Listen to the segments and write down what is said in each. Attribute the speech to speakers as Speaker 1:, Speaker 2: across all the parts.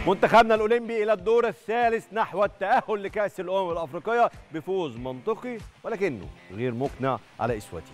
Speaker 1: منتخبنا الاولمبي الى الدور الثالث نحو التاهل لكاس الامم الافريقيه بفوز منطقي ولكنه غير مقنع على اسواتي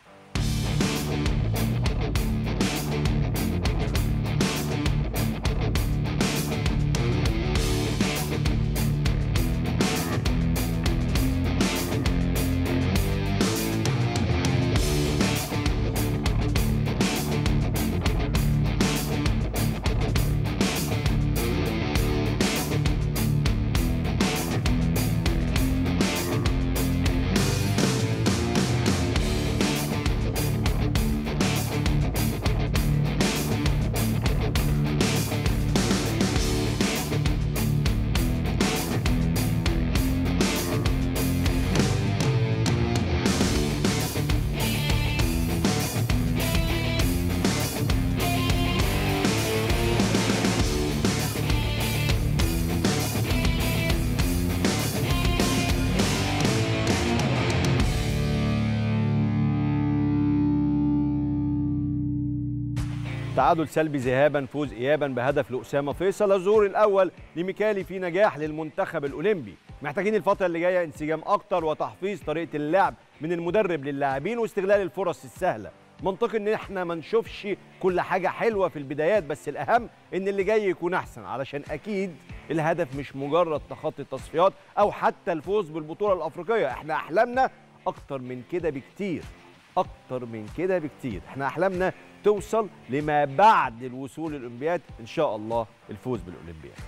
Speaker 1: تعادل سلبي ذهابا فوز ايابا بهدف لاسامه فيصل الظهور الاول لميكالي في نجاح للمنتخب الاولمبي محتاجين الفتره اللي جايه انسجام اكتر وتحفيظ طريقه اللعب من المدرب للاعبين واستغلال الفرص السهله منطقي ان احنا ما نشوفش كل حاجه حلوه في البدايات بس الاهم ان اللي جاي يكون احسن علشان اكيد الهدف مش مجرد تخطي التصفيات او حتى الفوز بالبطوله الافريقيه احنا احلامنا اكتر من كده بكتير اكتر من كده بكتير احنا احلامنا توصل لما بعد الوصول للاولمبياد ان شاء الله الفوز بالاولمبياد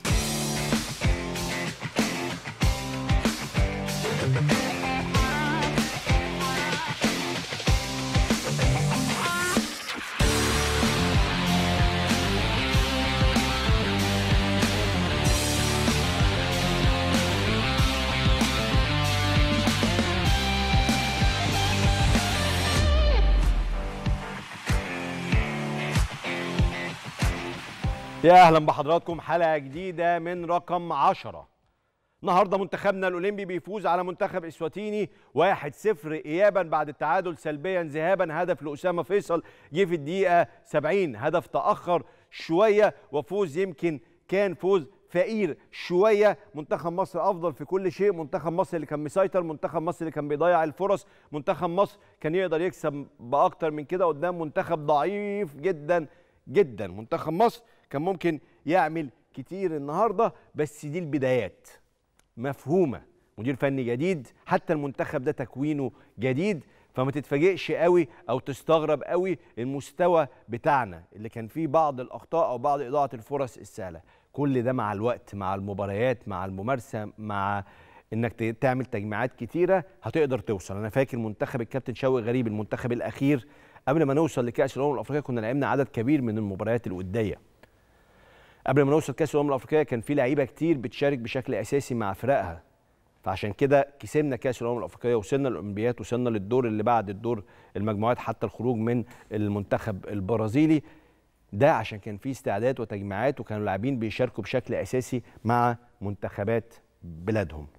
Speaker 1: يا اهلا بحضراتكم حلقه جديده من رقم 10 النهارده منتخبنا الاولمبي بيفوز على منتخب اسواتيني 1-0 ايابا بعد التعادل سلبيا ذهابا هدف لاسامه فيصل جه في الدقيقه 70 هدف تاخر شويه وفوز يمكن كان فوز فقير شويه منتخب مصر افضل في كل شيء منتخب مصر اللي كان مسيطر منتخب مصر اللي كان بيضيع الفرص منتخب مصر كان يقدر يكسب باكتر من كده قدام منتخب ضعيف جدا جدا منتخب مصر كان ممكن يعمل كتير النهارده بس دي البدايات مفهومه مدير فني جديد حتى المنتخب ده تكوينه جديد فما تتفاجئش قوي او تستغرب قوي المستوى بتاعنا اللي كان فيه بعض الاخطاء او بعض اضاعه الفرص السهله كل ده مع الوقت مع المباريات مع الممارسه مع انك تعمل تجميعات كتيره هتقدر توصل انا فاكر منتخب الكابتن شوقي غريب المنتخب الاخير قبل ما نوصل لكاس الامم الافريقيه كنا لعبنا عدد كبير من المباريات الوديه قبل ما نوصل كاس الامم الافريقيه كان في لعيبه كتير بتشارك بشكل اساسي مع فرقها فعشان كده كسبنا كاس الامم الافريقيه وصلنا الاولمبياد وصلنا للدور اللي بعد الدور المجموعات حتى الخروج من المنتخب البرازيلي ده عشان كان في استعداد وتجميعات وكانوا اللاعبين بيشاركوا بشكل اساسي مع منتخبات بلادهم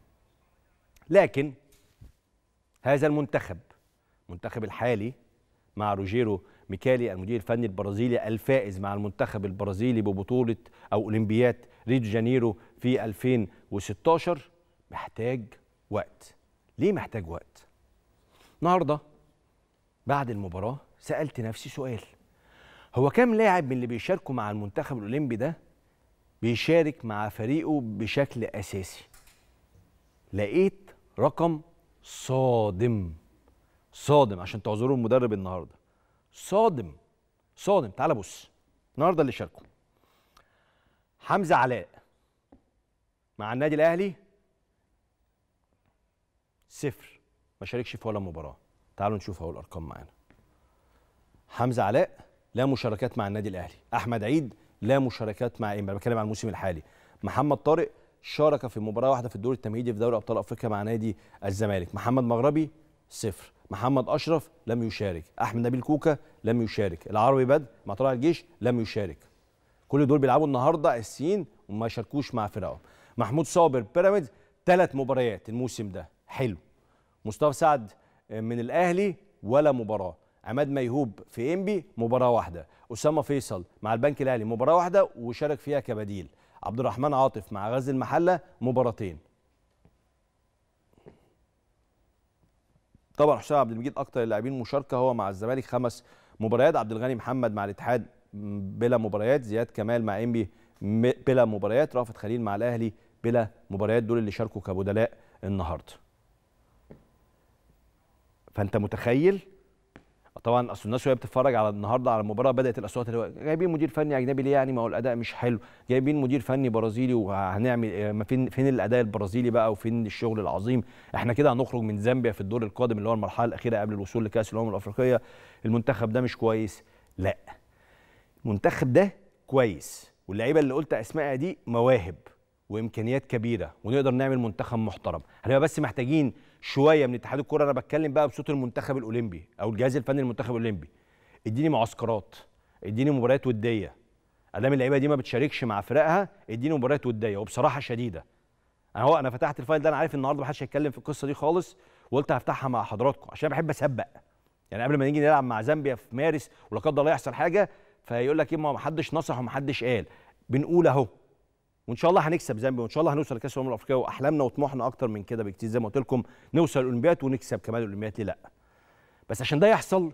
Speaker 1: لكن هذا المنتخب المنتخب الحالي مع روجيرو ميكالي المدير الفني البرازيلي الفائز مع المنتخب البرازيلي ببطولة أو أولمبياد ريو دي جانيرو في 2016 محتاج وقت ليه محتاج وقت؟ النهارده بعد المباراة سألت نفسي سؤال هو كام لاعب من اللي بيشاركوا مع المنتخب الأولمبي ده بيشارك مع فريقه بشكل أساسي لقيت رقم صادم صادم عشان تعذروا المدرب النهارده صادم صادم تعال بص النهارده اللي شاركوا حمزه علاء مع النادي الاهلي صفر ما شاركش في ولا مباراه تعالوا نشوف اهو الارقام معانا حمزه علاء لا مشاركات مع النادي الاهلي احمد عيد لا مشاركات مع انا بتكلم عن الموسم الحالي محمد طارق شارك في مباراه واحده في الدور التمهيدي في دوري ابطال افريقيا مع نادي الزمالك محمد مغربي صفر محمد اشرف لم يشارك احمد نبيل كوكا لم يشارك العربي بدر مع طلائع الجيش لم يشارك كل دول بيلعبوا النهارده اساسيين وما شاركوش مع فرقهم محمود صابر بيراميدز ثلاث مباريات الموسم ده حلو مصطفى سعد من الاهلي ولا مباراه عماد ميهوب في انبي مباراه واحده اسامه فيصل مع البنك الاهلي مباراه واحده وشارك فيها كبديل عبد الرحمن عاطف مع غزل المحله مباراتين طبعا حسام عبد المجيد اكتر اللاعبين مشاركه هو مع الزمالك خمس مباريات عبد الغني محمد مع الاتحاد بلا مباريات زياد كمال مع انبي بلا مباريات رافت خليل مع الاهلي بلا مباريات دول اللي شاركوا كبدلاء النهارده فانت متخيل طبعا اصل الناس وهي بتتفرج على النهارده على المباراه بدات الاصوات اللي هو جايبين مدير فني اجنبي ليه يعني ما هو الاداء مش حلو جايبين مدير فني برازيلي وهنعمل ما فين فين الاداء البرازيلي بقى وفين الشغل العظيم احنا كده هنخرج من زامبيا في الدور القادم اللي هو المرحله الاخيره قبل الوصول لكاس الامم الافريقيه المنتخب ده مش كويس لا المنتخب ده كويس واللعيبه اللي قلت اسمائها دي مواهب وامكانيات كبيره ونقدر نعمل منتخب محترم هنبقى بس محتاجين شويه من اتحاد الكره انا بتكلم بقى بصوت المنتخب الاولمبي او الجهاز الفني للمنتخب الاولمبي اديني معسكرات اديني مباريات وديه ادام اللعيبه دي ما بتشاركش مع فرقها اديني مباريات وديه وبصراحه شديده انا هو انا فتحت الفايل ده انا عارف النهارده ما حدش هيتكلم في القصه دي خالص وقلت هفتحها مع حضراتكم عشان بحب اسبق يعني قبل ما نيجي نلعب مع زامبيا في مارس ولا قدر الله يحصل حاجه فيقول لك ايه ما حدش نصح وما حدش قال بنقول اهو وان شاء الله هنكسب زامبيا وان شاء الله هنوصل لكاس الامم الافريقيه واحلامنا وطموحنا اكتر من كده بكتير زي ما قلت لكم نوصل الاولمبياد ونكسب كمان الاولمبياد ليه لا بس عشان ده يحصل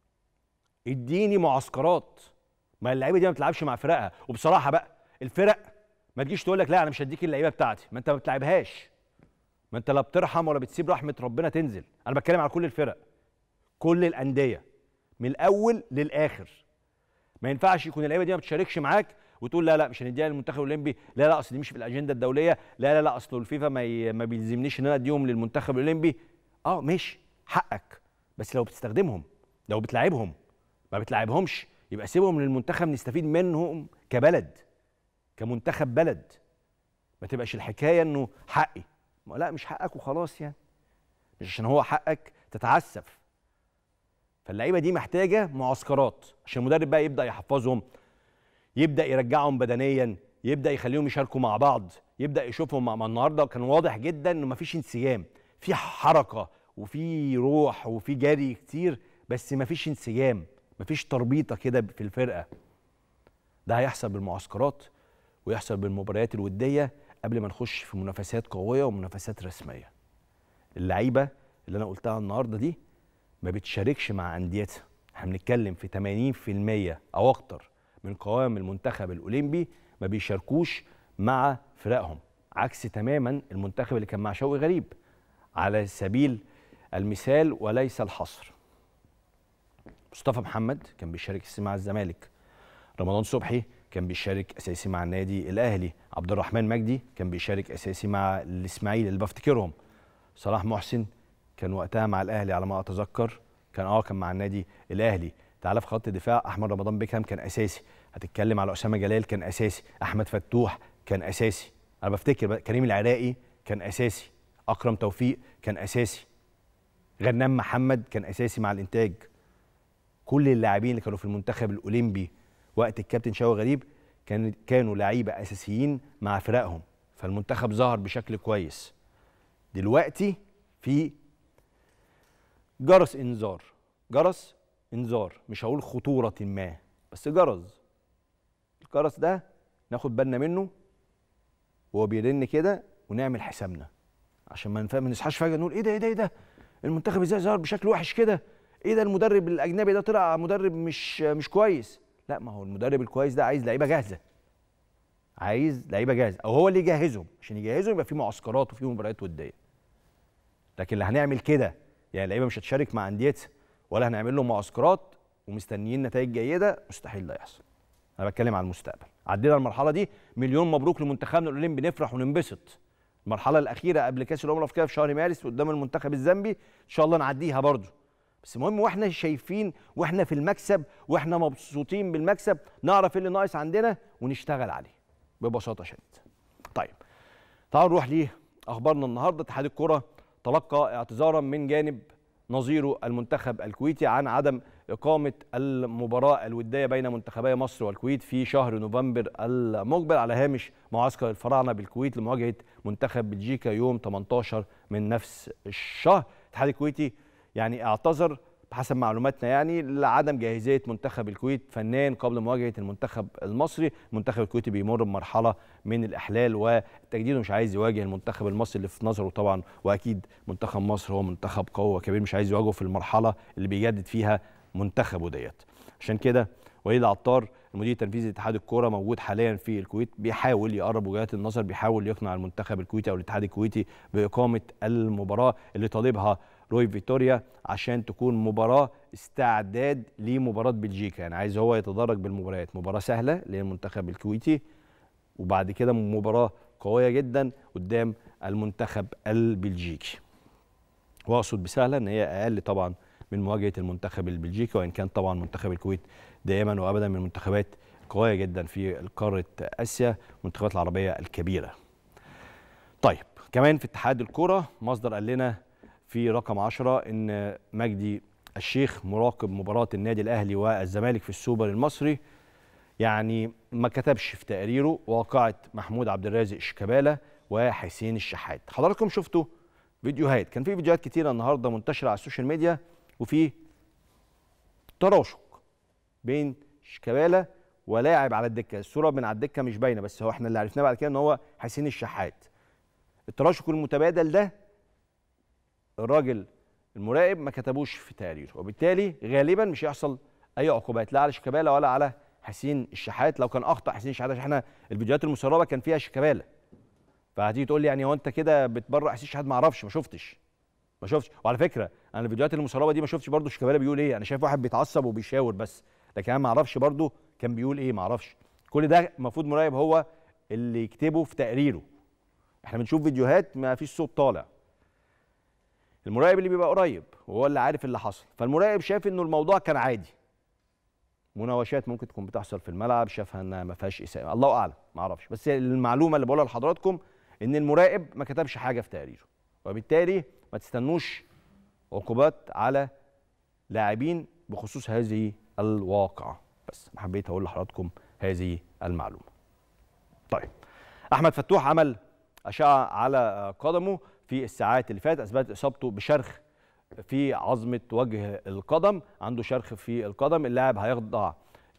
Speaker 1: اديني معسكرات ما اللعيبه دي ما بتلعبش مع فرقها وبصراحه بقى الفرق ما تجيش تقول لك لا انا مش هديك اللعيبه بتاعتي ما انت ما بتلعبهاش ما انت لا بترحم ولا بتسيب رحمه ربنا تنزل انا بتكلم على كل الفرق كل الانديه من الاول للاخر ما ينفعش يكون اللعيبه دي ما بتشاركش معاك وتقول لا لا مش هنديها للمنتخب الاولمبي لا لا اصل دي مش في الاجنده الدوليه لا لا لا اصل الفيفا ما ما بيلزمنيش ان انا اديهم للمنتخب الاولمبي اه ماشي حقك بس لو بتستخدمهم لو بتلعبهم ما بتلعبهمش يبقى سيبهم للمنتخب نستفيد منهم كبلد كمنتخب بلد ما تبقاش الحكايه انه حقي لا مش حقك وخلاص يعني مش عشان هو حقك تتعسف فاللعيبه دي محتاجه معسكرات عشان المدرب بقى يبدا يحفظهم يبدا يرجعهم بدنيا يبدا يخليهم يشاركوا مع بعض يبدا يشوفهم مع النهارده كان واضح جدا انه مفيش انسجام في حركه وفي روح وفي جري كتير بس مفيش انسجام مفيش تربيطه كده في الفرقه ده هيحصل بالمعسكرات ويحصل بالمباريات الوديه قبل ما نخش في منافسات قويه ومنافسات رسميه اللعيبه اللي انا قلتها النهارده دي ما بتشاركش مع انديتها احنا بنتكلم في 80% او اكتر من قوام المنتخب الاولمبي ما بيشاركوش مع فرقهم عكس تماما المنتخب اللي كان مع شوقي غريب على سبيل المثال وليس الحصر مصطفى محمد كان بيشارك اساسي مع الزمالك رمضان صبحي كان بيشارك اساسي مع النادي الاهلي عبد الرحمن مجدي كان بيشارك اساسي مع الاسماعيلي اللي بفتكرهم صلاح محسن كان وقتها مع الاهلي على ما اتذكر كان اه كان مع النادي الاهلي تعالى في خط الدفاع احمد رمضان بيكهام كان اساسي هتتكلم على اسامه جلال كان اساسي احمد فتوح كان اساسي انا بفتكر كريم العراقي كان اساسي اكرم توفيق كان اساسي غنام محمد كان اساسي مع الانتاج كل اللاعبين اللي كانوا في المنتخب الاولمبي وقت الكابتن شوقي غريب كان كانوا لعيبه اساسيين مع فرقهم فالمنتخب ظهر بشكل كويس دلوقتي في جرس انذار جرس انذار مش هقول خطوره ما بس جرس الجرس ده ناخد بالنا منه وهو بيرن كده ونعمل حسابنا عشان ما ما نصحاش فجاه نقول ايه ده ايه ده ايه ده المنتخب ازاي ظهر بشكل وحش كده ايه ده المدرب الاجنبي ده طلع مدرب مش مش كويس لا ما هو المدرب الكويس ده عايز لعيبه جاهزه عايز لعيبه جاهزه او هو اللي يجهزهم عشان يجهزهم يبقى في معسكرات وفي مباريات وديه لكن اللي هنعمل كده يعني اللعيبه مش هتشارك مع انديتها ولا هنعمل لهم معسكرات ومستنيين نتائج جيده مستحيل ده يحصل انا بتكلم عن المستقبل عدينا المرحله دي مليون مبروك لمنتخبنا الاولمبي نفرح وننبسط المرحله الاخيره قبل كاس الامم الافريقيه في شهر مارس قدام المنتخب الزامبي ان شاء الله نعديها برضه بس المهم واحنا شايفين واحنا في المكسب واحنا مبسوطين بالمكسب نعرف ايه اللي ناقص عندنا ونشتغل عليه ببساطه شديده طيب تعالوا نروح لاخبارنا النهارده اتحاد الكره تلقى اعتذارا من جانب نظيره المنتخب الكويتي عن عدم إقامة المباراة الودية بين منتخبي مصر والكويت في شهر نوفمبر المقبل على هامش معسكر الفراعنة بالكويت لمواجهة منتخب بلجيكا يوم 18 من نفس الشهر الاتحاد الكويتي يعني اعتذر بحسب معلوماتنا يعني لعدم جاهزيه منتخب الكويت فنيا قبل مواجهه المنتخب المصري، المنتخب الكويتي بيمر بمرحله من الاحلال والتجديد ومش عايز يواجه المنتخب المصري اللي في نظره طبعا واكيد منتخب مصر هو منتخب قوي وكبير مش عايز يواجهه في المرحله اللي بيجدد فيها منتخبه ديت. عشان كده وليد عطار المدير التنفيذي لاتحاد الكوره موجود حاليا في الكويت بيحاول يقرب وجهات النظر بيحاول يقنع المنتخب الكويتي او الاتحاد الكويتي باقامه المباراه اللي طالبها روي فيتوريا عشان تكون مباراه استعداد لمباراه بلجيكا يعني عايز هو يتدرج بالمباريات مباراه سهله للمنتخب الكويتي وبعد كده مباراه قويه جدا قدام المنتخب البلجيكي واقصد بسهله ان هي اقل طبعا من مواجهه المنتخب البلجيكي وان كان طبعا منتخب الكويت دائما وابدا من المنتخبات قويه جدا في قاره اسيا المنتخبات العربيه الكبيره. طيب كمان في اتحاد الكره مصدر قال لنا في رقم 10 ان مجدي الشيخ مراقب مباراه النادي الاهلي والزمالك في السوبر المصري يعني ما كتبش في تقريره واقعه محمود عبد الرازق شيكابالا وحسين الشحات حضراتكم شفتوا فيديوهات كان في فيديوهات كتيره النهارده منتشره على السوشيال ميديا وفي تراشق بين شيكابالا ولاعب على الدكه الصوره من على الدكه مش باينه بس هو احنا اللي عرفناه بعد كده ان هو حسين الشحات التراشق المتبادل ده الراجل المراقب ما كتبوش في تقريره وبالتالي غالبا مش هيحصل اي عقوبات لا على شيكابالا ولا على حسين الشحات لو كان اخطا حسين الشحات عشان احنا الفيديوهات المسربه كان فيها شيكابالا فهتيجي تقول لي يعني هو انت كده بتبرر حسين الشحات ما اعرفش ما شفتش ما شفتش وعلى فكره انا الفيديوهات المسربه دي ما شفتش برضو شيكابالا بيقول ايه انا شايف واحد بيتعصب وبيشاور بس لكن انا ما اعرفش برضو كان بيقول ايه ما اعرفش كل ده المفروض مراقب هو اللي يكتبه في تقريره احنا بنشوف فيديوهات ما فيش صوت طالع المراقب اللي بيبقى قريب وهو اللي عارف اللي حصل فالمراقب شاف انه الموضوع كان عادي مناوشات ممكن تكون بتحصل في الملعب شافها انها ما فيهاش اساءه الله اعلم ما اعرفش بس المعلومه اللي بقولها لحضراتكم ان المراقب ما كتبش حاجه في تقريره وبالتالي ما تستنوش عقوبات على لاعبين بخصوص هذه الواقعه بس حبيت اقول لحضراتكم هذه المعلومه طيب احمد فتوح عمل اشعه على قدمه في الساعات اللي فاتت اثبتت اصابته بشرخ في عظمه وجه القدم عنده شرخ في القدم اللاعب هيخضع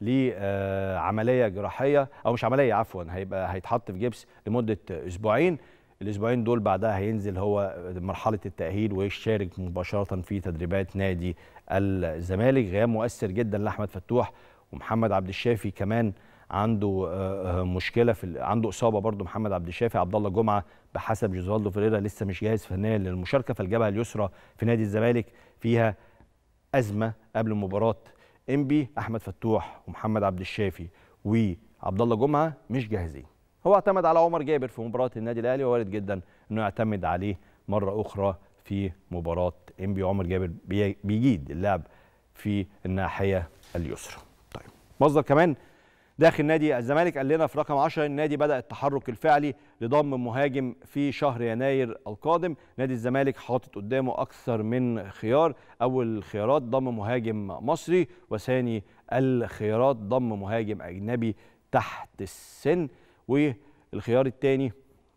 Speaker 1: لعمليه جراحيه او مش عمليه عفوا هيبقى هيتحط في جبس لمده اسبوعين الاسبوعين دول بعدها هينزل هو مرحله التاهيل ويشارك مباشره في تدريبات نادي الزمالك غياب مؤثر جدا لاحمد فتوح ومحمد عبد الشافي كمان عنده مشكله في عنده اصابه برضه محمد عبد الشافي عبد الله جمعه بحسب جوزوالدو فيريرا لسه مش جاهز فنيا للمشاركه فالجبهه اليسرى في نادي الزمالك فيها ازمه قبل مباراه انبي احمد فتوح ومحمد عبد الشافي وعبد الله جمعه مش جاهزين هو اعتمد على عمر جابر في مباراه النادي الاهلي ووارد جدا انه يعتمد عليه مره اخرى في مباراه انبي عمر جابر بيجيد اللعب في الناحيه اليسرى طيب مصدر كمان داخل نادي الزمالك قال لنا في رقم 10 النادي بدا التحرك الفعلي لضم مهاجم في شهر يناير القادم نادي الزمالك حاطط قدامه اكثر من خيار اول الخيارات ضم مهاجم مصري وثاني الخيارات ضم مهاجم اجنبي تحت السن والخيار الثاني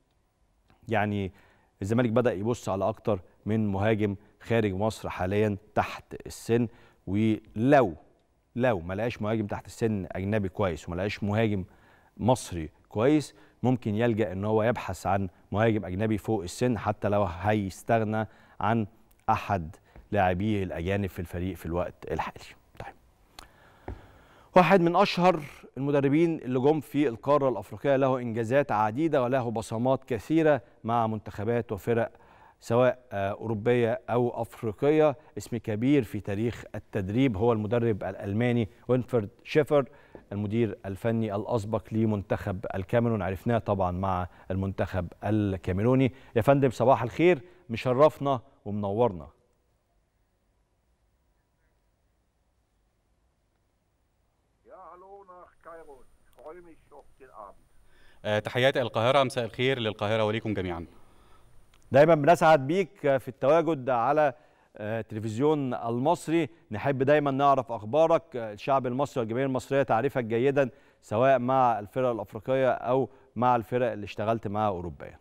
Speaker 1: يعني الزمالك بدا يبص على اكتر من مهاجم خارج مصر حاليا تحت السن ولو لو ما لقاش مهاجم تحت السن اجنبي كويس وما لقاش مهاجم مصري كويس ممكن يلجا ان هو يبحث عن مهاجم اجنبي فوق السن حتى لو هيستغنى عن احد لاعبيه الاجانب في الفريق في الوقت الحالي طيب واحد من اشهر المدربين اللي جم في القاره الافريقيه له انجازات عديده وله بصمات كثيره مع منتخبات وفرق سواء أوروبية أو أفريقية اسم كبير في تاريخ التدريب هو المدرب الألماني وينفرد شيفر المدير الفني الأسبق لمنتخب الكاميرون عرفناه طبعا مع المنتخب الكاميروني يا فندم صباح الخير مشرفنا ومنورنا
Speaker 2: تحياتي القاهرة مساء الخير للقاهرة وليكم جميعا
Speaker 1: دايما بنسعد بيك في التواجد على التلفزيون المصري نحب دايما نعرف اخبارك الشعب المصري والجماهير المصريه تعرفك جيدا سواء مع الفرق الافريقيه او مع الفرق اللي اشتغلت معاها اوروبيا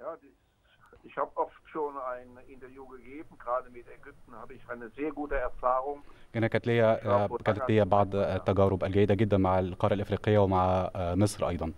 Speaker 3: Ja, das, ich habe oft schon ein Interview gegeben, gerade mit Ägypten habe ich eine sehr gute Erfahrung.
Speaker 2: أنا كانت ليا آه، كانت ليا بعض التجارب الجيدة جدا مع القارة الإفريقية ومع آه، مصر أيضا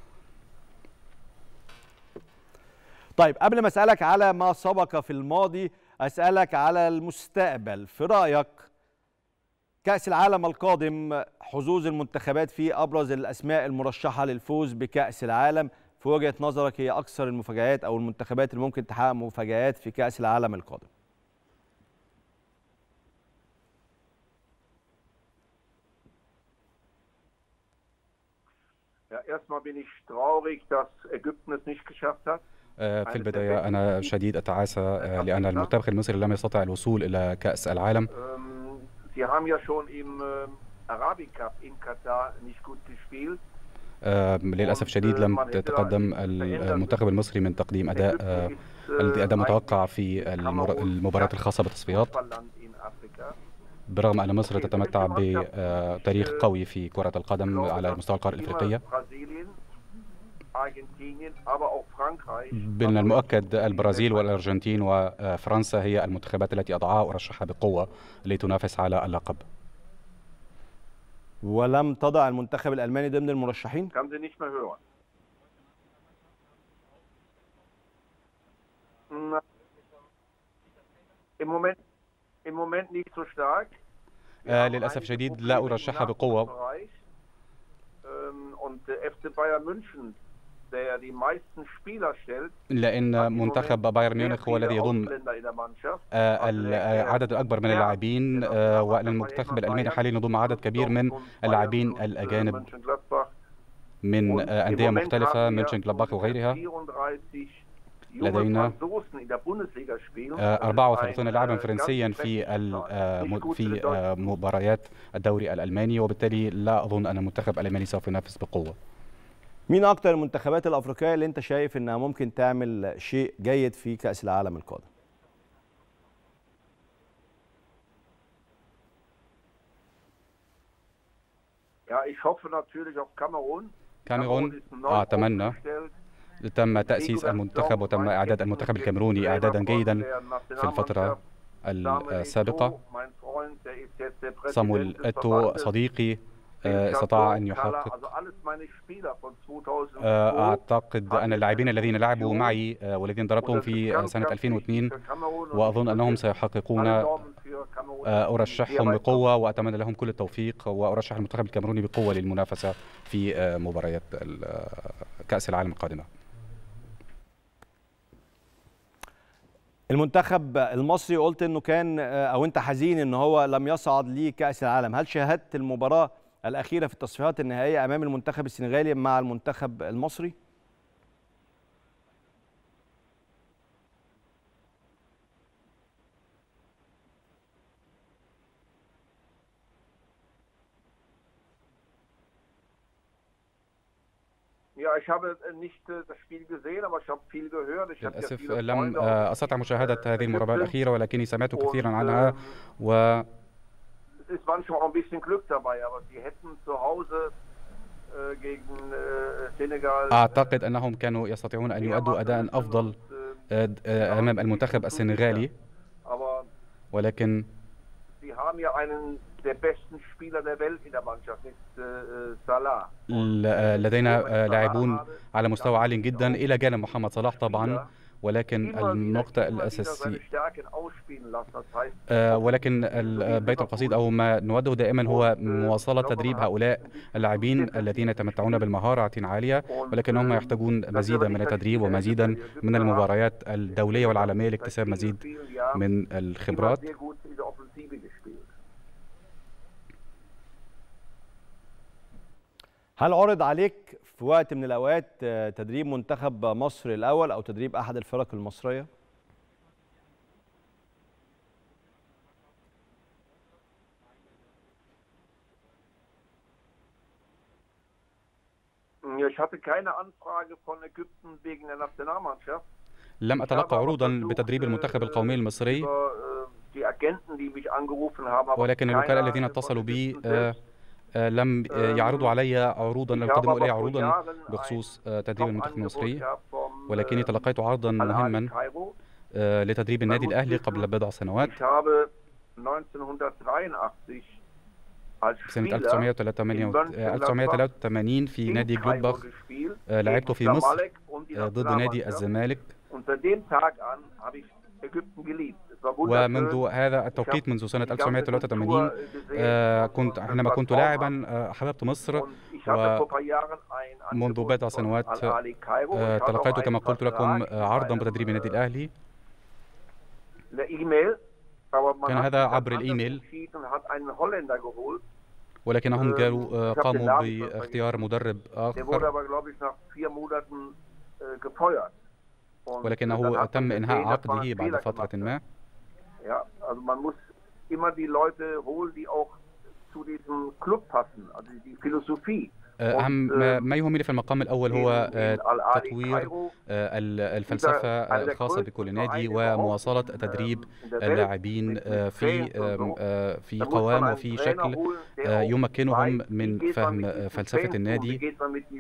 Speaker 1: طيب قبل ما اسالك على ما سبق في الماضي اسالك على المستقبل في رايك كاس العالم القادم حظوظ المنتخبات فيه ابرز الاسماء المرشحه للفوز بكاس العالم في وجهه نظرك هي اكثر المفاجآت او المنتخبات اللي ممكن تحقق مفاجآت في كاس العالم القادم
Speaker 3: Ja, erstmal bin ich traurig, dass Ägypten es nicht geschafft hat.
Speaker 2: آه، في البداية أنا شديد التعاسة آه، لأن المنتخب المصري لم يستطع الوصول إلى كأس العالم
Speaker 3: Ähm, Sie haben ja schon im ähm, Arabic Cup in Katar nicht gut gespielt.
Speaker 2: آه، للأسف الشديد لم تتقدم المنتخب المصري من تقديم أداء آه،
Speaker 3: Ägypten ist, äh,
Speaker 2: الأداء متوقع
Speaker 3: eigentlich
Speaker 2: في المر- المباريات الخاصة بالتصفيات
Speaker 3: Fußballland in Afrika.
Speaker 2: بالرغم أن مصر تتمتع بتاريخ قوي في كرة
Speaker 3: Ich
Speaker 2: القدم
Speaker 3: glaube,
Speaker 2: على
Speaker 3: dass
Speaker 2: مستوى القارة
Speaker 3: immer
Speaker 2: الإفريقية
Speaker 3: Brasilien, Argentinien, aber auch Frankreich.
Speaker 2: من المؤكد البرازيل والأرجنتين وفرنسا هي المنتخبات التي أضعها أرشحها بقوة لتنافس على اللقب
Speaker 1: ولم تضع المنتخب الالماني ضمن المرشحين
Speaker 3: Kann sie nicht mehr hören. Na, Im Moment, im Moment nicht so stark. Wir
Speaker 2: آه،
Speaker 3: haben
Speaker 2: للأسف
Speaker 3: einige
Speaker 2: الشديد
Speaker 3: Probleme
Speaker 2: لا
Speaker 3: im
Speaker 2: أرشحها بقوة
Speaker 3: Nachwuchsbereich. Ähm, Und der FC Bayern München, der die meisten Spieler stellt,
Speaker 2: لأن
Speaker 3: hat im
Speaker 2: منتخب
Speaker 3: Moment
Speaker 2: بايرن
Speaker 3: sehr
Speaker 2: ميونخ هو
Speaker 3: viele
Speaker 2: الذي يضم
Speaker 3: Ausländer in der Mannschaft.
Speaker 2: آه،
Speaker 3: Also
Speaker 2: ال-
Speaker 3: der-
Speaker 2: آه،
Speaker 3: der
Speaker 2: عدد الأكبر من
Speaker 3: Kern
Speaker 2: اللاعبين
Speaker 3: der
Speaker 2: آه،
Speaker 3: Mannschaft
Speaker 2: وأن
Speaker 3: war
Speaker 2: المنتخب
Speaker 3: immer
Speaker 2: الألماني
Speaker 3: Bayern,
Speaker 2: حاليا يضم عدد كبير من
Speaker 3: Dortmund,
Speaker 2: اللاعبين
Speaker 3: Bayern und, äh,
Speaker 2: الأجانب
Speaker 3: Mönchengladbach.
Speaker 2: من
Speaker 3: Und
Speaker 2: آه،
Speaker 3: im
Speaker 2: أندية
Speaker 3: Moment
Speaker 2: مختلفة
Speaker 3: haben wir
Speaker 2: ميونشن جلاباخ وغيرها
Speaker 3: 34 junge
Speaker 2: لدينا
Speaker 3: Franzosen in der Bundesliga spielen.
Speaker 2: آه،
Speaker 3: Das ist
Speaker 2: 34
Speaker 3: ein,
Speaker 2: لاعبا
Speaker 3: äh,
Speaker 2: فرنسيا
Speaker 3: ganz
Speaker 2: في ال-
Speaker 3: schreckliches
Speaker 2: آه،
Speaker 3: Zahl.
Speaker 2: م-
Speaker 3: Nicht gut für
Speaker 2: في
Speaker 3: den
Speaker 2: آه،
Speaker 3: deutschen
Speaker 2: مباريات الدوري الألماني وبالتالي لا أظن أن المنتخب الألماني سوف ينافس بقوة
Speaker 1: مين اكتر المنتخبات الافريقيه اللي انت شايف انها ممكن تعمل شيء جيد في كاس العالم القادم
Speaker 3: Ja, ich hoffe natürlich auf Kamerun.
Speaker 2: كاميرون
Speaker 3: ist neu
Speaker 2: أتمنى
Speaker 3: aufgestellt.
Speaker 2: تم تأسيس المنتخب وتم إعداد المنتخب الكاميروني إعدادا جيدا في الفترة السابقة صامويل إتو صديقي آه، استطاع أن يحقق آه، أعتقد أن اللاعبين الذين لعبوا معي آه، والذين ضربتهم في سنة 2002 وأظن أنهم سيحققون آه، أرشحهم بقوة وأتمنى لهم كل التوفيق وأرشح المنتخب الكاميروني بقوة للمنافسة في آه، مباريات ال- آه، كأس العالم القادمة
Speaker 1: المنتخب المصري قلت انه كان او انت حزين ان هو لم يصعد لكاس العالم هل شاهدت المباراه الاخيره في التصفيات النهائيه امام المنتخب السنغالي مع المنتخب المصري
Speaker 3: Ja, ich habe nicht äh, das Spiel gesehen, aber ich habe viel gehört. Ich habe ja
Speaker 2: للأسف
Speaker 3: viele
Speaker 2: لم
Speaker 3: Freunde
Speaker 2: آه،
Speaker 3: aus
Speaker 2: أستطع مشاهدة هذه المباراة
Speaker 3: Ägypten.
Speaker 2: الأخيرة ولكني سمعت
Speaker 3: Und,
Speaker 2: كثيرا عنها
Speaker 3: ähm,
Speaker 2: و
Speaker 3: es ist manchmal auch ein bisschen Glück dabei, aber sie hätten zu Hause äh, gegen äh, Senegal
Speaker 2: أعتقد أنهم كانوا يستطيعون أن
Speaker 3: mehr
Speaker 2: يؤدوا
Speaker 3: machen
Speaker 2: أداء
Speaker 3: müssen
Speaker 2: أفضل
Speaker 3: und, äh,
Speaker 2: آه، آه، أمام المنتخب السنغالي
Speaker 3: aber
Speaker 2: ولكن
Speaker 3: sie haben ja einen der besten Spieler der Welt in der Mannschaft, ist äh, äh, Salah.
Speaker 2: ل- آه، لدينا آه، لاعبون على مستوى عالي جدا إلى جانب محمد صلاح طبعا ولكن
Speaker 3: Immer wieder,
Speaker 2: النقطة
Speaker 3: immer wieder seine
Speaker 2: الأساسية
Speaker 3: Stärken ausspielen lassen. Das heißt,
Speaker 2: آه، ولكن البيت القصيد أو ما نوده دائما هو مواصلة تدريب هؤلاء اللاعبين الذين يتمتعون بالمهارة عالية ولكنهم يحتاجون مزيدا من التدريب ومزيدا من المباريات الدولية والعالمية لاكتساب مزيد من الخبرات
Speaker 3: Immer sehr gut in der Offensive gespielt.
Speaker 1: هل عرض عليك في وقت من الاوقات آه، تدريب منتخب مصر الاول او تدريب احد الفرق المصريه
Speaker 3: Ja, Ich hatte keine Anfrage von Ägypten wegen der Nationalmannschaft.
Speaker 2: لم
Speaker 3: Ich habe
Speaker 2: أتلقى
Speaker 3: aber
Speaker 2: عروضا
Speaker 3: versucht,
Speaker 2: بتدريب
Speaker 3: äh,
Speaker 2: المنتخب القومي المصري
Speaker 3: über, äh, Die Agenten, die mich angerufen haben, aber
Speaker 2: ولكن الوكلاء
Speaker 3: keiner
Speaker 2: الذين
Speaker 3: von
Speaker 2: اتصلوا بي
Speaker 3: Ägypten
Speaker 2: آه،
Speaker 3: selbst.
Speaker 2: آه، لم آه، يعرضوا علي عروضا لم
Speaker 3: Ich habe
Speaker 2: يقدموا
Speaker 3: aber
Speaker 2: إلي
Speaker 3: vor
Speaker 2: عروضا
Speaker 3: Jahren
Speaker 2: بخصوص
Speaker 3: ein
Speaker 2: آه، تدريب المنتخب
Speaker 3: Jobangebot
Speaker 2: المصري
Speaker 3: gehabt vom
Speaker 2: ولكني تلقيت عرضا مهما آه، لتدريب النادي الأهلي قبل بضع سنوات
Speaker 3: Ich habe 1983 als
Speaker 2: سنة
Speaker 3: Spieler
Speaker 2: 1983 في
Speaker 3: in
Speaker 2: نادي
Speaker 3: Kairo
Speaker 2: جلوباخ
Speaker 3: gespielt,
Speaker 2: آه، لعبت
Speaker 3: gegen
Speaker 2: في مصر
Speaker 3: Zamalek und die
Speaker 2: آه، ضد نادي
Speaker 3: Nationalmannschaft.
Speaker 2: الزمالك
Speaker 3: Und seit dem Tag an habe ich Ägypten geliebt. Es war
Speaker 2: ومنذ
Speaker 3: wunderschön.
Speaker 2: هذا التوقيت منذ سنة 1983 آه، كنت حينما كنت لاعبا آه، أحببت مصر
Speaker 3: Und ich hatte vor ein paar Jahren ein
Speaker 2: منذ
Speaker 3: Angebot
Speaker 2: بضع
Speaker 3: von
Speaker 2: سنوات
Speaker 3: Al-Ahli Kairo.
Speaker 2: آه،
Speaker 3: Ich hatte
Speaker 2: تلقيت
Speaker 3: auch
Speaker 2: كما
Speaker 3: einen
Speaker 2: قلت لكم
Speaker 3: Vertrag
Speaker 2: آه، عرضا
Speaker 3: in
Speaker 2: بتدريب
Speaker 3: einem,
Speaker 2: النادي الأهلي
Speaker 3: eine E-Mail. Aber man
Speaker 2: كان
Speaker 3: hat
Speaker 2: هذا
Speaker 3: sich dann
Speaker 2: عبر
Speaker 3: anders
Speaker 2: الإيميل.
Speaker 3: entschieden und hat einen Holländer geholt.
Speaker 2: ولكنهم قالوا آه،
Speaker 3: Ich hab den
Speaker 2: قاموا
Speaker 3: Namen schon
Speaker 2: باختيار مدرب
Speaker 3: Der wurde
Speaker 2: آخر
Speaker 3: aber, glaube ich, nach vier Monaten äh, gefeuert. Und dann
Speaker 2: ولكنه
Speaker 3: hat man
Speaker 2: تم إنهاء
Speaker 3: gesehen, dass man
Speaker 2: عقده
Speaker 3: einen
Speaker 2: بعد
Speaker 3: Fehler
Speaker 2: فترة
Speaker 3: gemacht hat.
Speaker 2: ما
Speaker 3: Ja, also man muss immer die Leute holen, die auch zu diesem Club passen, also die Philosophie.
Speaker 2: آه، أهم ما ما يهمني في المقام الأول هو
Speaker 3: In-
Speaker 2: آه،
Speaker 3: in Al-Ahli
Speaker 2: تطوير
Speaker 3: Kairo
Speaker 2: آه، ال- الفلسفة آه، الخاصة بكل نادي ومواصلة تدريب اللاعبين آه، في آم، آه، في قوام وفي شكل آه، يمكنهم من فهم آه، فلسفة النادي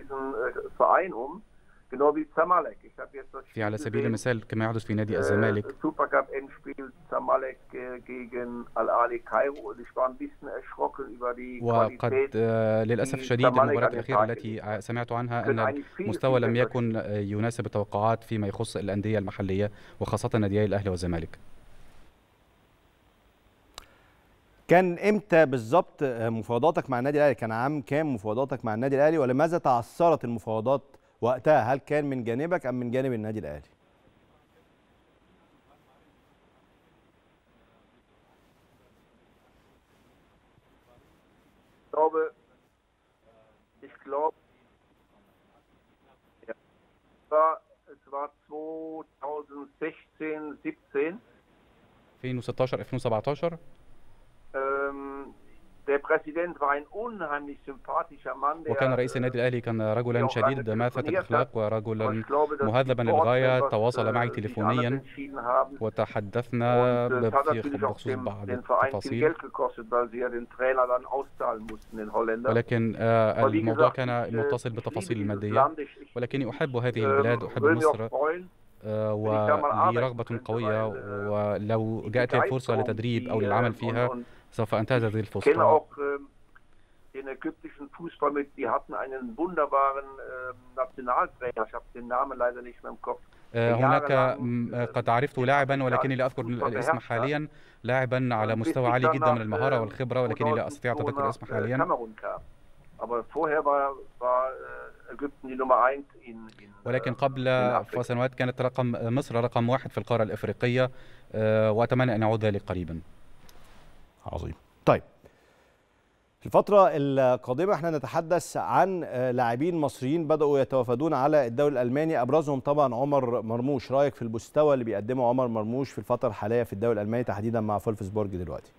Speaker 2: في على سبيل المثال كما يحدث في نادي الزمالك
Speaker 3: Super Cup Endspiel Zamalek äh, gegen Al-Ali Kairo und ich war ein bisschen erschrocken über die
Speaker 2: وقد
Speaker 3: Qualität.
Speaker 2: آه، للأسف
Speaker 3: في
Speaker 2: الشديد
Speaker 3: الزمالك
Speaker 2: المباراة
Speaker 3: على
Speaker 2: الأخيرة
Speaker 3: التعادل.
Speaker 2: التي ع- سمعت عنها
Speaker 3: كان
Speaker 2: أن
Speaker 3: eigentlich viel,
Speaker 2: المستوى
Speaker 3: viel
Speaker 2: لم
Speaker 3: besser
Speaker 2: يكن آه، يناسب التوقعات فيما يخص الأندية المحلية وخاصة ناديي الأهلي والزمالك
Speaker 1: كان امتى بالظبط آه، مفاوضاتك مع النادي الاهلي كان عام كام مفاوضاتك مع النادي الاهلي ولماذا تعثرت المفاوضات وقتها هل كان من جانبك ام من جانب النادي الاهلي
Speaker 3: Ich glaube, ich glaube, ja, es war, es war 2016, 17.
Speaker 2: 2016 2017
Speaker 3: Ähm, der Präsident war ein unheimlich sympathischer Mann. Der,
Speaker 2: وكان رئيس النادي الأهلي كان رجلا شديد دماثة الأخلاق
Speaker 3: Und
Speaker 2: ورجلا
Speaker 3: ich glaube, dass
Speaker 2: مهذبا
Speaker 3: die
Speaker 2: للغاية
Speaker 3: Boardmembers,
Speaker 2: تواصل
Speaker 3: äh,
Speaker 2: معي
Speaker 3: sich anders
Speaker 2: تليفونيا
Speaker 3: entschieden haben.
Speaker 2: وتحدثنا
Speaker 3: Und äh, es hat
Speaker 2: في
Speaker 3: natürlich auch
Speaker 2: بخصوص
Speaker 3: dem,
Speaker 2: بعض
Speaker 3: den Verein viel
Speaker 2: التفاصيل
Speaker 3: Geld gekostet, weil sie ja den Trainer dann auszahlen mussten, den Holländer.
Speaker 2: ولكن آه،
Speaker 3: Aber wie
Speaker 2: الموضوع
Speaker 3: gesagt,
Speaker 2: كان
Speaker 3: ich, äh,
Speaker 2: متصل
Speaker 3: ich
Speaker 2: بالتفاصيل
Speaker 3: liebe dieses
Speaker 2: المادية
Speaker 3: Land. Ich, ich,
Speaker 2: ولكني أحب هذه
Speaker 3: ähm,
Speaker 2: البلاد أحب
Speaker 3: würde mich
Speaker 2: مصر
Speaker 3: auch freuen,
Speaker 2: آه،
Speaker 3: wenn ich da mal arbeiten
Speaker 2: ولي رغبة
Speaker 3: könnte,
Speaker 2: قوية
Speaker 3: weil, äh,
Speaker 2: ولو
Speaker 3: die
Speaker 2: جاءت لي الفرصة
Speaker 3: Begeisterung,
Speaker 2: لتدريب
Speaker 3: die,
Speaker 2: أو للعمل
Speaker 3: äh,
Speaker 2: فيها
Speaker 3: und, und
Speaker 2: سوف أنتهز هذه
Speaker 3: Ich kenne
Speaker 2: الفرصة
Speaker 3: auch ähm, den ägyptischen Fußball mit, die hatten einen wunderbaren ähm, Nationaltrainer, ich habe den Namen leider nicht mehr im Kopf.
Speaker 2: آه، هناك م- آه، قد عرفت لاعبا ولكني لا أذكر الاسم حاليا لاعبا على مستوى عالي جدا من المهارة والخبرة ولكني لا أستطيع تذكر الاسم حاليا
Speaker 3: Kamerun kam. Aber vorher war, war äh, Ägypten die Nummer 1 in, in
Speaker 2: ولكن
Speaker 3: äh,
Speaker 2: قبل
Speaker 3: in Afrika.
Speaker 2: سنوات كانت رقم مصر رقم واحد في القارة الإفريقية آه، وأتمنى أن يعود ذلك قريبا
Speaker 1: عظيم طيب في الفترة القادمة احنا نتحدث عن آه، لاعبين مصريين بدأوا يتوافدون على الدوري الألماني أبرزهم طبعا عمر مرموش رأيك في المستوى اللي بيقدمه عمر مرموش في الفترة الحالية في الدوري الألماني تحديدا مع فولفسبورج دلوقتي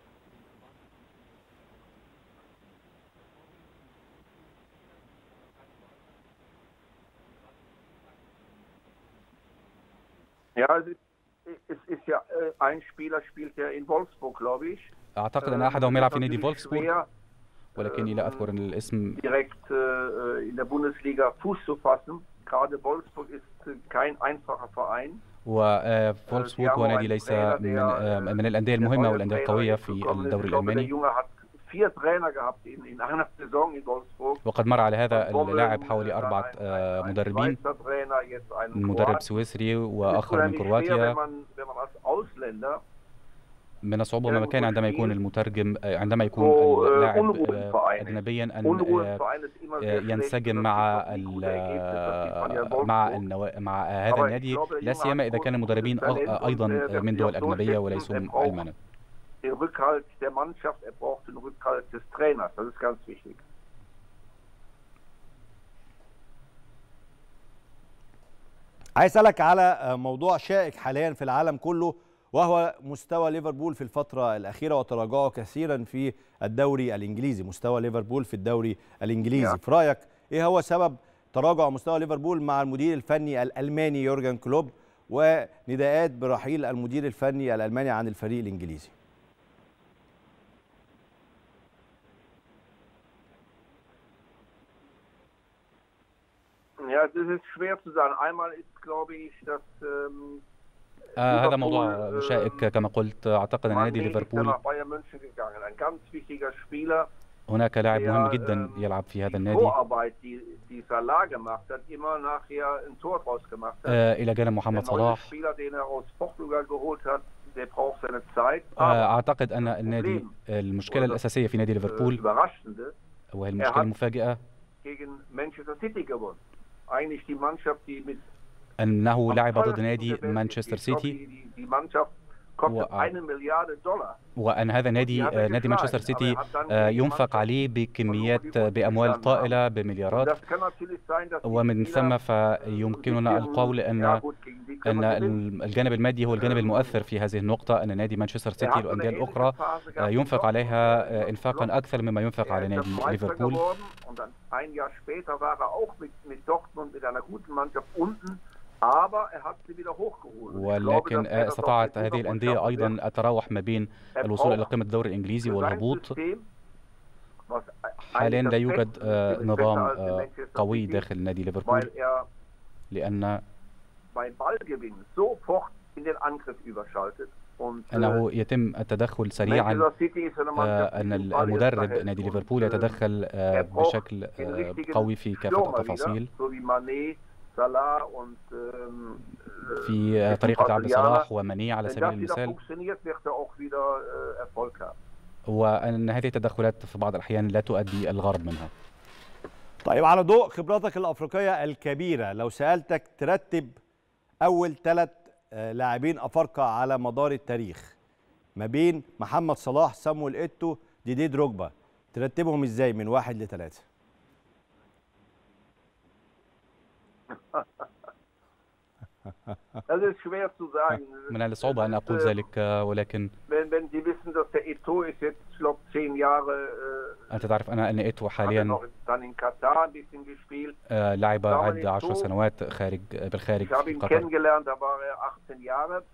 Speaker 3: Ja, also es ist ja, äh, ein Spieler spielt ja in Wolfsburg, glaube ich.
Speaker 2: أعتقد أن
Speaker 3: Äh,
Speaker 2: أحدهم
Speaker 3: es
Speaker 2: يلعب
Speaker 3: ist
Speaker 2: في نادي
Speaker 3: natürlich
Speaker 2: فولفسبورغ
Speaker 3: schwer,
Speaker 2: ولكني لا أذكر الاسم
Speaker 3: direkt äh, in der Bundesliga Fuß zu fassen. Gerade Wolfsburg ist äh, kein einfacher Verein.
Speaker 2: وفولفسبورغ هو نادي ليس من آه، من الأندية المهمة والأندية القوية في الدوري
Speaker 3: Ich glaube, der
Speaker 2: الألماني
Speaker 3: Junge hat vier Trainer gehabt in, in einer Saison in Wolfsburg.
Speaker 2: وقد مر على هذا
Speaker 3: Bommel,
Speaker 2: اللاعب حوالي
Speaker 3: äh,
Speaker 2: أربعة
Speaker 3: ein-
Speaker 2: آه،
Speaker 3: ein- ein
Speaker 2: مدربين
Speaker 3: Schweizer Trainer, jetzt einen
Speaker 2: مدرب
Speaker 3: Kroaten.
Speaker 2: سويسري
Speaker 3: Es ist
Speaker 2: وآخر من
Speaker 3: unheimlich schwer, wenn
Speaker 2: كرواتيا
Speaker 3: man, wenn man als Ausländer
Speaker 2: من الصعوبة ما كان عندما يكون المترجم آه، عندما يكون
Speaker 3: so äh,
Speaker 2: اللاعب
Speaker 3: Unruhen
Speaker 2: آه، أجنبيا أن آه،
Speaker 3: Unruhenverein ist immer
Speaker 2: آه،
Speaker 3: sehr schlecht.
Speaker 2: ينسجم
Speaker 3: Das
Speaker 2: مع
Speaker 3: gibt auch nie
Speaker 2: ال-
Speaker 3: gute Ergebnisse, das sieht man ja in
Speaker 2: آه، مع
Speaker 3: Wolfsburg.
Speaker 2: النوا- مع هذا
Speaker 3: Aber ich
Speaker 2: النادي
Speaker 3: glaube, der
Speaker 2: لا
Speaker 3: Junge
Speaker 2: سيما
Speaker 3: hat
Speaker 2: إذا كان
Speaker 3: großes
Speaker 2: المدربين أغ-
Speaker 3: Talent und
Speaker 2: أيضا
Speaker 3: der- der
Speaker 2: من
Speaker 3: wird
Speaker 2: دول
Speaker 3: auch
Speaker 2: أجنبية
Speaker 3: durchsetzen.
Speaker 2: وليسوا
Speaker 3: Er braucht
Speaker 2: ألمانا
Speaker 3: den Rückhalt der Mannschaft, er braucht den Rückhalt des Trainers. Das ist ganz wichtig.
Speaker 1: عايز اسالك على آه، موضوع شائك حاليا في العالم كله وهو مستوى ليفربول في الفتره الاخيره وتراجعه كثيرا في الدوري الانجليزي مستوى ليفربول في الدوري الانجليزي
Speaker 3: نعم.
Speaker 1: في رايك ايه هو سبب تراجع مستوى ليفربول مع المدير الفني الالماني يورجن كلوب ونداءات برحيل المدير الفني الالماني عن الفريق الانجليزي
Speaker 3: Ja, es ist schwer zu sagen. Einmal ist, glaube ich, dass ähm,
Speaker 2: آه هذا موضوع شائك كما قلت أعتقد أن نادي
Speaker 3: Mané ist ja
Speaker 2: ليفربول
Speaker 3: nach Bayern München gegangen. Ein ganz wichtiger Spieler.
Speaker 2: هناك لاعب مهم
Speaker 3: der,
Speaker 2: جدا
Speaker 3: ähm,
Speaker 2: يلعب في هذا
Speaker 3: die
Speaker 2: النادي
Speaker 3: Vorarbeit, die, die Salah gemacht hat, immer nachher ein Tor draus gemacht hat.
Speaker 2: آه إلى جانب
Speaker 3: Der
Speaker 2: محمد
Speaker 3: neue
Speaker 2: صلاح
Speaker 3: Spieler, den er aus Portugal geholt hat, der braucht seine Zeit.
Speaker 2: آه
Speaker 3: Aber
Speaker 2: أعتقد أن النادي المشكلة الأساسية في نادي
Speaker 3: äh,
Speaker 2: ليفربول
Speaker 3: Überraschende
Speaker 2: وهي المشكلة المفاجئة
Speaker 3: gegen Manchester City gewonnen. Eigentlich die Mannschaft, die mit
Speaker 2: أنه لعب ضد
Speaker 3: vollsten
Speaker 2: نادي
Speaker 3: der Welt
Speaker 2: مانشستر
Speaker 3: ist. Ich glaube,
Speaker 2: سيتي
Speaker 3: Die, die, die Mannschaft kostet
Speaker 2: Wow.
Speaker 3: eine Milliarde Dollar.
Speaker 2: وأن هذا نادي آه، نادي مانشستر سيتي آه، ينفق عليه بكميات آه، بأموال طائلة بمليارات
Speaker 3: Das kann natürlich sein, dass die
Speaker 2: ومن
Speaker 3: Spieler,
Speaker 2: ثم
Speaker 3: äh,
Speaker 2: فيمكننا
Speaker 3: ein bisschen-
Speaker 2: القول
Speaker 3: ja,
Speaker 2: أن
Speaker 3: gut, gegen die können
Speaker 2: أن
Speaker 3: wir gewinnen.
Speaker 2: الجانب المادي هو الجانب المؤثر في هذه النقطة أن نادي مانشستر
Speaker 3: Er
Speaker 2: سيتي
Speaker 3: hat so eine
Speaker 2: والأندية
Speaker 3: ähnliche
Speaker 2: الأخرى
Speaker 3: Phase gehabt
Speaker 2: آه،
Speaker 3: wie
Speaker 2: ينفق
Speaker 3: Dortmund,
Speaker 2: عليها
Speaker 3: äh,
Speaker 2: آه، إنفاقا
Speaker 3: Klopp.
Speaker 2: أكثر مما ينفق
Speaker 3: Er
Speaker 2: على
Speaker 3: ist
Speaker 2: نادي
Speaker 3: dann Meister
Speaker 2: ليفربول
Speaker 3: geworden und dann ein Jahr später war er auch mit, mit Dortmund mit einer guten Mannschaft unten, aber er hat sie wieder hochgeholt. Und ich glaube,
Speaker 2: ولكن
Speaker 3: dass er
Speaker 2: آه،
Speaker 3: das auch
Speaker 2: استطاعت
Speaker 3: mit
Speaker 2: هذه
Speaker 3: Liverpool
Speaker 2: الأندية
Speaker 3: schaffen
Speaker 2: أيضا
Speaker 3: wird.
Speaker 2: التراوح ما بين
Speaker 3: Er
Speaker 2: الوصول إلى
Speaker 3: braucht
Speaker 2: قمة الدوري الإنجليزي
Speaker 3: für sein
Speaker 2: والهبوط
Speaker 3: System, was
Speaker 2: حاليا
Speaker 3: eigentlich
Speaker 2: لا
Speaker 3: das
Speaker 2: يوجد
Speaker 3: Beste
Speaker 2: آه،
Speaker 3: ist, besser
Speaker 2: نظام
Speaker 3: als in
Speaker 2: آه،
Speaker 3: Manchester
Speaker 2: قوي
Speaker 3: City,
Speaker 2: داخل نادي ليفربول
Speaker 3: weil er
Speaker 2: لأن
Speaker 3: beim Ballgewinn sofort in den Angriff überschaltet. Und äh,
Speaker 2: أنه يتم التدخل سريعا
Speaker 3: Manchester City ist eine Mannschaft,
Speaker 2: آه، أن
Speaker 3: die den Ball jetzt
Speaker 2: المدرب
Speaker 3: behält.
Speaker 2: نادي
Speaker 3: Und,
Speaker 2: ليفربول
Speaker 3: äh,
Speaker 2: يتدخل آه،
Speaker 3: er braucht
Speaker 2: بشكل
Speaker 3: den
Speaker 2: آه،
Speaker 3: richtigen
Speaker 2: قوي في كافة
Speaker 3: Stürmer
Speaker 2: التفاصيل
Speaker 3: wieder, so wie Mané, Salah und ähm, äh,
Speaker 2: في آه،
Speaker 3: die
Speaker 2: طريقة عبد
Speaker 3: Brasilianer.
Speaker 2: صلاح وماني على
Speaker 3: Wenn
Speaker 2: سبيل
Speaker 3: das wieder
Speaker 2: المثال
Speaker 3: funktioniert, wird er auch wieder äh, Erfolg haben.
Speaker 2: وأن هذه التدخلات في بعض الأحيان لا تؤدي الغرض منها
Speaker 1: طيب على ضوء خبراتك الافريقيه الكبيره لو سالتك ترتب اول ثلاث لاعبين افارقه على مدار التاريخ ما بين محمد صلاح سامويل ايتو ديدي دروجبا ترتبهم ازاي من واحد لثلاثه
Speaker 3: Das ist schwer zu sagen.
Speaker 2: من الصعوبة أن أقول
Speaker 3: Äh,
Speaker 2: ذلك آه، ولكن
Speaker 3: Wenn, wenn Sie wissen, dass der Eto'o ist jetzt, ich glaube, zehn Jahre, äh,
Speaker 2: أنت تعرف أنا أن إيتو
Speaker 3: hat er
Speaker 2: حاليا
Speaker 3: noch dann in Katar ein bisschen gespielt.
Speaker 2: آه، لعب
Speaker 3: طبعاً
Speaker 2: عد عشر
Speaker 3: إيتو-
Speaker 2: سنوات خارج بالخارج
Speaker 3: Ich habe
Speaker 2: في
Speaker 3: ihn
Speaker 2: قطر
Speaker 3: kennengelernt, da war er 18 Jahre.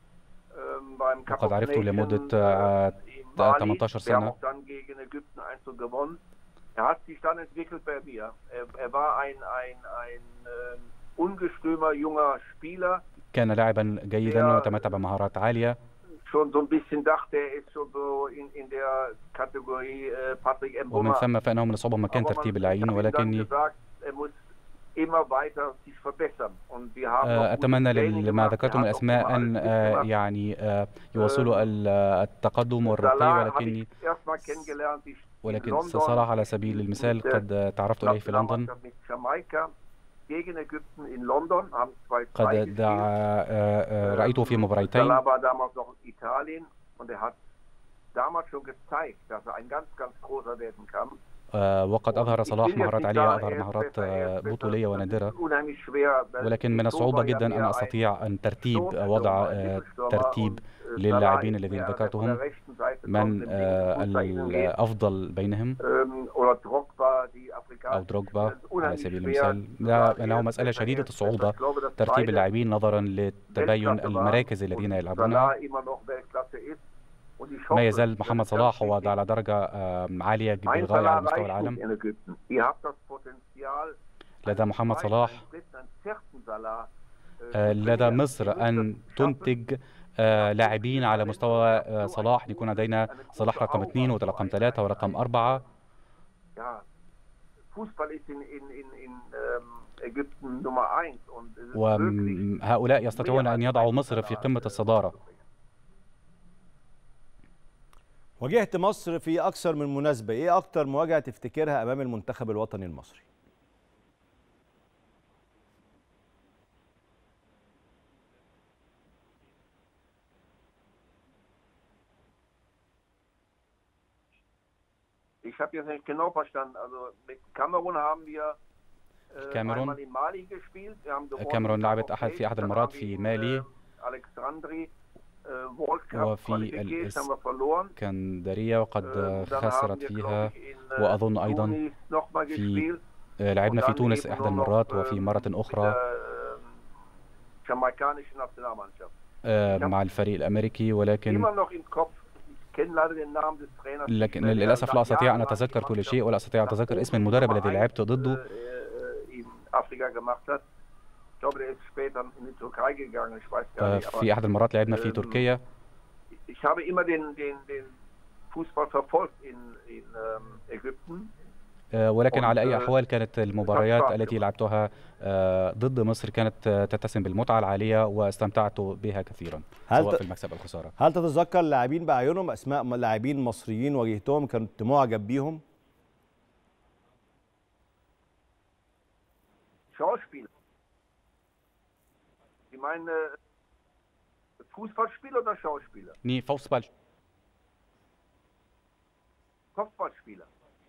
Speaker 3: Ähm, beim Cup
Speaker 2: وقد
Speaker 3: of
Speaker 2: عرفته
Speaker 3: Nations,
Speaker 2: لمدة
Speaker 3: äh,
Speaker 2: آه،
Speaker 3: in Mali.
Speaker 2: 18
Speaker 3: Wir haben
Speaker 2: سنة
Speaker 3: auch dann gegen Ägypten 1 zu gewonnen. Er hat sich dann entwickelt bei mir. Er, er war ein, ein, ein ähm, ungestümer junger Spieler.
Speaker 2: كان لاعبا جيدا
Speaker 3: يا-
Speaker 2: وتمتع بمهارات عالية
Speaker 3: Schon so ein bisschen dachte, er ist schon so in, in der Kategorie äh, Patrick
Speaker 2: ومن
Speaker 3: Mboma.
Speaker 2: ثم فإنه من الصعوبة مكان
Speaker 3: Aber man-
Speaker 2: ترتيب
Speaker 3: ich
Speaker 2: اللاعبين
Speaker 3: habe ihm dann
Speaker 2: ولكني
Speaker 3: gesagt, er muss immer weiter sich verbessern. Und wir haben
Speaker 2: آه،
Speaker 3: auch gutes
Speaker 2: أتمنى
Speaker 3: Training
Speaker 2: لما
Speaker 3: gemacht.
Speaker 2: ذكرته
Speaker 3: Er
Speaker 2: من
Speaker 3: hat auch
Speaker 2: الأسماء
Speaker 3: immer
Speaker 2: أن
Speaker 3: alles
Speaker 2: آه،
Speaker 3: mitgemacht.
Speaker 2: يعني آه، يواصلوا ال- آه، التقدم والرقي
Speaker 3: Salah habe
Speaker 2: ولكني
Speaker 3: ich erstmal kennengelernt. Ich in
Speaker 2: ولكن
Speaker 3: London
Speaker 2: صلاح على سبيل المثال
Speaker 3: mit der
Speaker 2: قد آه، تعرفت عليه في لندن
Speaker 3: Nationalmannschaft mit Jamaika gegen Ägypten in London, haben 2-2
Speaker 2: قد
Speaker 3: gespielt.
Speaker 2: دعا آه، آه، رأيته في مباراتين
Speaker 3: Salah war damals noch in Italien und er hat damals schon gezeigt, dass er ein ganz, ganz großer werden kann.
Speaker 2: آه، وقد أظهر
Speaker 3: Ich
Speaker 2: صلاح
Speaker 3: will jetzt
Speaker 2: مهارات
Speaker 3: nicht
Speaker 2: عالية
Speaker 3: sagen,
Speaker 2: أظهر
Speaker 3: er ist
Speaker 2: مهارات
Speaker 3: besser, er
Speaker 2: آه،
Speaker 3: ist besser.
Speaker 2: بطولية
Speaker 3: Das
Speaker 2: ونادرة
Speaker 3: ist unheimlich schwer. weil
Speaker 2: ولكن من
Speaker 3: Eto'o
Speaker 2: الصعوبة
Speaker 3: war ja
Speaker 2: جدا أن
Speaker 3: mehr ein
Speaker 2: أستطيع أن ترتيب
Speaker 3: Sturmstürmer,
Speaker 2: وضع
Speaker 3: ein
Speaker 2: آه،
Speaker 3: Mittelstürmer
Speaker 2: ترتيب
Speaker 3: und, äh,
Speaker 2: للاعبين
Speaker 3: Salah ist
Speaker 2: الذين
Speaker 3: der, der von
Speaker 2: ذكرتهم
Speaker 3: der rechten Seite
Speaker 2: من
Speaker 3: kommt, den
Speaker 2: آه،
Speaker 3: linken Fuß nach innen geht.
Speaker 2: الأفضل بينهم
Speaker 3: Ähm, oder Drogba, die Afrikaner.
Speaker 2: أو دروجبا
Speaker 3: Das ist
Speaker 2: على
Speaker 3: unheimlich
Speaker 2: سبيل
Speaker 3: schwer
Speaker 2: المثال
Speaker 3: zu
Speaker 2: لا
Speaker 3: sagen,
Speaker 2: أنه
Speaker 3: er ist
Speaker 2: مسألة
Speaker 3: besser, er
Speaker 2: شديدة
Speaker 3: ist besser.
Speaker 2: الصعوبة
Speaker 3: Ich glaube, dass
Speaker 2: ترتيب
Speaker 3: beide
Speaker 2: اللاعبين نظرا للتباين
Speaker 3: Weltklasse waren
Speaker 2: المراكز الذين
Speaker 3: und
Speaker 2: يلعبونها
Speaker 3: Salah immer noch Weltklasse ist. Und ich
Speaker 2: ما
Speaker 3: hoffe,
Speaker 2: يزال محمد
Speaker 3: das ist
Speaker 2: صلاح
Speaker 3: ganz
Speaker 2: هو
Speaker 3: wichtig.
Speaker 2: على درجة آه، عالية
Speaker 3: Ein
Speaker 2: بالغاية على
Speaker 3: Salah
Speaker 2: مستوى
Speaker 3: reicht
Speaker 2: العالم
Speaker 3: nicht in Ägypten. Ihr habt das Potenzial,
Speaker 2: لدى محمد صلاح
Speaker 3: einen dritten, einen vierten Salah, äh,
Speaker 2: آه،
Speaker 3: zu
Speaker 2: لدى
Speaker 3: trainieren.
Speaker 2: مصر
Speaker 3: Ihr müsst
Speaker 2: أن
Speaker 3: das schaffen.
Speaker 2: تنتج آه، لاعبين على مستوى آه، صلاح يكون لدينا صلاح رقم اثنين ورقم ثلاثة ورقم أربعة
Speaker 3: Ja, Fußball ist in, in, in, in ähm, Ägypten Nummer eins und es ist wirklich
Speaker 2: وهؤلاء يستطيعون أن يضعوا مصر في قمة الصدارة
Speaker 1: واجهت مصر في اكثر من مناسبه ايه اكتر مواجهه تفتكرها امام المنتخب الوطني المصري
Speaker 3: Ich habe jetzt nicht genau verstanden. Also mit Kamerun haben wir äh,
Speaker 2: Kamerun.
Speaker 3: einmal in Mali gespielt. Wir haben gewonnen.
Speaker 2: كاميرون لعبت
Speaker 3: Cup of
Speaker 2: أحد في أحد
Speaker 3: Nations.
Speaker 2: المرات
Speaker 3: Dann haben
Speaker 2: في
Speaker 3: wir in,
Speaker 2: مالي
Speaker 3: äh, Alexandri äh, World Cup
Speaker 2: وفي
Speaker 3: qualifiziert,
Speaker 2: الإس-
Speaker 3: haben wir verloren.
Speaker 2: اسكندرية وقد
Speaker 3: Äh, dann
Speaker 2: خسرت
Speaker 3: haben wir,
Speaker 2: فيها
Speaker 3: glaube ich, in, äh,
Speaker 2: وأظن أيضا
Speaker 3: Tunis noch mal
Speaker 2: في
Speaker 3: gespielt.
Speaker 2: آه، لعبنا
Speaker 3: Und
Speaker 2: في
Speaker 3: dann
Speaker 2: تونس
Speaker 3: eben
Speaker 2: إحدى
Speaker 3: nur noch,
Speaker 2: المرات
Speaker 3: ähm,
Speaker 2: وفي مرة
Speaker 3: mit
Speaker 2: أخرى
Speaker 3: der, ähm, jamaikanischen Nationalmannschaft.
Speaker 2: آه، مع الفريق الأمريكي ولكن
Speaker 3: Immer noch im Kopf. Ich kenne leider den Namen des Trainers. nicht
Speaker 2: لكن
Speaker 3: mehr, der
Speaker 2: للأسف لا
Speaker 3: nach
Speaker 2: أستطيع أن
Speaker 3: Jahren
Speaker 2: أتذكر
Speaker 3: die
Speaker 2: كل
Speaker 3: Mannschaft
Speaker 2: شيء ولا أستطيع أن أتذكر اسم
Speaker 3: nach
Speaker 2: المدرب
Speaker 3: Nummer
Speaker 2: الذي
Speaker 3: eins,
Speaker 2: لعبت ضده
Speaker 3: äh, äh, in Afrika gemacht hat. Ich glaube, der ist später in die Türkei gegangen, ich weiß gar
Speaker 2: آه،
Speaker 3: nicht.
Speaker 2: في أحد المرات لعبنا في
Speaker 3: ähm,
Speaker 2: تركيا
Speaker 3: ich habe immer den, den, den Fußball verfolgt in, in ähm, Ägypten.
Speaker 2: آه، ولكن على أي
Speaker 3: und, äh,
Speaker 2: أحوال كانت المباريات
Speaker 3: Spaß
Speaker 2: التي
Speaker 3: gemacht.
Speaker 2: لعبتها آه، ضد مصر كانت آه، تتسم بالمتعة العالية واستمتعت بها كثيرا
Speaker 1: هل
Speaker 2: سواء
Speaker 1: ت-
Speaker 2: في المكسب أو الخسارة
Speaker 1: هل تتذكر لاعبين باعينهم اسماء م- لاعبين مصريين واجهتهم كنت معجب بيهم
Speaker 3: Schauspieler. Sie meinen äh, Fußballspieler oder Schauspieler?
Speaker 2: ني فوسبال
Speaker 3: Kopfballspieler.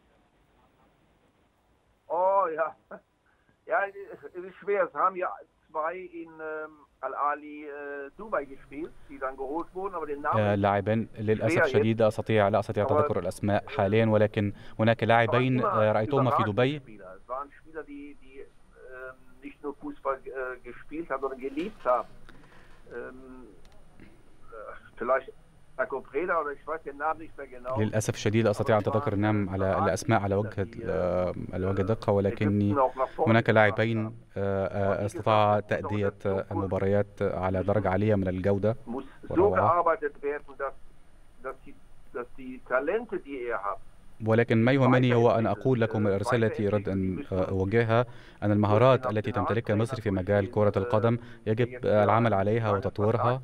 Speaker 3: Oh ja. Ja, es ist schwer. Es haben ja zwei in ähm, Al-Ali äh, Dubai gespielt, die dann geholt wurden, aber den Namen.
Speaker 2: آه، لاعبين للأسف
Speaker 3: شوية
Speaker 2: الشديد لا أستطيع لا أستطيع
Speaker 3: طبعاً.
Speaker 2: تذكر الأسماء حاليا ولكن هناك
Speaker 3: Aber
Speaker 2: لاعبين
Speaker 3: immer
Speaker 2: آه، رأيتهما في
Speaker 3: überragende
Speaker 2: دبي
Speaker 3: Spieler. Es waren Spieler, die, die ähm, nicht nur Fußball äh, gespielt haben, sondern geliebt haben. Ähm, äh, vielleicht Marco Preda oder ich weiß den Namen nicht mehr genau.
Speaker 2: للأسف الشديد لا أستطيع أن أتذكر النام على الأسماء على وجه ال- آه، على وجه الدقة ولكني
Speaker 3: Ägypten auch nach vorne
Speaker 2: هناك
Speaker 3: gebracht haben.
Speaker 2: لاعبين آه، آه، استطاع تأدية آه، المباريات على درجة عالية من الجودة
Speaker 3: muss so
Speaker 2: Wunderbar.
Speaker 3: gearbeitet werden, dass, dass, die, dass die Talente, die ihr habt,
Speaker 2: ولكن ما يهمني هو أن أقول لكم الرسالة التي أريد أن آه، أوجهها أن المهارات التي تمتلكها مصر في مجال كرة القدم يجب آه، العمل عليها وتطويرها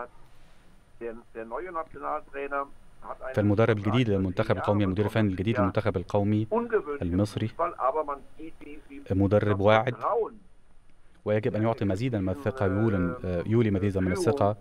Speaker 2: فالمدرب الجديد للمنتخب القومي المدير الفني الجديد للمنتخب القومي المصري مدرب واعد ويجب أن يعطي مزيدا من الثقة يولي, آه، يولي مزيدا من الثقة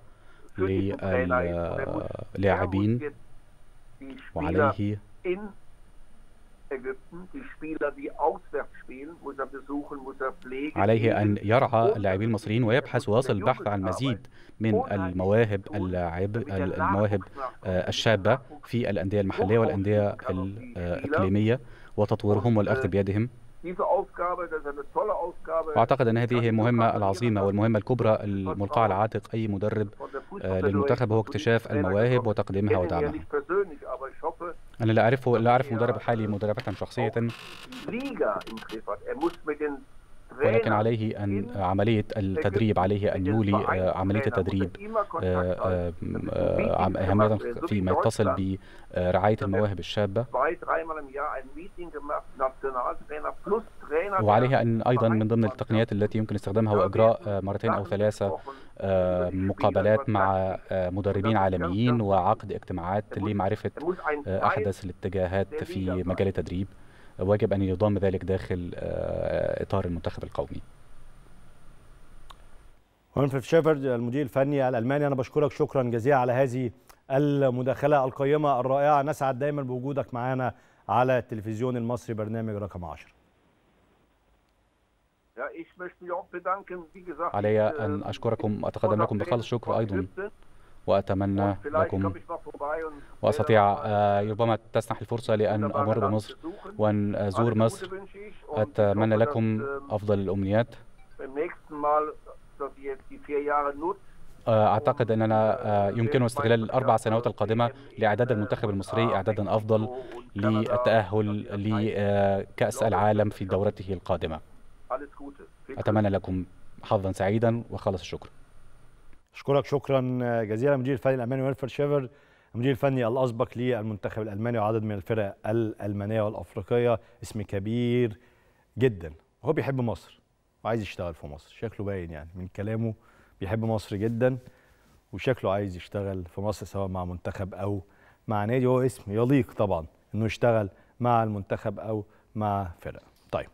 Speaker 2: للاعبين وعليه
Speaker 3: in Ägypten die Spieler, die auswärts spielen, muss er besuchen, muss er pflegen.
Speaker 2: عليه أن يرعى اللاعبين المصريين ويبحث ويصل البحث عن مزيد من المواهب اللاعب المواهب آه، الشابة في الأندية المحلية والأندية الإقليمية وتطويرهم والأخذ بيدهم
Speaker 3: Diese Aufgabe, das ist eine tolle Aufgabe.
Speaker 2: وأعتقد أن هذه هي المهمة العظيمة والمهمة الكبرى الملقاة على عاتق أي مدرب
Speaker 3: von der
Speaker 2: آه،
Speaker 3: Fußballföderation
Speaker 2: للمنتخب هو اكتشاف المواهب وتقديمها
Speaker 3: Ich kenne ihn ja
Speaker 2: ودعمها
Speaker 3: nicht persönlich, aber ich hoffe,
Speaker 2: أنا لا أعرفه لا أعرف المدرب الحالي مدربة شخصية
Speaker 3: die Liga im Griff hat. Er muss mit den
Speaker 2: ولكن
Speaker 3: Trainern
Speaker 2: عليه أن عملية التدريب عليه أن يولي آه، عملية التدريب آه، آه، آه، عم- أهمية فيما يتصل برعاية المواهب الشابة
Speaker 3: zwei, dreimal im Jahr ein Meeting gemacht, Nationaltrainer plus Trainer.
Speaker 2: وعليه أن أيضا من ضمن التقنيات التي يمكن استخدامها هو إجراء آه، مرتين أو ثلاثة آه، مقابلات مع آه، مدربين عالميين وعقد اجتماعات لمعرفة
Speaker 3: Er muss ein
Speaker 2: آه، أحدث الاتجاهات في مجال التدريب ويجب أن يضم ذلك داخل آه، إطار المنتخب القومي
Speaker 1: وينفرد شيفرد المدير الفني الالماني انا بشكرك شكرا جزيلا على هذه المداخله القيمه الرائعه نسعد دايما بوجودك معنا على التلفزيون المصري برنامج رقم 10
Speaker 3: Ja, ich möchte mich auch bedanken. Wie gesagt,
Speaker 2: علي
Speaker 3: ich,
Speaker 2: أن
Speaker 3: äh,
Speaker 2: أشكركم
Speaker 3: bin
Speaker 2: وأتقدم لكم
Speaker 3: von
Speaker 2: بخالص شكر أيضا
Speaker 3: Ägypten
Speaker 2: وأتمنى
Speaker 3: und vielleicht
Speaker 2: لكم
Speaker 3: komme ich mal vorbei und
Speaker 2: وأستطيع
Speaker 3: werde
Speaker 2: آه،
Speaker 3: mal
Speaker 2: ربما تسنح الفرصة لأن
Speaker 3: wunderbare
Speaker 2: أمر
Speaker 3: Land
Speaker 2: بمصر
Speaker 3: besuchen.
Speaker 2: وأن أزور
Speaker 3: Alles Gute
Speaker 2: مصر
Speaker 3: wünsche ich und ich
Speaker 2: أتمنى
Speaker 3: hoffe,
Speaker 2: لكم
Speaker 3: dass, ähm,
Speaker 2: أفضل الأمنيات
Speaker 3: beim nächsten Mal, dass ihr jetzt die vier Jahre nutzt.
Speaker 2: آه، أعتقد أننا آه، يمكن استغلال الأربع سنوات القادمة لإعداد المنتخب المصري إعدادا أفضل للتأهل لكأس العالم في دورته القادمة
Speaker 3: Alles Gute. Viel Glück.
Speaker 2: أتمنى لكم حظا سعيدا وخالص الشكر
Speaker 1: اشكرك شكرا جزيلا المدير الفني الالماني وينفرد شيفرد المدير الفني الاسبق للمنتخب الالماني وعدد من الفرق الالمانيه والافريقيه اسم كبير جدا هو بيحب مصر وعايز يشتغل في مصر شكله باين يعني من كلامه بيحب مصر جدا وشكله عايز يشتغل في مصر سواء مع منتخب او مع نادي هو اسم يليق طبعا انه يشتغل مع المنتخب او مع فرقه طيب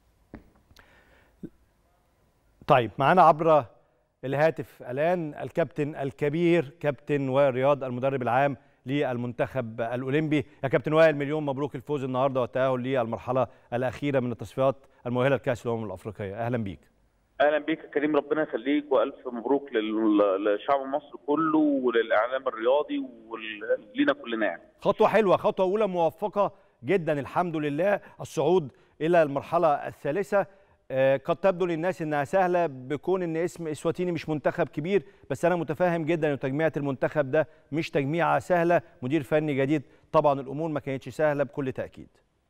Speaker 1: طيب معانا عبر الهاتف الان الكابتن الكبير كابتن وائل رياض المدرب العام للمنتخب الاولمبي يا كابتن وائل مليون مبروك الفوز النهارده والتاهل للمرحله الاخيره من التصفيات المؤهله لكاس الامم الافريقيه اهلا بيك
Speaker 4: اهلا بيك يا كريم ربنا يخليك والف مبروك لل- لشعب مصر كله وللاعلام الرياضي ولينا كلنا يعني
Speaker 1: خطوه حلوه خطوه اولى موفقه جدا الحمد لله الصعود الى المرحله الثالثه آه، قد تبدو للناس انها سهله بكون ان اسم اسواتيني مش منتخب كبير بس انا متفاهم جدا ان تجميعه المنتخب ده مش تجميعه سهله مدير فني جديد طبعا الامور ما كانتش سهله بكل تاكيد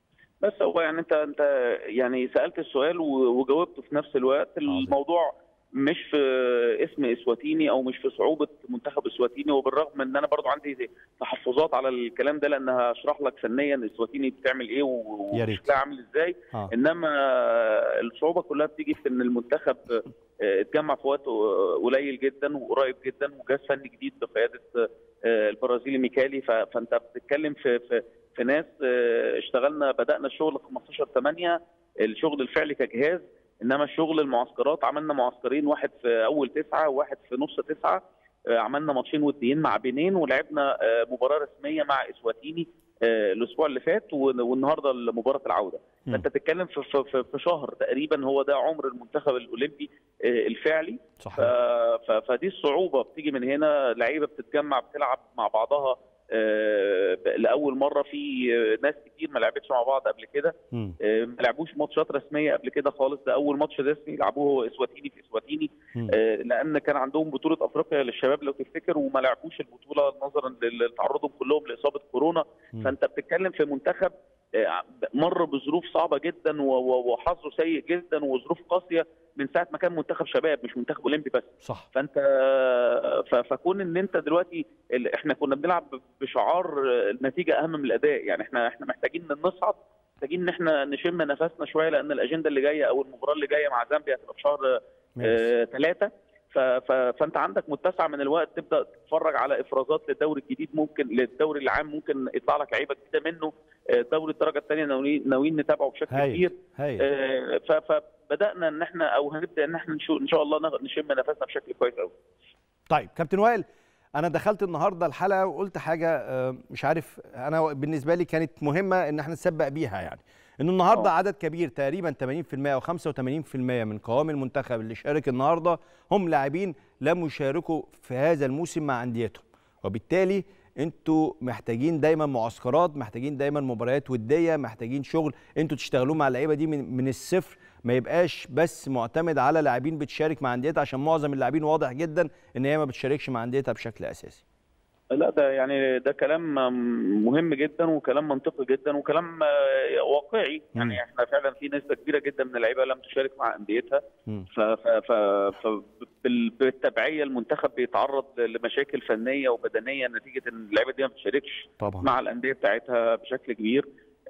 Speaker 4: بس هو يعني انت انت يعني سالت السؤال و- وجاوبته في نفس الوقت الموضوع مش في اسم اسواتيني او مش في صعوبه منتخب اسواتيني وبالرغم ان انا برضو عندي تحفظات على الكلام ده لان هشرح لك فنيا اسواتيني بتعمل ايه و-
Speaker 1: يا ريت.
Speaker 4: وشكلها عامل ازاي
Speaker 1: آه.
Speaker 4: انما الصعوبه كلها بتيجي في ان المنتخب آه، اتجمع في وقت قليل جدا وقريب جدا وجهاز فني جديد بقياده آه، البرازيلي ميكالي ف- فانت بتتكلم في في في ناس آه، اشتغلنا بدانا الشغل 15 8 الشغل الفعلي كجهاز انما الشغل المعسكرات عملنا معسكرين واحد في اول تسعه وواحد في نص تسعه آه، عملنا ماتشين وديين مع بنين ولعبنا آه، مباراه رسميه مع اسواتيني آه، الاسبوع اللي فات ون- والنهارده مباراه العوده
Speaker 1: مم.
Speaker 4: فانت تتكلم في, في, في, في شهر تقريبا هو ده عمر المنتخب الاولمبي آه، الفعلي ف...
Speaker 1: صحيح
Speaker 4: ف... فدي الصعوبه بتيجي من هنا لعيبه بتتجمع بتلعب مع بعضها آه، لاول مره في آه، ناس كتير ما لعبتش مع بعض قبل كده
Speaker 1: مم.
Speaker 4: آه، ما لعبوش ماتشات رسميه قبل كده خالص ده اول ماتش رسمي لعبوه هو اسواتيني في اسواتيني
Speaker 1: مم.
Speaker 4: آه، لان كان عندهم بطوله افريقيا للشباب لو تفتكر وما لعبوش البطوله نظرا لتعرضهم كلهم لاصابه كورونا
Speaker 1: مم.
Speaker 4: فانت بتتكلم في منتخب آه، مر بظروف صعبه جدا و- و- وحظه سيء جدا وظروف قاسيه من ساعه ما كان منتخب شباب مش منتخب اولمبي بس
Speaker 1: صح
Speaker 4: فانت ف- فكون ان انت دلوقتي ال- احنا كنا بنلعب بشعار النتيجه اهم من الاداء يعني احنا احنا محتاجين ان نصعد محتاجين ان احنا نشم نفسنا شويه لان الاجنده اللي جايه او المباراه اللي جايه مع زامبيا هتبقى في شهر
Speaker 1: ماشي.
Speaker 4: ثلاثة فانت عندك متسع من الوقت تبدا تتفرج على افرازات للدوري الجديد ممكن للدوري العام ممكن يطلع لك لعيبه جديده منه آه، دوري الدرجه الثانيه ناويين ناويين نتابعه بشكل
Speaker 1: هايل
Speaker 4: كبير
Speaker 1: هايل
Speaker 4: آه، ف- فبدانا ان احنا او هنبدا ان احنا نشو- ان شاء الله نغ- نشم نفسنا بشكل كويس قوي
Speaker 1: طيب كابتن وائل انا دخلت النهارده الحلقه وقلت حاجه آه، مش عارف انا بالنسبه لي كانت مهمه ان احنا نسبق بيها يعني انه النهارده
Speaker 4: آه.
Speaker 1: عدد كبير تقريبا 80% او 85% من قوام المنتخب اللي شارك النهارده هم لاعبين لم يشاركوا في هذا الموسم مع انديتهم وبالتالي انتوا محتاجين دايما معسكرات محتاجين دايما مباريات وديه محتاجين شغل انتوا تشتغلوه مع اللعيبه دي من, من الصفر ما يبقاش بس معتمد على لاعبين بتشارك مع انديتها عشان معظم اللاعبين واضح جدا ان هي ما بتشاركش مع انديتها بشكل اساسي
Speaker 4: لا ده يعني ده كلام مهم جدا وكلام منطقي جدا وكلام آه، واقعي
Speaker 1: مم.
Speaker 4: يعني احنا فعلا في نسبه كبيره جدا من اللعيبه لم تشارك مع انديتها
Speaker 1: مم.
Speaker 4: ف ف ف ف بال- بالتبعيه المنتخب بيتعرض لمشاكل فنيه وبدنيه نتيجه ان اللعيبه دي ما بتشاركش
Speaker 1: طبعا
Speaker 4: مع الانديه بتاعتها بشكل كبير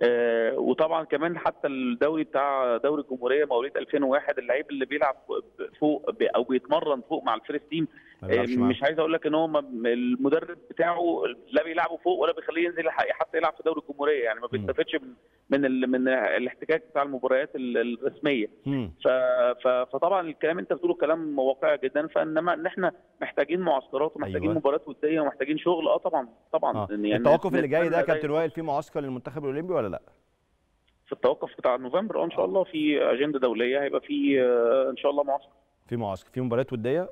Speaker 4: آه وطبعا كمان حتى الدوري بتاع دوري الجمهوريه مواليد 2001 اللعيب اللي بيلعب فوق ب- او بيتمرن فوق مع الفيرست تيم
Speaker 1: ما
Speaker 4: آه،
Speaker 1: بيلعبش معاهم.
Speaker 4: مش عايز اقول لك ان هو م- المدرب بتاعه لا بيلعبه فوق ولا بيخليه ينزل يح- حتى يلعب في دوري الجمهوريه يعني ما
Speaker 1: مم.
Speaker 4: بيستفادش من من ال من الاحتكاك بتاع المباريات ال- الرسميه
Speaker 1: مم.
Speaker 4: ف ف فطبعا الكلام انت بتقوله كلام واقعي جدا فانما ان احنا محتاجين معسكرات ومحتاجين
Speaker 1: أيوة.
Speaker 4: مباريات وديه ومحتاجين شغل اه طبعا طبعا
Speaker 1: آه.
Speaker 4: يعني
Speaker 1: التوقف اللي جاي ده
Speaker 4: نتمنى
Speaker 1: كابتن وائل في معسكر للمنتخب الاولمبي ولا لا؟
Speaker 4: في التوقف بتاع نوفمبر اه ان شاء الله في اجنده دوليه هيبقى في آه، ان شاء الله معسكر
Speaker 1: في معسكر في مباريات وديه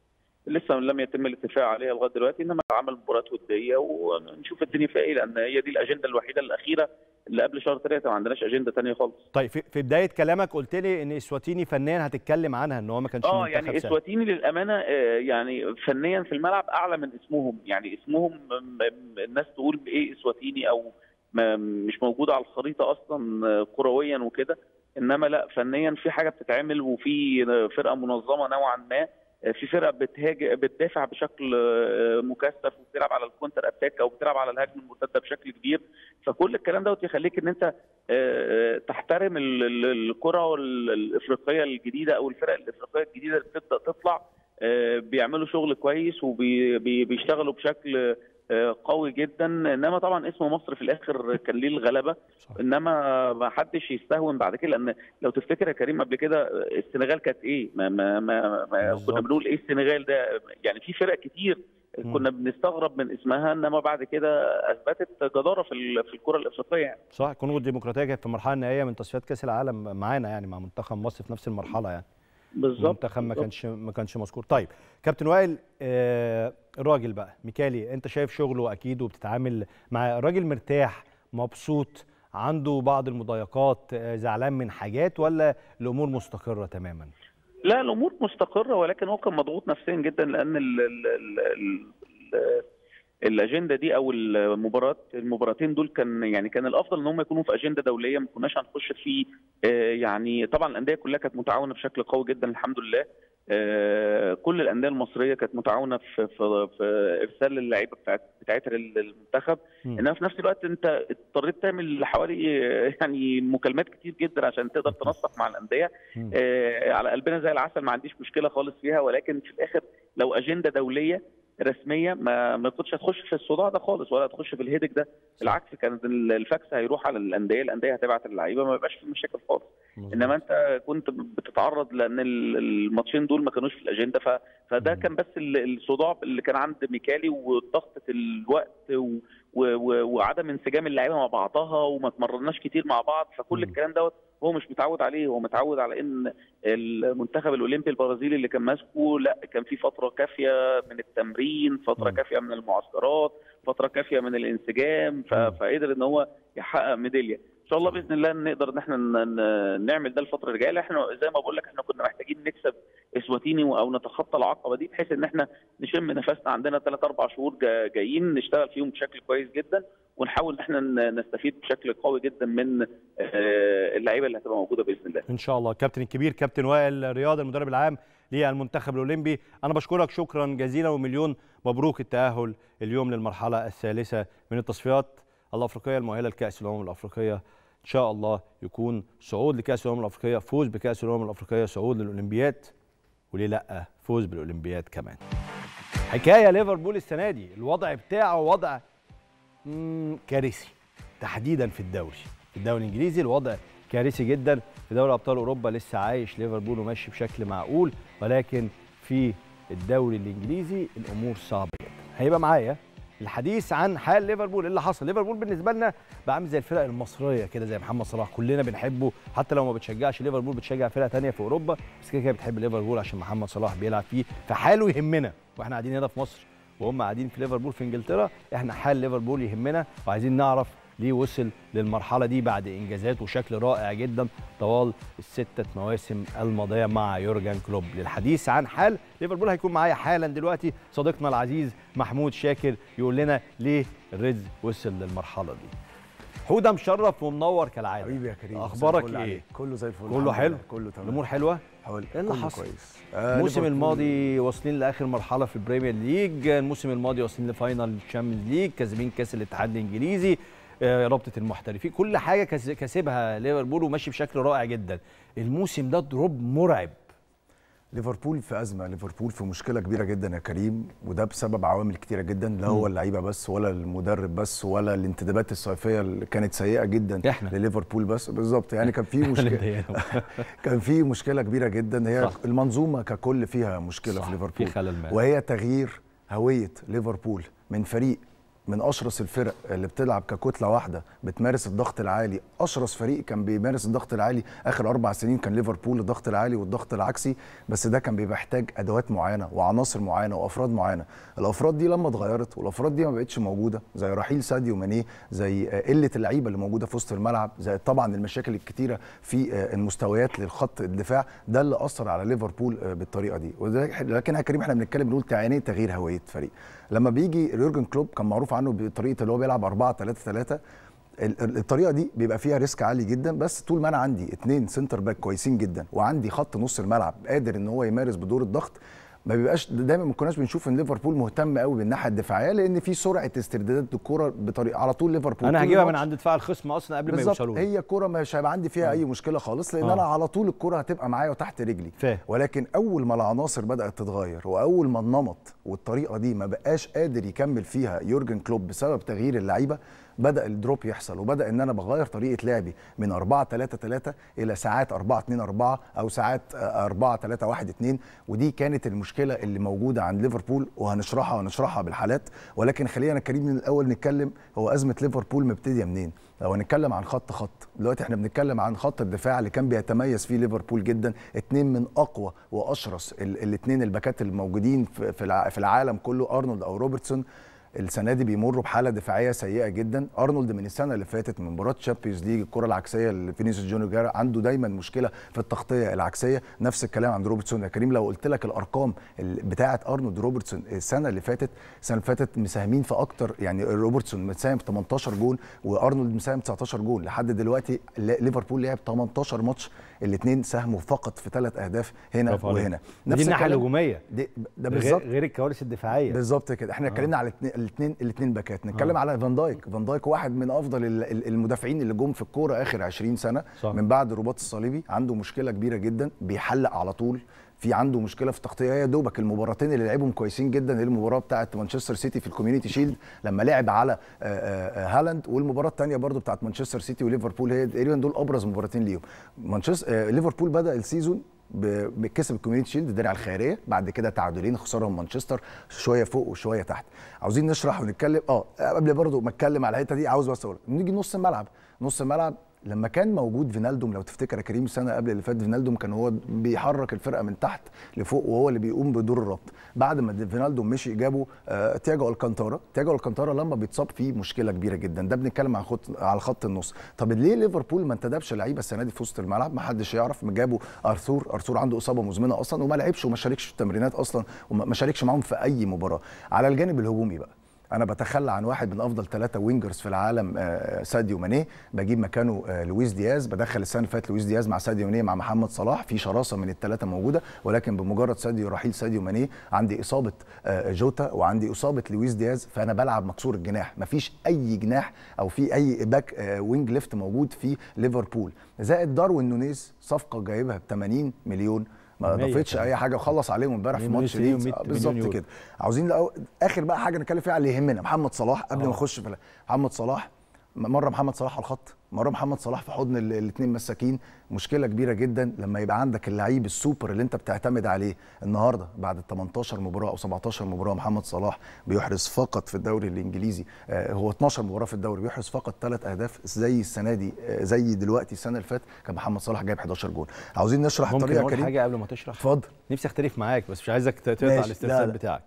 Speaker 4: لسه لم يتم الاتفاق عليها لغايه دلوقتي انما عمل مباريات وديه ونشوف الدنيا فيها ايه لان هي دي الاجنده الوحيده الاخيره اللي قبل شهر ثلاثه ما عندناش اجنده ثانيه خالص.
Speaker 1: طيب في, في بدايه كلامك قلت لي ان اسواتيني فنيا هتتكلم عنها ان هو ما كانش
Speaker 4: اه
Speaker 1: منتخب
Speaker 4: يعني
Speaker 1: سهل.
Speaker 4: اسواتيني للامانه آه، يعني فنيا في الملعب اعلى من اسمهم يعني اسمهم م- م- الناس تقول ايه اسواتيني او ما مش موجوده على الخريطه اصلا آه، كرويا وكده انما لا فنيا في حاجه بتتعمل وفي فرقه منظمه نوعا ما آه، في فرقه بتهاج بتدافع بشكل آه، مكثف وبتلعب على الكونتر اتاك او بتلعب على الهجمه المرتده بشكل كبير فكل الكلام دوت يخليك ان انت آه، تحترم ال- ال- الكره ال- الافريقيه الجديده او الفرق الافريقيه الجديده اللي بتبدا تطلع آه، بيعملوا شغل كويس وبيشتغلوا بشكل آه، قوي جدا انما طبعا اسم مصر في الاخر كان ليه الغلبه
Speaker 1: صح.
Speaker 4: انما ما حدش يستهون بعد كده لان لو تفتكر يا كريم قبل كده السنغال كانت ايه ما ما ما, ما
Speaker 1: بالظبط.
Speaker 4: كنا بنقول ايه السنغال ده يعني في فرق كتير
Speaker 1: مم.
Speaker 4: كنا بنستغرب من اسمها انما بعد كده اثبتت جداره في ال- في الكره الافريقيه يعني
Speaker 1: صح الكونغو الديمقراطيه كانت في المرحله النهائيه من تصفيات كاس العالم معانا يعني مع منتخب مصر في نفس المرحله يعني
Speaker 4: بالظبط
Speaker 1: المنتخب ما كانش ما كانش مذكور طيب كابتن وائل آه الراجل بقى ميكالي انت شايف شغله اكيد وبتتعامل مع الراجل مرتاح مبسوط عنده بعض المضايقات آه زعلان من حاجات ولا الامور مستقره تماما
Speaker 4: لا الامور مستقره ولكن هو كان مضغوط نفسيا جدا لان ال ال ال ال الاجنده دي او المباراه المباراتين دول كان يعني كان الافضل ان هم يكونوا في اجنده دوليه ما كناش هنخش في يعني طبعا الانديه كلها كانت متعاونه بشكل قوي جدا الحمد لله كل الانديه المصريه كانت متعاونه في في, في ارسال اللعيبه بتاعت بتاعتها للمنتخب انما في نفس الوقت انت اضطريت تعمل حوالي يعني مكالمات كتير جدا عشان تقدر تنسق مع الانديه على قلبنا زي العسل ما عنديش مشكله خالص فيها ولكن في الاخر لو اجنده دوليه رسميه ما ما كنتش هتخش في الصداع ده خالص ولا هتخش في الهيدك ده بالعكس كان الفاكس هيروح على الانديه الانديه هتبعت اللعيبه ما يبقاش في مشاكل خالص انما انت كنت بتتعرض لان الماتشين دول ما كانوش في الاجنده ف... فده كان بس الصداع اللي كان عند ميكالي وضغطه الوقت و... و... وعدم انسجام اللعيبه مع بعضها وما تمرناش كتير مع بعض فكل الكلام دوت هو مش متعود عليه هو متعود على ان المنتخب الاولمبي البرازيلي اللي كان ماسكه لا كان في فتره كافيه من التمرين فتره كافيه من المعسكرات فتره كافيه من الانسجام فقدر ان هو يحقق ميداليه ان شاء الله باذن الله نقدر ان احنا نعمل ده الفتره اللي جايه احنا زي ما بقول لك احنا كنا محتاجين نكسب اسواتيني او نتخطى العقبه دي بحيث ان احنا نشم نفسنا عندنا ثلاث اربع شهور جايين نشتغل فيهم بشكل كويس جدا ونحاول ان احنا نستفيد بشكل قوي جدا من اللعيبه اللي هتبقى موجوده باذن الله.
Speaker 1: ان شاء الله كابتن الكبير كابتن وائل رياض المدرب العام للمنتخب الاولمبي انا بشكرك شكرا جزيلا ومليون مبروك التاهل اليوم للمرحله الثالثه من التصفيات الافريقيه المؤهله لكاس الامم الافريقيه ان شاء الله يكون صعود لكاس الامم الافريقيه فوز بكاس الامم الافريقيه صعود للاولمبياد وليه لا فوز بالاولمبياد كمان حكايه ليفربول السنه دي الوضع بتاعه وضع كارثي تحديدا في الدوري في الدوري الانجليزي الوضع كارثي جدا في دوري ابطال اوروبا لسه عايش ليفربول وماشي بشكل معقول ولكن في الدوري الانجليزي الامور صعبه جدا هيبقى معايا الحديث عن حال ليفربول اللي حصل ليفربول بالنسبه لنا بقى عامل زي الفرق المصريه كده زي محمد صلاح كلنا بنحبه حتى لو ما بتشجعش ليفربول بتشجع فرقه ثانيه في اوروبا بس كده كده بتحب ليفربول عشان محمد صلاح بيلعب فيه فحاله يهمنا واحنا قاعدين هنا في مصر وهم قاعدين في ليفربول في انجلترا احنا حال ليفربول يهمنا وعايزين نعرف ليه وصل للمرحله دي بعد انجازات وشكل رائع جدا طوال السته مواسم الماضيه مع يورجن كلوب للحديث عن حال ليفربول هيكون معايا حالا دلوقتي صديقنا العزيز محمود شاكر يقول لنا ليه الريدز وصل للمرحله دي حوده مشرف ومنور كالعاده
Speaker 5: حبيبي يا كريم
Speaker 1: اخبارك ايه
Speaker 5: كله زي الفل
Speaker 1: كله حلو
Speaker 5: كله تمام
Speaker 1: الامور حلوه
Speaker 5: حلو
Speaker 1: ايه اللي
Speaker 5: كله
Speaker 1: حصل
Speaker 5: كويس
Speaker 1: الموسم
Speaker 5: ليفربول-
Speaker 1: الماضي واصلين لاخر مرحله في البريمير ليج الموسم الماضي واصلين لفاينل الشامبيونز ليج كاسبين كاس الاتحاد الانجليزي آه، رابطه المحترفين كل حاجه كاس- كاسبها ليفربول وماشي بشكل رائع جدا الموسم ده دروب مرعب
Speaker 5: ليفربول في ازمه ليفربول في مشكله كبيره جدا يا كريم وده بسبب عوامل كتيره جدا لا هو اللعيبه بس ولا المدرب بس ولا الانتدابات الصيفيه اللي كانت سيئه جدا
Speaker 1: إحنا.
Speaker 5: لليفربول بس بالظبط يعني كان في مشكله كان في مشكله كبيره جدا هي
Speaker 1: صح.
Speaker 5: المنظومه ككل فيها مشكله
Speaker 1: صح،
Speaker 5: في
Speaker 1: في
Speaker 5: ليفربول
Speaker 1: خلل ما.
Speaker 5: وهي تغيير هويه ليفربول من فريق من اشرس الفرق اللي بتلعب ككتله واحده بتمارس الضغط العالي اشرس فريق كان بيمارس الضغط العالي اخر اربع سنين كان ليفربول الضغط العالي والضغط العكسي بس ده كان بيبقى محتاج ادوات معينه وعناصر معينه وافراد معينه الافراد دي لما اتغيرت والافراد دي ما بقتش موجوده زي رحيل ساديو ماني زي آه، قله اللعيبه اللي موجوده في وسط الملعب زي طبعا المشاكل الكتيره في آه، المستويات للخط الدفاع ده اللي اثر على ليفربول آه، بالطريقه دي وده- لكن يا كريم احنا بنتكلم بنقول يعني إيه تغيير هويه فريق لما بيجي يورجن كلوب كان معروف عنه بطريقه اللي هو بيلعب 4 3 3 ال- ال- الطريقه دي بيبقى فيها ريسك عالي جدا بس طول ما انا عندي اتنين سنتر باك كويسين جدا وعندي خط نص الملعب قادر ان هو يمارس بدور الضغط ما بيبقاش دايما ما كناش بنشوف ان ليفربول مهتم قوي بالناحيه الدفاعيه لان في سرعه استردادات الكوره بطريقه على طول ليفربول
Speaker 1: انا
Speaker 5: طول
Speaker 1: هجيبها من
Speaker 5: الماتش.
Speaker 1: عند دفاع الخصم اصلا قبل ما
Speaker 5: بالظبط
Speaker 1: يوصلوا
Speaker 5: هي كوره مش هيبقى عندي فيها اي مشكله خالص لان
Speaker 1: آه.
Speaker 5: انا على طول الكوره هتبقى معايا وتحت رجلي
Speaker 1: فاهم.
Speaker 5: ولكن اول ما العناصر بدات تتغير واول ما النمط والطريقه دي ما بقاش قادر يكمل فيها يورجن كلوب بسبب تغيير اللعيبه بدا الدروب يحصل وبدا ان انا بغير طريقه لعبي من 4 3 3 الى ساعات 4 2 4 او ساعات آه، 4 3 1 2 ودي كانت المشكله اللي موجوده عند ليفربول وهنشرحها وهنشرحها بالحالات ولكن خلينا كريم من الاول نتكلم هو ازمه ليفربول مبتديه منين لو هنتكلم عن خط خط دلوقتي احنا بنتكلم عن خط الدفاع اللي كان بيتميز فيه ليفربول جدا اتنين من اقوى واشرس الاثنين الباكات الموجودين في في الع- في العالم كله ارنولد او روبرتسون السنه دي بيمروا بحاله دفاعيه سيئه جدا ارنولد من السنه اللي فاتت من مباراه تشامبيونز ليج الكره العكسيه لفينيسيوس جونيور جارا عنده دايما مشكله في التغطيه العكسيه نفس الكلام عند روبرتسون يا كريم لو قلت لك الارقام ال- بتاعه ارنولد روبرتسون السنه اللي فاتت السنه اللي فاتت مساهمين في اكتر يعني روبرتسون مساهم في 18 جول وارنولد مساهم 19 جول لحد دلوقتي ل- ليفربول لعب 18 ماتش الاثنين ساهموا فقط في ثلاث اهداف هنا
Speaker 1: برافو عليك.
Speaker 5: وهنا
Speaker 1: دي الناحيه
Speaker 5: الكلام-
Speaker 1: الهجوميه
Speaker 5: دي ده
Speaker 1: غير,
Speaker 5: بالظبط
Speaker 1: غير الكوارث الدفاعيه
Speaker 5: بالظبط كده احنا اتكلمنا على الاثنين الاثنين باكات نتكلم على فان دايك فان دايك واحد من افضل ال- ال- المدافعين اللي جم في الكوره اخر 20 سنه
Speaker 1: صح.
Speaker 5: من بعد الرباط الصليبي عنده مشكله كبيره جدا بيحلق على طول في عنده مشكله في التغطيه يا دوبك المباراتين اللي لعبهم كويسين جدا هي المباراه بتاعه مانشستر سيتي في الكوميونتي شيلد لما لعب على آه، آه، آه، هالاند والمباراه الثانيه برضو بتاعه مانشستر سيتي وليفربول هي تقريبا دول ابرز مباراتين ليهم مانشستر آه، ليفربول بدا السيزون ب- بكسب الكوميونتي شيلد الدرع الخيريه بعد كده تعادلين خسرهم مانشستر شويه فوق وشويه تحت عاوزين نشرح ونتكلم اه قبل برضو ما اتكلم على الحته دي عاوز بس اقول نيجي نص الملعب نص الملعب لما كان موجود فينالدوم لو تفتكر يا كريم السنه قبل اللي فاتت فينالدوم كان هو بيحرك الفرقه من تحت لفوق وهو اللي بيقوم بدور الربط بعد ما فينالدوم مشي جابوا آه تياجو الكانتارا تياجو الكانتارا لما بيتصاب فيه مشكله كبيره جدا ده بنتكلم على خط على خط النص طب ليه ليفربول ما انتدبش لعيبه السنه دي في وسط الملعب ما حدش يعرف جابوا ارثور ارثور عنده اصابه مزمنه اصلا وما لعبش وما شاركش في التمرينات اصلا وما ما شاركش معاهم في اي مباراه على الجانب الهجومي بقى انا بتخلى عن واحد من افضل ثلاثه وينجرز في العالم آه، ساديو ماني بجيب مكانه آه، لويس دياز بدخل السنه اللي فاتت لويس دياز مع ساديو ماني مع محمد صلاح في شراسه من الثلاثه موجوده ولكن بمجرد ساديو رحيل ساديو ماني عندي اصابه آه، جوتا وعندي اصابه لويس دياز فانا بلعب مكسور الجناح مفيش اي جناح او في اي باك آه، وينج ليفت موجود في ليفربول زائد داروين نونيز صفقه جايبها ب 80 مليون ما
Speaker 1: مية
Speaker 5: اضافتش
Speaker 1: كمان.
Speaker 5: اي حاجه وخلص عليهم امبارح في
Speaker 1: مية
Speaker 5: ماتش
Speaker 1: مليون
Speaker 5: ليدز
Speaker 1: ومية
Speaker 5: آه،
Speaker 1: مليون
Speaker 5: بالظبط
Speaker 1: يورو.
Speaker 5: كده عاوزين لأو... اخر بقى حاجه نتكلم فيها على اللي يهمنا محمد صلاح قبل
Speaker 1: آه.
Speaker 5: ما نخش في ال- محمد صلاح مره محمد صلاح على الخط مره محمد صلاح في حضن الاثنين مساكين مشكله كبيره جدا لما يبقى عندك اللعيب السوبر اللي انت بتعتمد عليه النهارده بعد 18 مباراه او 17 مباراه محمد صلاح بيحرز فقط في الدوري الانجليزي آه هو 12 مباراه في الدوري بيحرز فقط ثلاث اهداف زي السنه دي آه زي دلوقتي السنه اللي فاتت كان محمد صلاح جايب 11 جول عاوزين نشرح
Speaker 1: ممكن
Speaker 5: الطريقه
Speaker 1: اقول
Speaker 5: كريم
Speaker 1: حاجه قبل ما تشرح
Speaker 5: اتفضل
Speaker 1: نفسي اختلف معاك بس مش عايزك ت- تقطع
Speaker 5: ماشي. لا،
Speaker 1: الاسترسال
Speaker 5: لا.
Speaker 1: بتاعك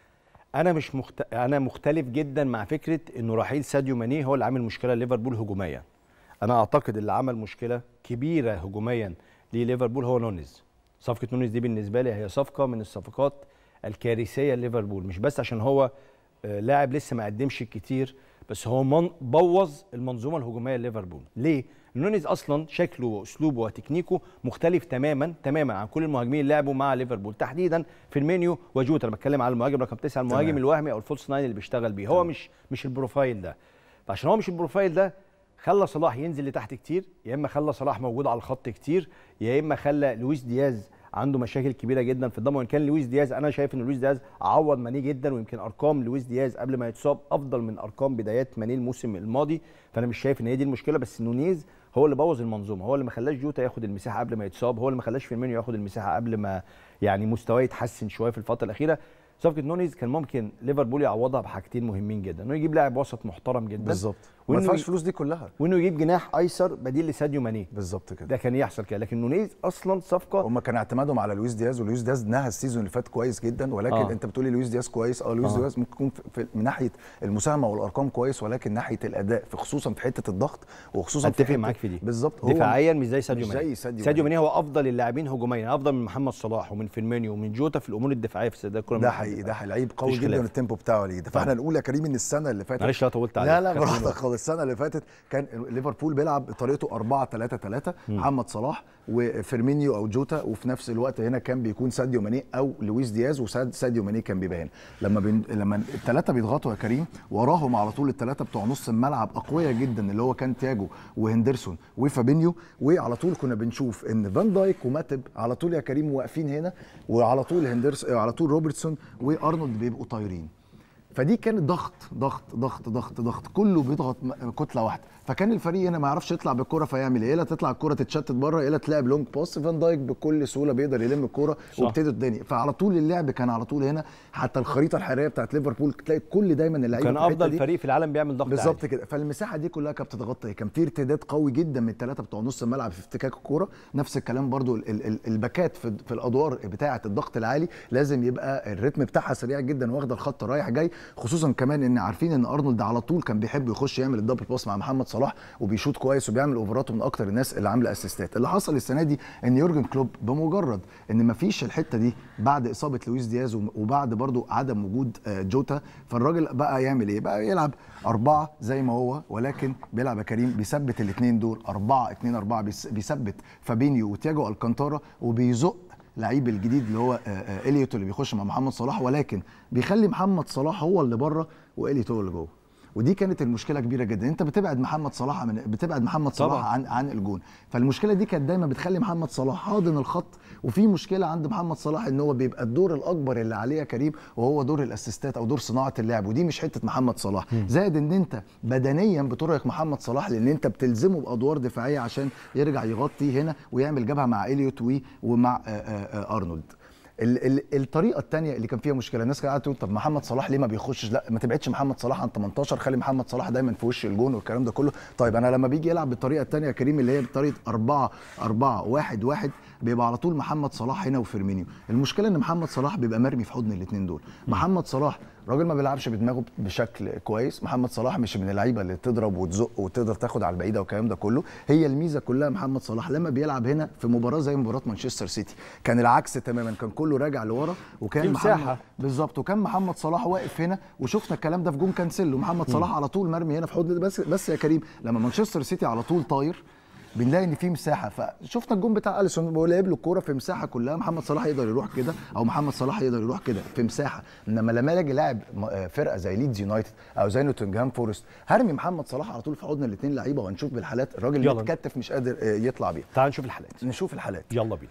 Speaker 1: انا مش مخت... انا مختلف جدا مع فكره انه رحيل ساديو ماني هو اللي عامل مشكله لليفربول هجوميا انا اعتقد اللي عمل مشكله كبيره هجوميا لليفربول هو نونيز صفقه نونيز دي بالنسبه لي هي صفقه من الصفقات الكارثيه لليفربول مش بس عشان هو آه، لاعب لسه ما قدمش كتير بس هو من بوظ المنظومه الهجوميه لليفربول ليه نونيز اصلا شكله واسلوبه وتكنيكه مختلف تماما تماما عن كل المهاجمين اللي لعبوا مع ليفربول تحديدا في المنيو وجوتا انا بتكلم على المهاجم رقم 9 المهاجم
Speaker 5: تمام.
Speaker 1: الوهمي او الفولس ناين اللي بيشتغل بيه هو مش مش البروفايل ده فعشان هو مش البروفايل ده خلى صلاح ينزل لتحت كتير يا اما خلى صلاح موجود على الخط كتير يا اما خلى لويس دياز عنده مشاكل كبيره جدا في الضم وان كان لويس دياز انا شايف ان لويس دياز عوض ماني جدا ويمكن ارقام لويس دياز قبل ما يتصاب افضل من ارقام بدايات ماني الموسم الماضي فانا مش شايف ان هي دي المشكله بس نونيز هو اللي بوظ المنظومه هو اللي ما خلاش جوتا ياخد المساحه قبل ما يتصاب هو اللي ما خلاش فيرمينيو ياخد المساحه قبل ما يعني مستواه يتحسن شويه في الفتره الاخيره صفقه نونيز كان ممكن ليفربول يعوضها بحاجتين مهمين جدا انه يجيب لاعب وسط محترم جدا
Speaker 5: بالظبط ما
Speaker 1: وإنه
Speaker 5: يدفعش
Speaker 1: ي-
Speaker 5: الفلوس دي كلها
Speaker 1: وانه يجيب جناح ايسر بديل لساديو ماني
Speaker 5: بالظبط كده
Speaker 1: ده كان يحصل كده لكن نونيز اصلا صفقه
Speaker 5: هم كان اعتمادهم على لويس دياز ولويس دياز نهى السيزون اللي فات كويس جدا ولكن
Speaker 1: آه.
Speaker 5: آه. انت بتقولي لويس دياز كويس اه لويس
Speaker 1: آه.
Speaker 5: آه. دياز ممكن يكون في في من ناحيه المساهمه والارقام كويس ولكن ناحيه الاداء في خصوصا في حته الضغط وخصوصا في
Speaker 1: اتفق
Speaker 5: حتة-
Speaker 1: معاك في دي
Speaker 5: بالظبط هو
Speaker 1: دفاعيا مش زي ساديو
Speaker 5: مش
Speaker 1: ماني
Speaker 5: زي ساديو
Speaker 1: ساديو
Speaker 5: ماني.
Speaker 1: ماني هو افضل اللاعبين هجوميا افضل من محمد صلاح ومن فيرمينيو ومن جوتا في الامور الدفاعيه في استداد الكره
Speaker 5: ده حقيقي ده حقيقي لعيب قوي
Speaker 1: مفيش
Speaker 5: جدا
Speaker 1: خلاف.
Speaker 5: والتيمبو بتاعه عالي جدا فاحنا نقول يا كريم ان السنه اللي فاتت
Speaker 1: معلش لا طولت عليك
Speaker 5: لا لا
Speaker 1: خدت
Speaker 5: براحتك
Speaker 1: منك.
Speaker 5: خالص السنه اللي فاتت كان ليفربول بيلعب بطريقته 4 3 3 محمد صلاح وفيرمينيو او جوتا وفي نفس الوقت هنا كان بيكون ساديو ماني او لويس دياز وساديو ماني كان بيبقى هنا لما بين... لما الثلاثه بيضغطوا يا كريم وراهم على طول الثلاثه بتوع نص الملعب اقوياء جدا اللي هو كان تياجو وهندرسون وفابينيو وعلى طول كنا بنشوف ان فان دايك وماتب على طول يا كريم واقفين هنا وعلى طول هندرس على طول روبرتسون وارنولد بيبقوا طايرين فدي كانت ضغط ضغط ضغط ضغط ضغط كله بيضغط م- كتله واحده فكان الفريق هنا ما يعرفش يطلع بالكره فيعمل ايه لا تطلع الكره تتشتت بره يا لا تلعب لونج باس فان دايك بكل سهوله بيقدر يلم الكره
Speaker 1: صح.
Speaker 5: وابتدوا الدنيا فعلى طول اللعب كان على طول هنا حتى الخريطه الحراريه بتاعت ليفربول تلاقي كل دايما اللعيبه
Speaker 1: كان
Speaker 5: في الحتة
Speaker 1: افضل
Speaker 5: دي
Speaker 1: فريق في العالم بيعمل ضغط
Speaker 5: بالظبط
Speaker 1: عالي.
Speaker 5: كده فالمساحه دي كلها كانت بتتغطى كان في ارتداد قوي جدا من الثلاثه بتوع نص الملعب في افتكاك الكوره نفس الكلام برضو ال- ال- ال- الباكات في, في الادوار بتاعه الضغط العالي لازم يبقى الريتم بتاعها سريع جدا واخده الخط رايح جاي خصوصا كمان ان عارفين ان ارنولد على طول كان بيحب يخش يعمل الدبل باس مع محمد صلاح وبيشوط كويس وبيعمل اوفراته من اكتر الناس اللي عامله اسيستات اللي حصل السنه دي ان يورجن كلوب بمجرد ان مفيش الحته دي بعد اصابه لويس دياز وبعد برضو عدم وجود آه، جوتا فالراجل بقى يعمل ايه بقى يلعب أربعة زي ما هو ولكن بيلعب يا كريم بيثبت الاثنين دول أربعة اتنين أربعة بيس- بيثبت فابينيو وتياجو الكانتارا وبيزق لعيب الجديد اللي هو آه، آه، اليوت اللي بيخش مع محمد صلاح ولكن بيخلي محمد صلاح هو اللي بره واليوت هو اللي جوه ودي كانت المشكله كبيره جدا انت بتبعد محمد صلاح من بتبعد محمد صلاح
Speaker 1: طبعا.
Speaker 5: عن عن الجون فالمشكله دي كانت دايما بتخلي محمد صلاح حاضن الخط وفي مشكله عند محمد صلاح ان هو بيبقى الدور الاكبر اللي عليه يا كريم وهو دور الاسيستات او دور صناعه اللعب ودي مش حته محمد صلاح زائد ان انت بدنيا بترهق محمد صلاح لان انت بتلزمه بادوار دفاعيه عشان يرجع يغطي هنا ويعمل جبهه مع اليوت وي ومع آه، آه، آه، ارنولد ال- ال- الطريقه الثانيه اللي كان فيها مشكله الناس كانت قاعده تقول طب محمد صلاح ليه ما بيخشش لا ما تبعدش محمد صلاح عن 18 خلي محمد صلاح دايما في وش الجون والكلام ده كله طيب انا لما بيجي يلعب بالطريقه الثانيه يا كريم اللي هي بطريقه 4 4 1 1 بيبقى على طول محمد صلاح هنا وفيرمينيو المشكله ان محمد صلاح بيبقى مرمي في حضن الاثنين دول محمد صلاح راجل ما بيلعبش بدماغه بشكل كويس محمد صلاح مش من اللعيبه اللي تضرب وتزق وتقدر تاخد على البعيده والكلام ده كله هي الميزه كلها محمد صلاح لما بيلعب هنا في مباراه زي مباراه مانشستر سيتي كان العكس تماما كان كله راجع لورا وكان
Speaker 1: في
Speaker 5: محمد
Speaker 1: مساحة.
Speaker 5: بالظبط وكان محمد صلاح واقف هنا وشفنا الكلام ده في جون كانسيلو محمد صلاح على طول مرمي هنا في حضن بس بس يا كريم لما مانشستر سيتي على طول طاير بنلاقي ان في مساحه فشفنا الجون بتاع اليسون هو لعب له الكوره في مساحه كلها محمد صلاح يقدر يروح كده او محمد صلاح يقدر يروح كده في مساحه انما لما اجي لاعب م- آه فرقه زي ليدز يونايتد او زي نوتنجهام فورست هرمي محمد صلاح على طول في حضن الاثنين لعيبه وهنشوف بالحالات الراجل
Speaker 1: يلا.
Speaker 5: متكتف مش قادر آه، يطلع بيها
Speaker 1: تعال نشوف الحالات
Speaker 5: نشوف الحالات
Speaker 1: يلا بينا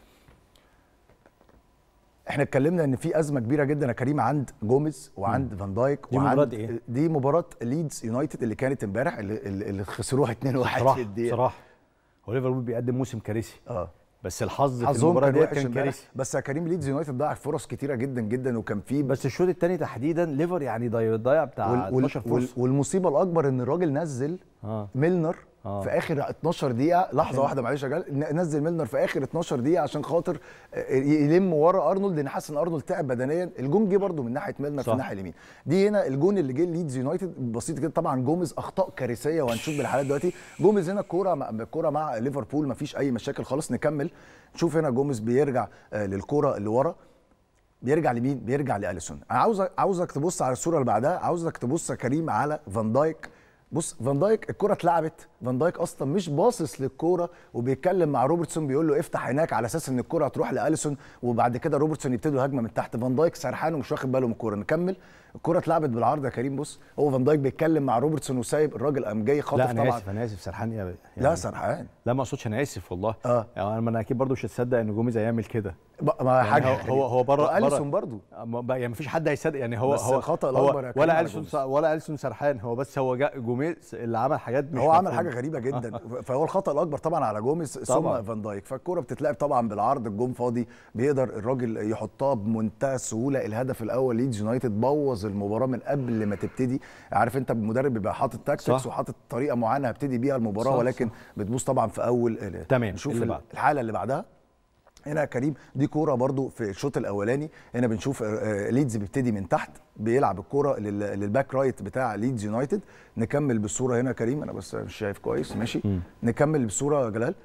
Speaker 5: احنا اتكلمنا ان في ازمه كبيره جدا يا كريم عند جوميز وعند فان دايك
Speaker 1: دي
Speaker 5: وعند
Speaker 1: مباراة إيه؟
Speaker 5: دي مباراه ليدز يونايتد اللي كانت امبارح اللي, اللي اللي خسروها 2-1 في
Speaker 1: بصراحه
Speaker 5: الدقيقه
Speaker 1: بصراحه هو ليفربول بيقدم موسم كارثي
Speaker 5: اه
Speaker 1: بس الحظ في
Speaker 5: حظهم
Speaker 1: المباراه
Speaker 5: كان
Speaker 1: دي
Speaker 5: وحش
Speaker 1: كان
Speaker 5: امبارح
Speaker 1: كارثي
Speaker 5: بس يا كريم ليدز يونايتد ضيع فرص كتيره جدا جدا وكان في
Speaker 1: بس الشوط الثاني تحديدا ليفر يعني ضيع ضيع بتاع
Speaker 5: وال
Speaker 1: 12
Speaker 5: وال
Speaker 1: فرصه
Speaker 5: والمصيبه الاكبر ان الراجل نزل
Speaker 1: اه
Speaker 5: ميلنر
Speaker 1: آه.
Speaker 5: في اخر 12 دقيقه لحظه واحده معلش يا جلال ن- نزل ميلنر في اخر 12 دقيقه عشان خاطر آه، يلم ورا ارنولد لان حاسس ان ارنولد تعب بدنيا الجون جه برده من ناحيه ميلنر في
Speaker 1: صح.
Speaker 5: الناحيه اليمين دي هنا الجون اللي جه ليدز يونايتد بسيط كده طبعا جوميز اخطاء كارثيه وهنشوف بالحالات دلوقتي جوميز هنا الكوره مع الكوره مع ليفربول مفيش اي مشاكل خالص نكمل نشوف هنا جوميز بيرجع آه، للكوره اللي ورا بيرجع لمين؟ بيرجع لاليسون. انا عاوز عاوزك تبص على الصوره اللي بعدها، عاوزك تبص يا كريم على فان دايك. بص فان دايك الكره اتلعبت، فان دايك اصلا مش باصص للكوره وبيتكلم مع روبرتسون بيقول له افتح هناك على اساس ان الكره هتروح لاليسون وبعد كده روبرتسون يبتدوا هجمه من تحت، فان دايك سرحان ومش واخد باله من الكوره، نكمل. الكره اتلعبت بالعرض يا كريم بص هو فان دايك بيتكلم مع روبرتسون وسايب الراجل قام جاي خاطف
Speaker 1: لا انا
Speaker 5: طبعا
Speaker 1: اسف انا اسف سرحان يا يعني
Speaker 5: لا سرحان
Speaker 1: لا ما اقصدش انا اسف والله
Speaker 5: آه.
Speaker 1: يعني ما انا اكيد برضه مش هتصدق ان جوميز هيعمل كده
Speaker 5: بقى- ما
Speaker 1: يعني
Speaker 5: حاجه
Speaker 1: هو- هو- هو بره-
Speaker 5: اليسون
Speaker 1: بره.
Speaker 5: برضه
Speaker 1: ما بقى- يعني مفيش حد هيصدق يعني هو
Speaker 5: بس
Speaker 1: هو
Speaker 5: الخطأ
Speaker 1: هو
Speaker 5: الأكبر يا كريم
Speaker 1: ولا
Speaker 5: على
Speaker 1: اليسون
Speaker 5: جوميز.
Speaker 1: ولا اليسون سرحان هو بس هو جا جوميز اللي عمل حاجات مش
Speaker 5: هو عمل
Speaker 1: مفهومة.
Speaker 5: حاجه غريبه جدا فهو الخطا الاكبر طبعا على جوميز
Speaker 1: طبعاً.
Speaker 5: ثم فان دايك فالكوره بتتلعب طبعا بالعرض الجون فاضي بيقدر الراجل يحطها بمنتهى السهوله الهدف الاول ليدز يونايتد بوظ المباراه من قبل ما تبتدي عارف انت المدرب بيبقى حاطط تاكتكس
Speaker 1: صح.
Speaker 5: وحاطط طريقه معينه هبتدي بيها المباراه
Speaker 1: صح،
Speaker 5: ولكن بتبوظ طبعا في اول
Speaker 1: تمام،
Speaker 5: نشوف
Speaker 1: اللي
Speaker 5: ال-
Speaker 1: بعد.
Speaker 5: الحاله اللي بعدها هنا يا كريم دي كوره برضو في الشوط الاولاني هنا بنشوف آه، آه، ليدز بيبتدي من تحت بيلعب الكوره لل- للباك رايت بتاع ليدز يونايتد نكمل بالصوره هنا يا كريم انا بس مش شايف كويس ماشي نكمل بالصوره يا جلال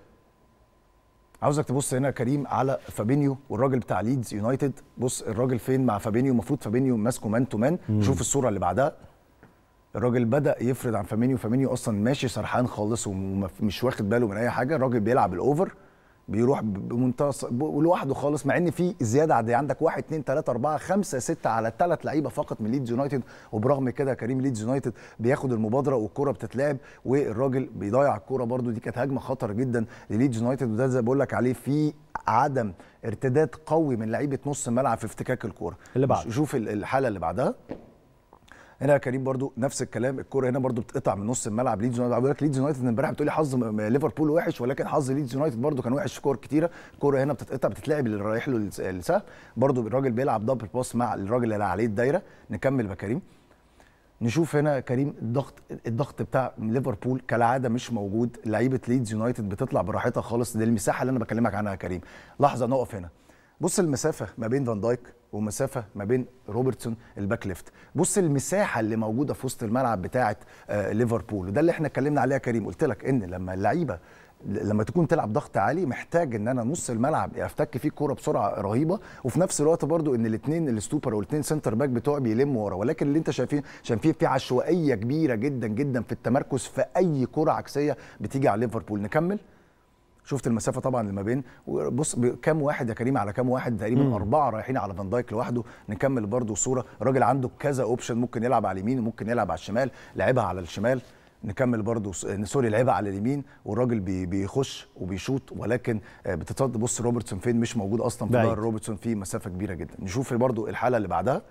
Speaker 5: عاوزك تبص هنا يا كريم على فابينيو والراجل بتاع ليدز يونايتد بص الراجل فين مع فابينيو المفروض فابينيو ماسكه مان تو مان شوف الصوره اللي بعدها الراجل بدا يفرد عن فامينيو فامينيو اصلا ماشي سرحان خالص ومش واخد باله من اي حاجه الراجل بيلعب الاوفر بيروح ب- بمنتهى الص- ب- لوحده خالص مع ان في زياده عاديه عندك 1 2 3 4 5 6 على ثلاث لعيبه فقط من ليدز يونايتد وبرغم كده يا كريم ليدز يونايتد بياخد المبادره والكره بتتلعب والراجل بيضيع الكره برده دي كانت هجمه خطر جدا لليدز يونايتد وده زي بقول لك عليه في عدم ارتداد قوي من لعيبه نص الملعب في افتكاك الكوره
Speaker 1: اللي بعده.
Speaker 5: شوف ال- الحاله اللي بعدها هنا يا كريم برضو نفس الكلام الكوره هنا برضو بتقطع من نص الملعب ليدز يونايتد بقول لك ليدز يونايتد امبارح بتقولي حظ م- م- ليفربول وحش ولكن حظ ليدز يونايتد برضو كان وحش في كور كتيره الكوره هنا بتتقطع بتتلعب اللي رايح له الس- السهم برضو الراجل بيلعب دبل باس مع الراجل اللي عليه الدايره نكمل يا كريم نشوف هنا يا كريم الضغط الضغط بتاع ليفربول كالعاده مش موجود لعيبه ليدز يونايتد بتطلع براحتها خالص دي المساحه اللي انا بكلمك عنها يا كريم لحظه نقف هنا بص المسافه ما بين فان دايك ومسافه ما بين روبرتسون الباك ليفت بص المساحه اللي موجوده في وسط الملعب بتاعه آه ليفربول وده اللي احنا اتكلمنا عليها كريم قلت لك ان لما اللعيبه لما تكون تلعب ضغط عالي محتاج ان انا نص الملعب افتك فيه الكوره بسرعه رهيبه وفي نفس الوقت برضو ان الاثنين الستوبر والاثنين سنتر باك بتوعي بيلموا ورا ولكن اللي انت شايفين شايفين في عشوائيه كبيره جدا جدا في التمركز في اي كره عكسيه بتيجي على ليفربول نكمل شفت المسافه طبعا اللي ما بين بص كام واحد يا كريم على كام واحد تقريبا مم. اربعه رايحين على فان دايك لوحده نكمل برضو الصوره الراجل عنده كذا اوبشن ممكن يلعب على اليمين وممكن يلعب على الشمال لعبها على الشمال نكمل برضو سوري لعبها على اليمين والراجل بي بيخش وبيشوط ولكن بتتصد بص روبرتسون فين مش موجود اصلا في ظهر روبرتسون في مسافه كبيره جدا نشوف برضو الحاله اللي بعدها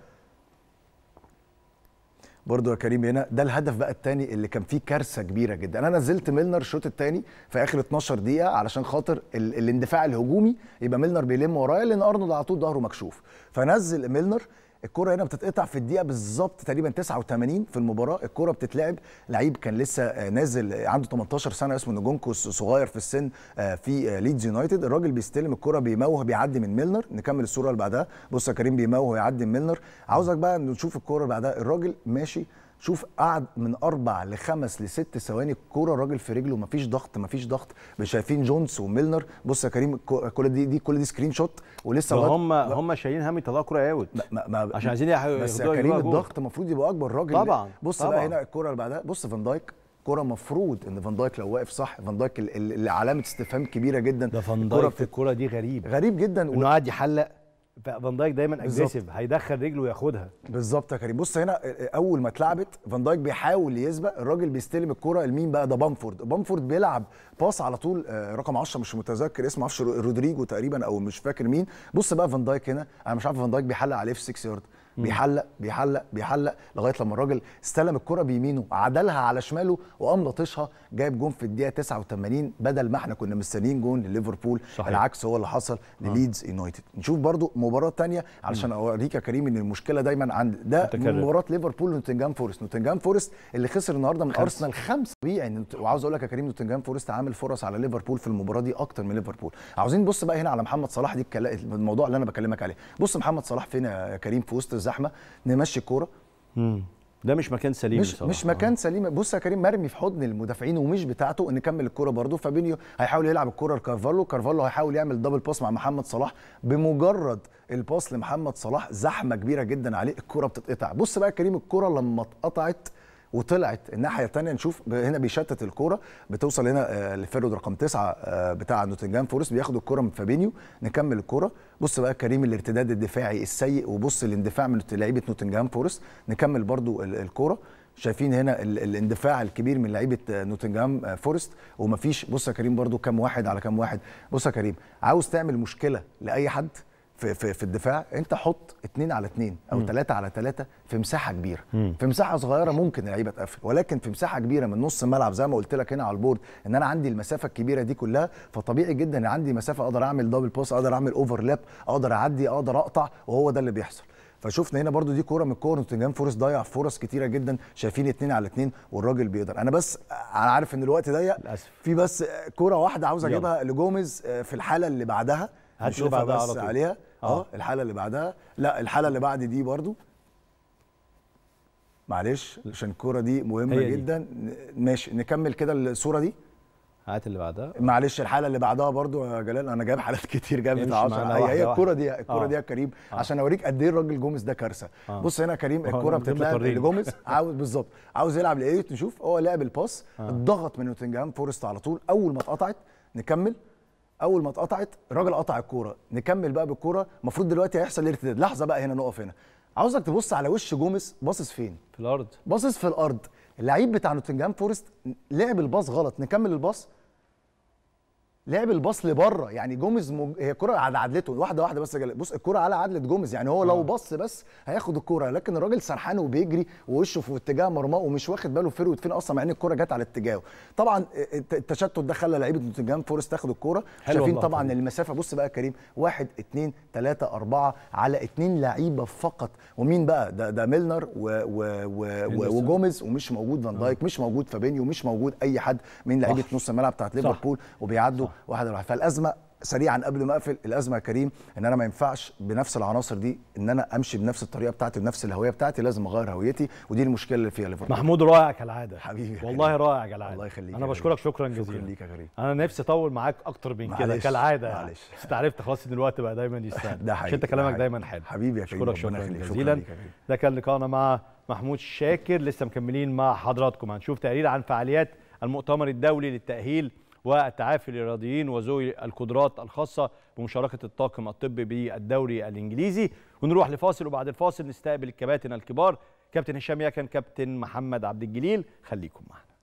Speaker 5: برضو يا كريم هنا ده الهدف بقى الثاني اللي كان فيه كارثه كبيره جدا انا نزلت ميلنر الشوط الثاني في اخر 12 دقيقه علشان خاطر ال الاندفاع الهجومي يبقى ميلنر بيلم ورايا لان ارنولد على طول ظهره مكشوف فنزل ميلنر الكرة هنا بتتقطع في الدقيقة بالظبط تقريبا 89 في المباراة الكرة بتتلعب لعيب كان لسه نازل عنده 18 سنة اسمه نجونكو صغير في السن في ليدز يونايتد الراجل بيستلم الكرة بيموه بيعدي من ميلنر نكمل الصورة اللي بعدها بص يا كريم بيموه يعدي من ميلنر عاوزك بقى نشوف الكرة اللي بعدها الراجل ماشي شوف قعد من اربع لخمس لست ثواني الكوره الراجل في رجله مفيش ضغط مفيش ضغط مش شايفين جونز وميلنر بص يا كريم كل دي دي كل دي سكرين شوت ولسه
Speaker 1: هم هم شايلين هم يطلعوا كوره اوت
Speaker 5: ما ما
Speaker 1: عشان عايزين ياخدوها
Speaker 5: بس يا كريم الضغط المفروض يبقى اكبر الراجل
Speaker 1: طبعا
Speaker 5: بص
Speaker 1: طبعا.
Speaker 5: بقى هنا الكوره اللي بعدها بص فان دايك كرة مفروض ان فان دايك لو واقف صح فان دايك اللي علامه استفهام كبيره جدا
Speaker 1: ده فان دايك في الكوره دي غريب
Speaker 5: غريب جدا
Speaker 1: انه قاعد يحلق فان دايك دايما اجريسيف هيدخل رجله وياخدها
Speaker 5: بالظبط يا كريم بص هنا اول ما اتلعبت فان دايك بيحاول يسبق الراجل بيستلم الكره لمين بقى ده بامفورد بامفورد بيلعب باص على طول رقم 10 مش متذكر اسمه معرفش رودريجو تقريبا او مش فاكر مين بص بقى فان دايك هنا انا مش عارف فان دايك بيحلق عليه في 6 يارد بيحلق بيحلق بيحلق لغايه لما الراجل استلم الكره بيمينه عدلها على شماله وقام لطشها جايب جون في الدقيقه 89 بدل ما احنا كنا مستنيين جون لليفربول
Speaker 1: صحيح.
Speaker 5: العكس هو اللي حصل لليدز يونايتد نشوف برضو مباراه تانية علشان اوريك يا كريم ان المشكله دايما عند ده
Speaker 1: متكرر.
Speaker 5: مباراه ليفربول ونوتنجهام فورست نوتنجهام فورست اللي خسر النهارده من ارسنال خمسه طبيعي وعاوز اقول لك يا كريم نوتنجهام فورست عامل فرص على ليفربول في المباراه دي اكتر من ليفربول عاوزين نبص بقى هنا على محمد صلاح دي الكلا- الموضوع اللي انا بكلمك عليه بص محمد صلاح فين يا كريم في وسط الزحمه نمشي الكوره
Speaker 1: ده مش مكان سليم
Speaker 5: مش
Speaker 1: بصراحة.
Speaker 5: مش مكان سليم بص يا كريم مرمي في حضن المدافعين ومش بتاعته نكمل الكوره برده فابينيو هيحاول يلعب الكوره لكارفالو كارفالو هيحاول يعمل دبل باس مع محمد صلاح بمجرد الباس لمحمد صلاح زحمه كبيره جدا عليه الكوره بتتقطع بص بقى يا كريم الكوره لما اتقطعت وطلعت الناحيه الثانيه نشوف ب- هنا بيشتت الكوره بتوصل هنا آه، لفيرود رقم تسعة آه، بتاع نوتنجهام فورست بياخد الكوره من فابينيو نكمل الكوره بص بقى كريم الارتداد الدفاعي السيء وبص الاندفاع من لعيبه نوتنجهام فورست نكمل برضو ال- الكوره شايفين هنا ال- الاندفاع الكبير من لعيبه آه، نوتنجهام آه، فورست ومفيش بص يا كريم برضو كام واحد على كام واحد بص يا كريم عاوز تعمل مشكله لاي حد في في في الدفاع انت حط اتنين على اتنين او ثلاثة على ثلاثة في مساحه كبيره في مساحه صغيره ممكن اللعيبه تقفل ولكن في مساحه كبيره من نص الملعب زي ما قلت لك هنا على البورد ان انا عندي المسافه الكبيره دي كلها فطبيعي جدا ان عندي مسافه اقدر اعمل دبل بوس اقدر اعمل اوفرلاب اقدر اعدي اقدر اقطع وهو ده اللي بيحصل فشفنا هنا برضو دي كوره من الكور نوتنجهام فورست ضيع فرص كتيره جدا شايفين اتنين على اتنين والراجل بيقدر انا بس انا عارف ان الوقت ضيق
Speaker 1: للأسف.
Speaker 5: في بس كوره واحده عاوز
Speaker 1: يلا.
Speaker 5: اجيبها لجوميز في الحاله اللي بعدها
Speaker 1: اللي
Speaker 5: نشوفها
Speaker 1: بعدها
Speaker 5: بس
Speaker 1: على طول.
Speaker 5: عليها اه
Speaker 1: آه.
Speaker 5: الحاله اللي بعدها لا الحاله اللي بعد دي برضو معلش عشان الكوره دي مهمه
Speaker 1: هي دي.
Speaker 5: جدا ن- ماشي نكمل كده الصوره دي
Speaker 1: هات اللي بعدها
Speaker 5: معلش الحاله اللي بعدها برضو يا جلال انا جايب حالات كتير جايب
Speaker 1: امشي
Speaker 5: بتاع
Speaker 1: معانا
Speaker 5: 10 هي
Speaker 1: واحدة
Speaker 5: هي
Speaker 1: واحدة.
Speaker 5: الكوره دي الكوره
Speaker 1: آه.
Speaker 5: دي يا كريم عشان اوريك قد ايه الراجل جوميز ده كارثه
Speaker 1: آه.
Speaker 5: بص هنا يا كريم
Speaker 1: آه،
Speaker 5: الكوره
Speaker 1: من غير ما
Speaker 5: بتتلعب
Speaker 1: توريني.
Speaker 5: لجوميز عاوز بالظبط عاوز يلعب لايت نشوف هو لعب الباس اتضغط من نوتنجهام فورست على طول اول ما اتقطعت نكمل اول ما اتقطعت الراجل قطع الكوره نكمل بقى بالكوره المفروض دلوقتي هيحصل ارتداد لحظه بقى هنا نقف هنا عاوزك تبص على وش جوميز باصص فين
Speaker 1: في الارض
Speaker 5: باصص في الارض اللعيب بتاع نوتنجهام فورست لعب الباص غلط نكمل الباص لعب الباص لبره يعني جوميز مج... هي الكره على عدلته واحده واحده بس يا جلال. بص الكره على عدله جوميز يعني هو لو بص بس هياخد الكره لكن الراجل سرحان وبيجري ووشه في اتجاه مرماه ومش واخد باله فيرويد فين اصلا مع ان الكره جت على اتجاهه طبعا الت- التشتت ده خلى لعيبه نوتنجهام فورست تاخد الكره
Speaker 1: حلوة
Speaker 5: شايفين
Speaker 1: اللقطة
Speaker 5: طبعا
Speaker 1: دي.
Speaker 5: المسافه بص بقى يا كريم واحد اتنين تلاته اربعه على اتنين لعيبه فقط ومين بقى ده ده ميلنر و و و و وجوميز ومش موجود فان دايك مش موجود فابينيو مش موجود اي حد من لعيبه نص الملعب بتاعت ليفربول وبيعدوا واحد على واحد فالازمه سريعا قبل ما اقفل الازمه يا كريم ان انا ما ينفعش بنفس العناصر دي ان انا امشي بنفس الطريقه بتاعتي بنفس الهويه بتاعتي لازم اغير هويتي ودي المشكله اللي فيها ليفربول
Speaker 1: محمود رائع كالعاده
Speaker 5: حبيبي يا
Speaker 1: والله
Speaker 5: كريم.
Speaker 1: رائع كالعاده
Speaker 5: الله يخليك
Speaker 1: انا
Speaker 5: يا
Speaker 1: بشكرك
Speaker 5: كريم.
Speaker 1: شكرا
Speaker 5: شكرا
Speaker 1: جزيلا
Speaker 5: ليك يا كريم
Speaker 1: انا نفسي اطول معاك اكتر من كده
Speaker 5: معلش،
Speaker 1: كالعاده يعني
Speaker 5: معلش.
Speaker 1: بس انت عرفت خلاص ان الوقت بقى دايما يستاهل
Speaker 5: ده
Speaker 1: عشان
Speaker 5: حقيقي
Speaker 1: انت
Speaker 5: ده
Speaker 1: كلامك
Speaker 5: حقيقي.
Speaker 1: دايما حلو
Speaker 5: حبيبي يا كريم
Speaker 1: اشكرك
Speaker 5: ربنا
Speaker 1: شكرا
Speaker 5: يخليك. شكرا
Speaker 1: جزيلا
Speaker 5: ليك يا كريم.
Speaker 1: ده كان لقاءنا مع محمود شاكر لسه مكملين مع حضراتكم هنشوف تقرير عن فعاليات المؤتمر الدولي للتأهيل والتعافي للرياضيين وذوي القدرات الخاصة بمشاركة الطاقم الطبي بالدوري الإنجليزي ونروح لفاصل وبعد الفاصل نستقبل الكباتن الكبار كابتن هشام يكن كابتن محمد عبد الجليل خليكم معنا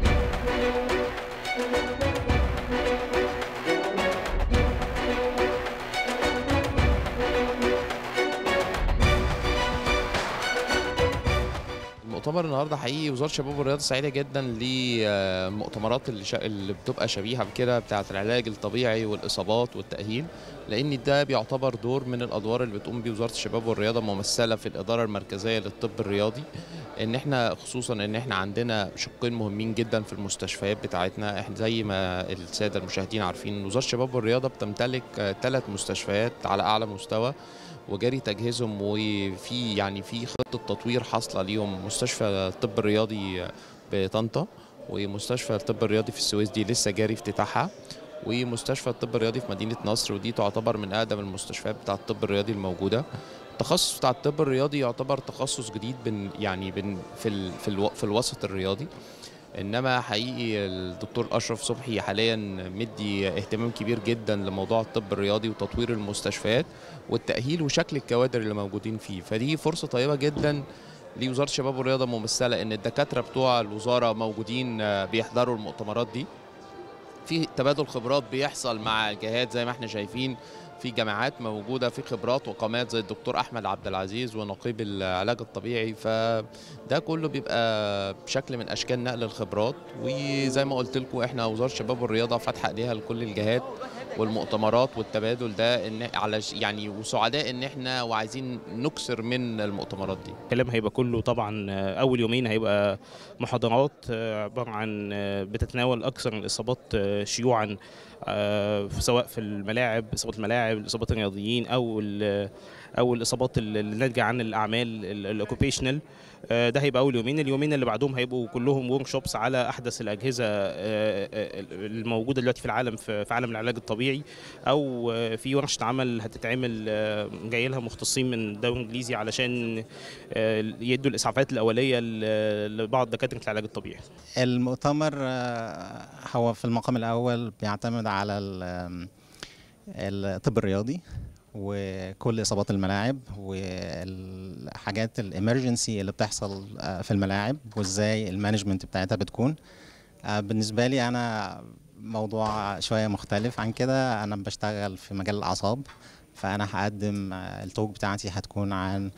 Speaker 6: المؤتمر النهارده حقيقي وزاره الشباب والرياضه سعيده جدا للمؤتمرات اللي, شا... اللي بتبقى شبيهه بكده بتاعه العلاج الطبيعي والاصابات والتاهيل لان ده بيعتبر دور من الادوار اللي بتقوم بيه وزاره الشباب والرياضه ممثله في الاداره المركزيه للطب الرياضي ان احنا خصوصا ان احنا عندنا شقين مهمين جدا في المستشفيات بتاعتنا احنا زي ما الساده المشاهدين عارفين وزاره الشباب والرياضه بتمتلك ثلاث مستشفيات على اعلى مستوى وجاري تجهيزهم وفي يعني في خطه تطوير حاصله ليهم مستشفى الطب الرياضي بطنطا ومستشفى الطب الرياضي في السويس دي لسه جاري افتتاحها ومستشفى الطب الرياضي في مدينه نصر ودي تعتبر من اقدم المستشفيات بتاع الطب الرياضي الموجوده التخصص بتاع الطب الرياضي يعتبر تخصص جديد بن يعني بن في ال في, الو في الوسط الرياضي انما حقيقي الدكتور اشرف صبحي حاليا مدي اهتمام كبير جدا لموضوع الطب الرياضي وتطوير المستشفيات والتاهيل وشكل الكوادر اللي موجودين فيه فدي فرصه طيبه جدا لوزاره الشباب والرياضه ممثله ان الدكاتره بتوع الوزاره موجودين بيحضروا المؤتمرات دي في تبادل خبرات بيحصل مع الجهات زي ما احنا شايفين في جامعات موجوده في خبرات وقامات زي الدكتور احمد عبد العزيز ونقيب العلاج الطبيعي فده كله بيبقى بشكل من اشكال نقل الخبرات وزي ما قلت لكم احنا وزاره الشباب والرياضه فاتحه ايديها لكل الجهات والمؤتمرات والتبادل ده ان على يعني وسعداء ان احنا وعايزين نكسر من المؤتمرات دي
Speaker 7: الكلام هيبقى كله طبعا اول يومين هيبقى محاضرات عباره عن بتتناول اكثر الاصابات شيوعا سواء في الملاعب اصابات الملاعب اصابات الرياضيين او او الاصابات اللي ناتجه عن الاعمال الاوكوبيشنال ده هيبقى اول يومين اليومين اللي بعدهم هيبقوا كلهم ورك شوبس على احدث الاجهزه الموجوده دلوقتي في العالم في عالم العلاج الطبيعي او في ورشه عمل هتتعمل جاي لها مختصين من الدوري الانجليزي علشان يدوا الاسعافات الاوليه لبعض دكاتره العلاج الطبيعي
Speaker 8: المؤتمر هو في المقام الاول بيعتمد على الطب الرياضي وكل اصابات الملاعب والحاجات الامرجنسي اللي بتحصل في الملاعب وازاي المانجمنت بتاعتها بتكون بالنسبه لي انا موضوع شويه مختلف عن كده انا بشتغل في مجال الاعصاب فانا هقدم التوك بتاعتي هتكون عن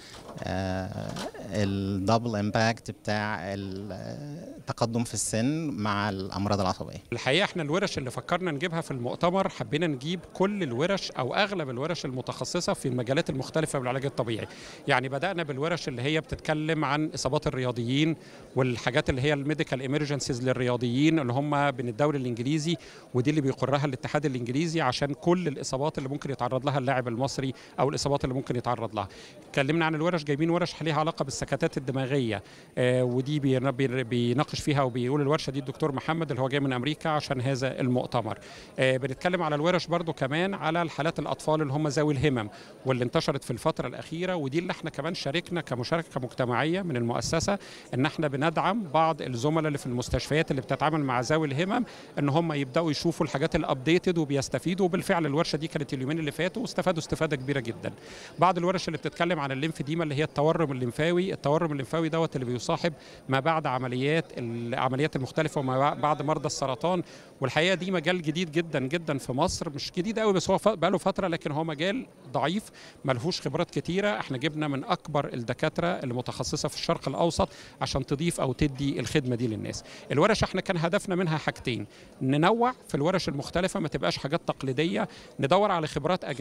Speaker 8: الدبل امباكت بتاع التقدم في السن مع الامراض العصبيه
Speaker 9: الحقيقه احنا الورش اللي فكرنا نجيبها في المؤتمر حبينا نجيب كل الورش او اغلب الورش المتخصصه في المجالات المختلفه بالعلاج الطبيعي يعني بدانا بالورش اللي هي بتتكلم عن اصابات الرياضيين والحاجات اللي هي الميديكال ايمرجنسيز للرياضيين اللي هم من الدوري الانجليزي ودي اللي بيقرها الاتحاد الانجليزي عشان كل الاصابات اللي ممكن يتعرض لها اللاعب المصري او الاصابات اللي ممكن يتعرض لها اتكلمنا عن الورش جايبين ورش ليها علاقه بالسكتات الدماغيه آه ودي بيناقش فيها وبيقول الورشه دي الدكتور محمد اللي هو جاي من امريكا عشان هذا المؤتمر آه بنتكلم على الورش برضو كمان على الحالات الاطفال اللي هم ذوي الهمم واللي انتشرت في الفتره الاخيره ودي اللي احنا كمان شاركنا كمشاركه مجتمعيه من المؤسسه ان احنا بندعم بعض الزملاء اللي في المستشفيات اللي بتتعامل مع ذوي الهمم ان هم يبداوا يشوفوا الحاجات الابديتد وبيستفيدوا وبالفعل الورشه دي كانت اليومين اللي فاتوا واستفادوا استفاده كبيره جدا بعض الورش اللي بتتكلم عن الليمفديما اللي هي التورم الليمفاوي التورم الليمفاوي دوت اللي بيصاحب ما بعد عمليات العمليات المختلفه وما بعد مرضى السرطان والحقيقه دي مجال جديد جدا جدا في مصر مش جديد قوي بس هو بقى له فتره لكن هو مجال ضعيف ملهوش خبرات كتيره احنا جبنا من اكبر الدكاتره المتخصصه في الشرق الاوسط عشان تضيف او تدي الخدمه دي للناس الورش احنا كان هدفنا منها حاجتين ننوع في الورش المختلفه ما تبقاش حاجات تقليديه ندور على خبرات اجنبيه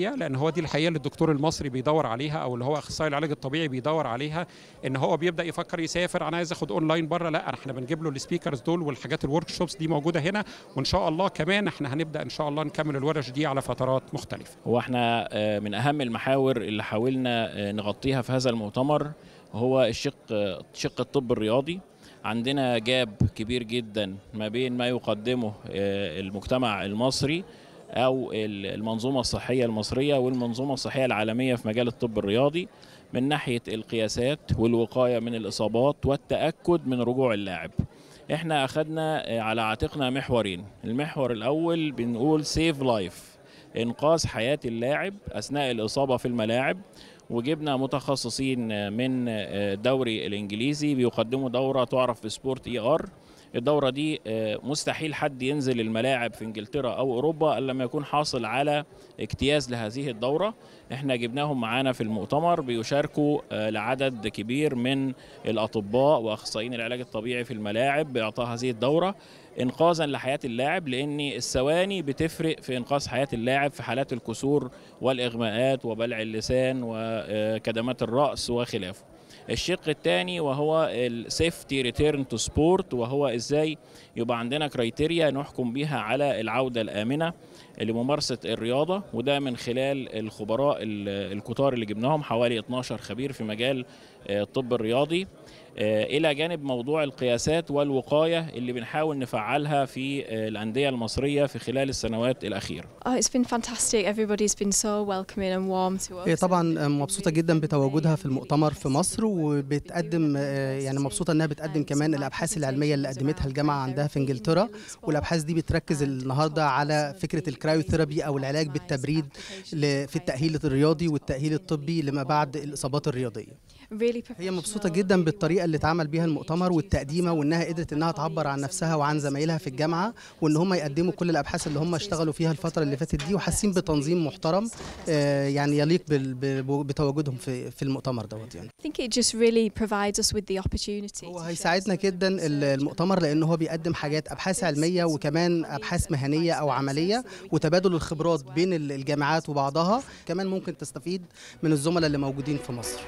Speaker 9: الحقيقه لان هو دي الحقيقه اللي الدكتور المصري بيدور عليها او اللي هو اخصائي العلاج الطبيعي بيدور عليها ان هو بيبدا يفكر يسافر انا عايز اخد اونلاين بره لا احنا بنجيب له السبيكرز دول والحاجات الورك شوبس دي موجوده هنا وان شاء الله كمان احنا هنبدا ان شاء الله نكمل الورش دي على فترات مختلفه
Speaker 10: هو احنا آه، من اهم المحاور اللي حاولنا آه، نغطيها في هذا المؤتمر هو الشق آه، شق الطب الرياضي عندنا جاب كبير جدا ما بين ما يقدمه آه، المجتمع المصري او ال- المنظومه الصحيه المصريه والمنظومه الصحيه العالميه في مجال الطب الرياضي من ناحيه القياسات والوقايه من الاصابات والتاكد من رجوع اللاعب احنا اخذنا آه، على عاتقنا محورين المحور الاول بنقول سيف لايف انقاذ حياه اللاعب اثناء الاصابه في الملاعب وجبنا متخصصين من الدوري الانجليزي بيقدموا دوره تعرف بسبورت اي ار الدوره دي آه، مستحيل حد ينزل الملاعب في انجلترا او اوروبا الا لما يكون حاصل على اجتياز لهذه الدوره احنا جبناهم معانا في المؤتمر بيشاركوا آه، لعدد كبير من الاطباء واخصائيين العلاج الطبيعي في الملاعب باعطاء هذه الدوره انقاذا لحياه اللاعب لان الثواني بتفرق في انقاذ حياه اللاعب في حالات الكسور والاغماءات وبلع اللسان وكدمات الراس وخلافه الشق الثاني وهو السيفتي ريتيرن تو سبورت وهو ازاي يبقى عندنا كرايتيريا نحكم بيها على العوده الامنه لممارسه الرياضه وده من خلال الخبراء ال- الكتار اللي جبناهم حوالي 12 خبير في مجال آه، الطب الرياضي آه، الى جانب موضوع القياسات والوقايه اللي بنحاول نفعلها في آه، الانديه المصريه في خلال السنوات الاخيره
Speaker 11: Oh, it's been fantastic. Everybody's been so welcoming and warm to us.
Speaker 12: هي طبعا مبسوطة جدا بتواجدها في المؤتمر في مصر وبتقدم آه، يعني مبسوطة انها بتقدم كمان الابحاث العلمية اللي قدمتها الجامعة عندها في انجلترا والابحاث دي بتركز النهارده على فكرة الكرايوثيرابي او العلاج بالتبريد ل- في التأهيل الرياضي والتأهيل الطبي لما بعد الاصابات الرياضية
Speaker 11: Really
Speaker 12: هي مبسوطة جدا بالطريقة اللي اتعمل بيها المؤتمر والتقديمة وانها قدرت انها تعبر عن نفسها وعن زمايلها في الجامعة وان هم يقدموا كل الابحاث اللي هم اشتغلوا فيها الفترة اللي فاتت دي وحاسين بتنظيم محترم آه، يعني يليق بال- ب- بتواجدهم في في المؤتمر دوت يعني
Speaker 11: I think it just really provides us with the opportunity.
Speaker 12: هو هيساعدنا جدا ال- المؤتمر لان هو بيقدم حاجات ابحاث علميه وكمان ابحاث مهنيه او عمليه وتبادل الخبرات بين ال- الجامعات وبعضها كمان ممكن تستفيد من الزملاء اللي موجودين في مصر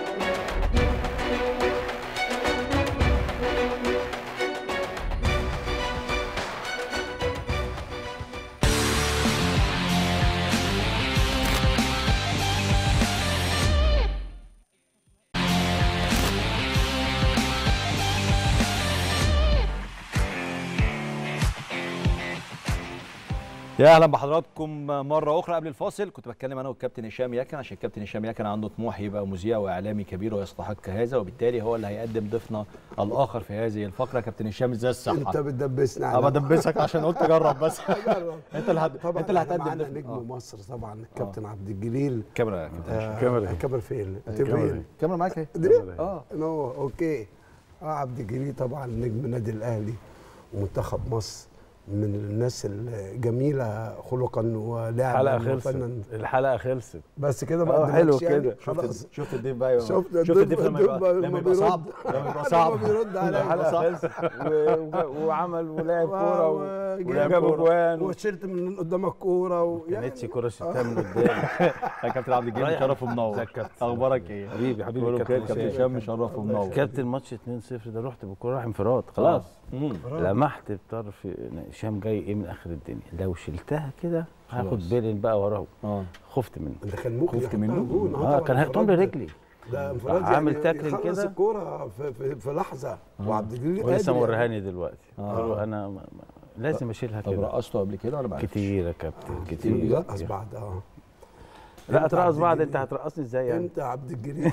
Speaker 1: يا اهلا بحضراتكم مره اخرى قبل الفاصل كنت بتكلم انا والكابتن هشام يكن عشان الكابتن هشام يكن عنده طموح يبقى مذيع واعلامي كبير ويستحق هذا وبالتالي هو اللي هيقدم ضيفنا الاخر في هذه الفقره كابتن هشام ازاي الصحه
Speaker 13: انت بتدبسنا
Speaker 1: اه بدبسك عشان قلت جرب بس
Speaker 13: أجرب.
Speaker 1: انت اللي هت...
Speaker 13: طبعا
Speaker 1: انت اللي
Speaker 13: إحنا
Speaker 1: هتقدم
Speaker 13: معانا
Speaker 1: ضيفنا.
Speaker 13: نجم
Speaker 1: آه.
Speaker 13: مصر طبعا الكابتن عبد الجليل
Speaker 1: كاميرا يا كابتن هشام.
Speaker 13: آه،
Speaker 1: كاميرا.
Speaker 13: الكاميرا فين؟ انت
Speaker 1: الكاميرا
Speaker 13: فين؟
Speaker 1: اهي. الكاميرا معاك اهي.
Speaker 13: دي؟
Speaker 1: الكاميرا اهي.
Speaker 13: اه نو اوكي اه عبد الجليل طبعا نجم النادي الاهلي ومنتخب مصر من الناس الجميله خلقا ولاعبا
Speaker 14: الحلقه خلصت
Speaker 13: وفنا
Speaker 14: الحلقه خلصت
Speaker 13: بقى كده
Speaker 14: اه
Speaker 13: ما
Speaker 14: حلو
Speaker 13: قدمكش يعني؟
Speaker 14: كده
Speaker 13: خلاص.
Speaker 1: شفت الضيف بقى
Speaker 13: شفت
Speaker 1: شفت الضيف لما يبقى
Speaker 13: الضيف
Speaker 1: لما
Speaker 13: لما
Speaker 1: يبقى صعب
Speaker 13: بيرد.
Speaker 1: لما يبقى
Speaker 13: لما
Speaker 1: صعب
Speaker 13: بيرد عليا.
Speaker 14: الحلقه خلصت و- و- وعمل ولعب كوره و- وجاب اجوان
Speaker 13: وشلت من قدامك كوره و...
Speaker 14: ما كانتش كوره شلتها من قدام
Speaker 1: يا كابتن عبد الجليل
Speaker 14: رايح
Speaker 1: مشرف ومنور
Speaker 14: ازيك يا كابتن؟
Speaker 1: اخبارك ايه
Speaker 14: حبيبي حبيبي
Speaker 1: بقول له
Speaker 14: كابتن
Speaker 1: كابتن
Speaker 14: هشام.
Speaker 1: هشام مشرف ومنور
Speaker 14: كابتن ماتش 2-0 ده رحت بالكوره راح انفراد خلاص
Speaker 1: مم.
Speaker 14: لمحت بطرف هشام جاي ايه من اخر الدنيا لو شلتها كده هاخد
Speaker 1: خلاص.
Speaker 14: بيلين بقى وراه
Speaker 1: اه
Speaker 14: خفت منه
Speaker 13: ده كان ممكن
Speaker 14: خفت
Speaker 13: يحطها
Speaker 14: منه
Speaker 13: جون.
Speaker 14: اه كان هيقطم لي رجلي
Speaker 13: ده انفراد
Speaker 14: راح عامل
Speaker 13: يعني
Speaker 14: تاكلينج
Speaker 13: يخلص
Speaker 14: كده
Speaker 13: الكوره في, في, في لحظه وعبد الجليل
Speaker 14: ولسه
Speaker 13: قادر
Speaker 14: موريهاني دلوقتي
Speaker 1: آه.
Speaker 14: قلت له انا ما- ما- لازم اشيلها
Speaker 1: طب
Speaker 14: كده
Speaker 1: رقصته قبل كده ولا بعد
Speaker 14: كتير يا كابتن كتير
Speaker 13: يرقص بعد اه
Speaker 14: لا
Speaker 13: أنت
Speaker 14: هترقص
Speaker 13: عبد
Speaker 14: بعد
Speaker 13: الجليل.
Speaker 14: انت هترقصني ازاي يعني
Speaker 13: انت عبد الجليل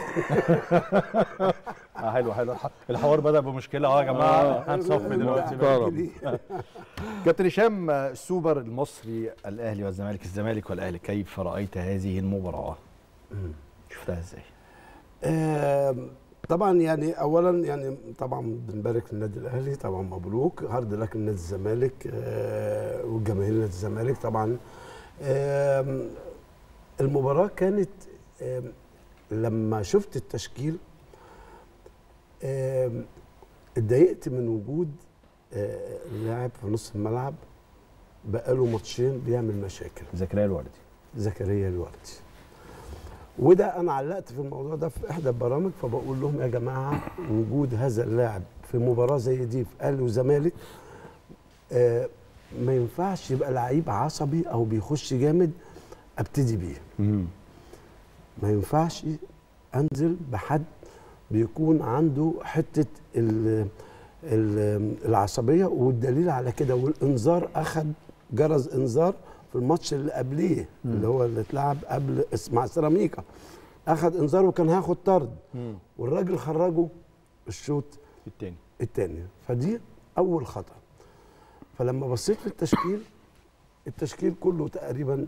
Speaker 1: اه حلو حلو الح- الحوار بدا بمشكله اه يا جماعه هنصفي دلوقتي
Speaker 14: محترم.
Speaker 1: كابتن هشام آه، السوبر المصري الاهلي والزمالك الزمالك والاهلي كيف رايت هذه المباراه شفتها ازاي
Speaker 13: آم، طبعا يعني اولا يعني طبعا بنبارك للنادي الاهلي طبعا مبروك هارد لك لنادي الزمالك آه، وجماهير نادي الزمالك طبعا آم، المباراه كانت آم، لما شفت التشكيل آم، اتضايقت من وجود آه، لاعب في نص الملعب بقاله ماتشين بيعمل مشاكل
Speaker 1: زكريا الوردي
Speaker 13: زكريا الوردي وده انا علقت في الموضوع ده في احدى البرامج فبقول لهم يا جماعه وجود هذا اللاعب في مباراه زي دي في اهلي وزمالك آه ما ينفعش يبقى لعيب عصبي او بيخش جامد ابتدي بيه ما ينفعش انزل بحد بيكون عنده حته ال ال العصبيه والدليل على كده والانذار اخذ جرس انذار في الماتش اللي قبليه اللي هو اللي اتلعب قبل مع سيراميكا اخذ انذار وكان هياخد طرد والراجل خرجه الشوط
Speaker 1: الثاني
Speaker 13: الثاني فدي اول خطا فلما بصيت في التشكيل التشكيل كله تقريبا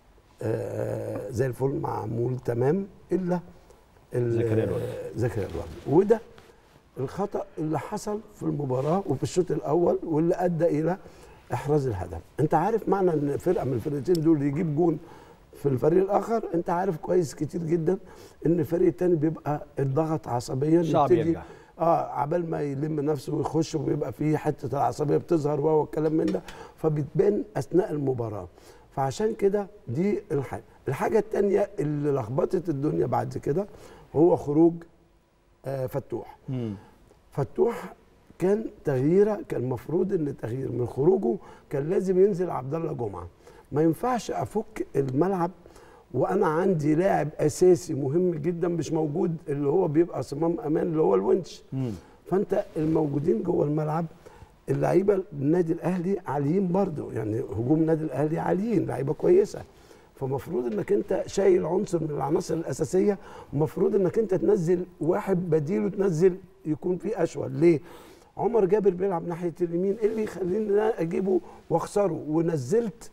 Speaker 13: آه زي الفل معمول تمام الا
Speaker 1: زكريا الوردي.
Speaker 13: زكريا الوردي وده الخطا اللي حصل في المباراه وفي الشوط الاول واللي ادى الى احراز الهدف انت عارف معنى ان فرقه من الفرقتين دول يجيب جون في الفريق الاخر انت عارف كويس كتير جدا ان الفريق التاني بيبقى الضغط عصبيا
Speaker 1: صعب
Speaker 13: يبتدي-
Speaker 1: يرجع.
Speaker 13: اه عبال ما يلم نفسه ويخش وبيبقى فيه حته العصبيه بتظهر وهو الكلام من ده فبتبان اثناء المباراه فعشان كده دي الحاجه الحاجه الثانيه اللي لخبطت الدنيا بعد كده هو خروج آه فتوح فتوح كان تغييره كان المفروض ان تغيير من خروجه كان لازم ينزل عبد الله جمعه ما ينفعش افك الملعب وانا عندي لاعب اساسي مهم جدا مش موجود اللي هو بيبقى صمام امان اللي هو الونش فانت الموجودين جوه الملعب اللعيبه النادي الاهلي عاليين برضه يعني هجوم النادي الاهلي عاليين لعيبه كويسه فمفروض انك انت شايل عنصر من العناصر الاساسيه المفروض انك انت تنزل واحد بديله تنزل يكون فيه اشول ليه عمر جابر بيلعب ناحيه اليمين ايه اللي يخليني أنا اجيبه واخسره ونزلت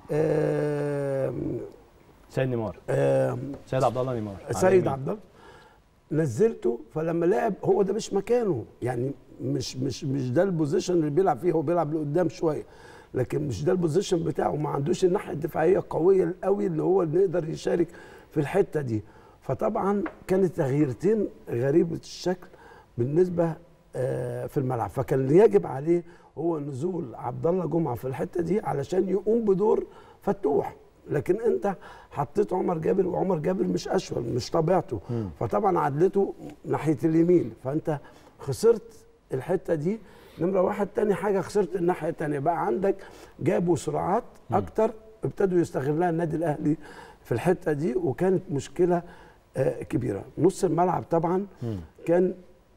Speaker 13: آم،
Speaker 1: سيد نيمار
Speaker 13: آم،
Speaker 1: سيد عبد الله نيمار على
Speaker 13: سيد
Speaker 1: اليمين.
Speaker 13: عبد الله نزلته فلما لعب هو ده مش مكانه يعني مش مش مش ده البوزيشن اللي بيلعب فيه هو بيلعب لقدام شويه لكن مش ده البوزيشن بتاعه ما عندوش الناحيه الدفاعيه قويه قوي اللي هو اللي يقدر يشارك في الحته دي فطبعا كانت تغييرتين غريبه الشكل بالنسبه آه، في الملعب فكان يجب عليه هو نزول عبد الله جمعه في الحته دي علشان يقوم بدور فتوح لكن انت حطيت عمر جابر وعمر جابر مش اشول مش طبيعته فطبعا عدلته ناحيه اليمين فانت خسرت الحته دي نمره واحد تاني حاجه خسرت الناحيه التانيه بقى عندك جابوا سرعات اكتر ابتدوا يستغلها النادي الاهلي في الحته دي وكانت مشكله آه، كبيره نص الملعب طبعا كان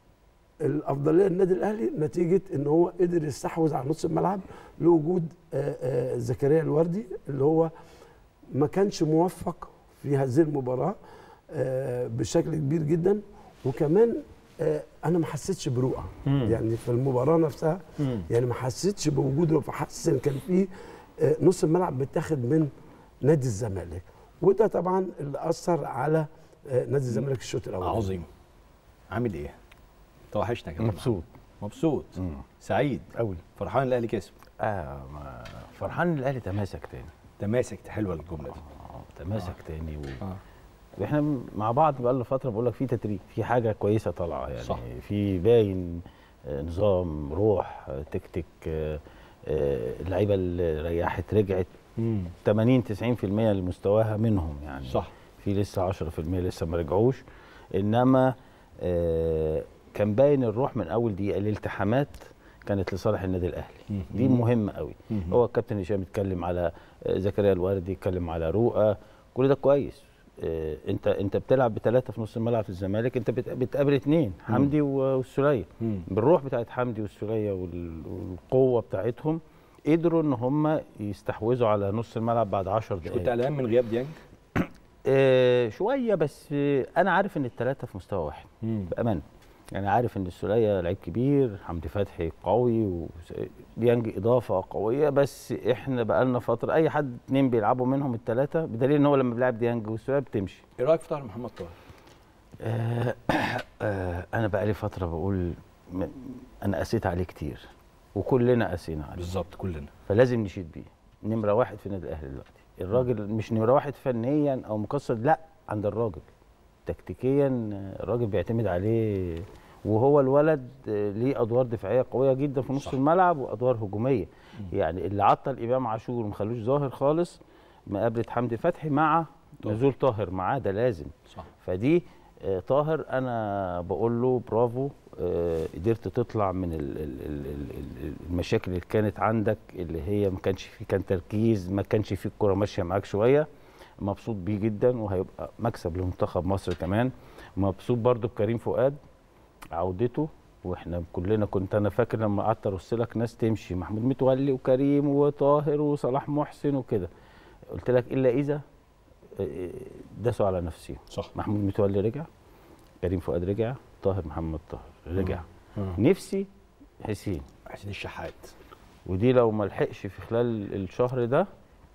Speaker 13: الافضليه للنادي الاهلي نتيجه ان هو قدر يستحوذ على نص الملعب لوجود آه، آه، زكريا الوردي اللي هو ما كانش موفق في هذه المباراه آه، بشكل كبير جدا وكمان آه، انا ما حسيتش برؤى
Speaker 1: مم.
Speaker 13: يعني في المباراه نفسها
Speaker 1: مم.
Speaker 13: يعني ما حسيتش بوجوده فحاسس ان كان في آه، نص الملعب متاخد من نادي الزمالك وده طبعا اللي اثر على آه، نادي الزمالك الشوط الاول
Speaker 1: عظيم عامل ايه؟ توحشنا يا كابتن
Speaker 14: مبسوط
Speaker 1: مبسوط سعيد
Speaker 14: قوي
Speaker 1: فرحان الاهلي كسب
Speaker 14: اه ما فرحان إن الاهلي تماسك تاني
Speaker 1: تماسك حلوه الجمله دي
Speaker 14: اه تماسك
Speaker 1: آه.
Speaker 14: تاني و...
Speaker 1: آه.
Speaker 14: واحنا مع بعض بقى فتره بقول لك في تدريب في حاجه كويسه طالعه يعني
Speaker 1: صح.
Speaker 14: في باين آه، نظام روح آه، تكتيك آه، آه، اللعيبه اللي ريحت رجعت 80 90% لمستواها منهم يعني
Speaker 1: صح
Speaker 14: في لسه 10% لسه ما رجعوش انما آه، كان باين الروح من اول دقيقه الالتحامات كانت لصالح النادي الاهلي دي مهمه قوي
Speaker 1: مهم.
Speaker 14: هو الكابتن هشام اتكلم على آه، زكريا الوردي اتكلم على رؤى كل ده كويس آه، انت انت بتلعب بثلاثه في نص الملعب في الزمالك انت بت- بتقابل اثنين حمدي و- والسوليه
Speaker 1: مم.
Speaker 14: بالروح بتاعت حمدي والسوليه وال- والقوه بتاعتهم قدروا ان هم يستحوذوا على نص الملعب بعد 10
Speaker 1: كنت
Speaker 14: دقائق
Speaker 1: قلقان من غياب ديانج
Speaker 14: آه شويه بس آه انا عارف ان الثلاثه في مستوى واحد
Speaker 1: مم.
Speaker 14: بامانه يعني عارف ان السوليه لعيب كبير حمدي فتحي قوي وديانج اضافه قويه بس احنا بقالنا فتره اي حد اتنين بيلعبوا منهم الثلاثه بدليل ان هو لما بيلعب ديانج والسوليه بتمشي
Speaker 1: ايه رايك في طاهر محمد طاهر؟
Speaker 14: آه آه انا بقالي فتره بقول م- انا قسيت عليه كتير وكلنا قسينا عليه
Speaker 1: بالظبط كلنا
Speaker 14: فلازم نشيد بيه نمره واحد في النادي الاهلي دلوقتي الراجل مش نمره واحد فنيا او مقصد لا عند الراجل تكتيكيا آه، الراجل بيعتمد عليه وهو الولد آه، ليه ادوار دفاعيه قويه جدا في نص
Speaker 1: صح.
Speaker 14: الملعب وادوار هجوميه يعني اللي عطل امام عاشور ومخلوش ظاهر خالص مقابله حمدي فتحي مع
Speaker 1: طاهر.
Speaker 14: نزول طاهر معاه ده لازم
Speaker 1: صح
Speaker 14: فدي آه، طاهر انا بقول له برافو آه، قدرت تطلع من ال- ال- ال- ال- ال- المشاكل اللي كانت عندك اللي هي ما كانش فيه كان تركيز ما كانش فيه الكره ماشيه معاك شويه مبسوط بيه جدا وهيبقى مكسب لمنتخب مصر كمان مبسوط برضو بكريم فؤاد عودته واحنا كلنا كنت انا فاكر لما قعدت ارص لك ناس تمشي محمود متولي وكريم وطاهر وصلاح محسن وكده قلت لك الا اذا آه، داسوا على نفسهم
Speaker 1: صح
Speaker 14: محمود متولي رجع كريم فؤاد رجع طاهر محمد طاهر رجع
Speaker 1: مم.
Speaker 14: نفسي حسين
Speaker 1: حسين الشحات
Speaker 14: ودي لو ما لحقش في خلال الشهر ده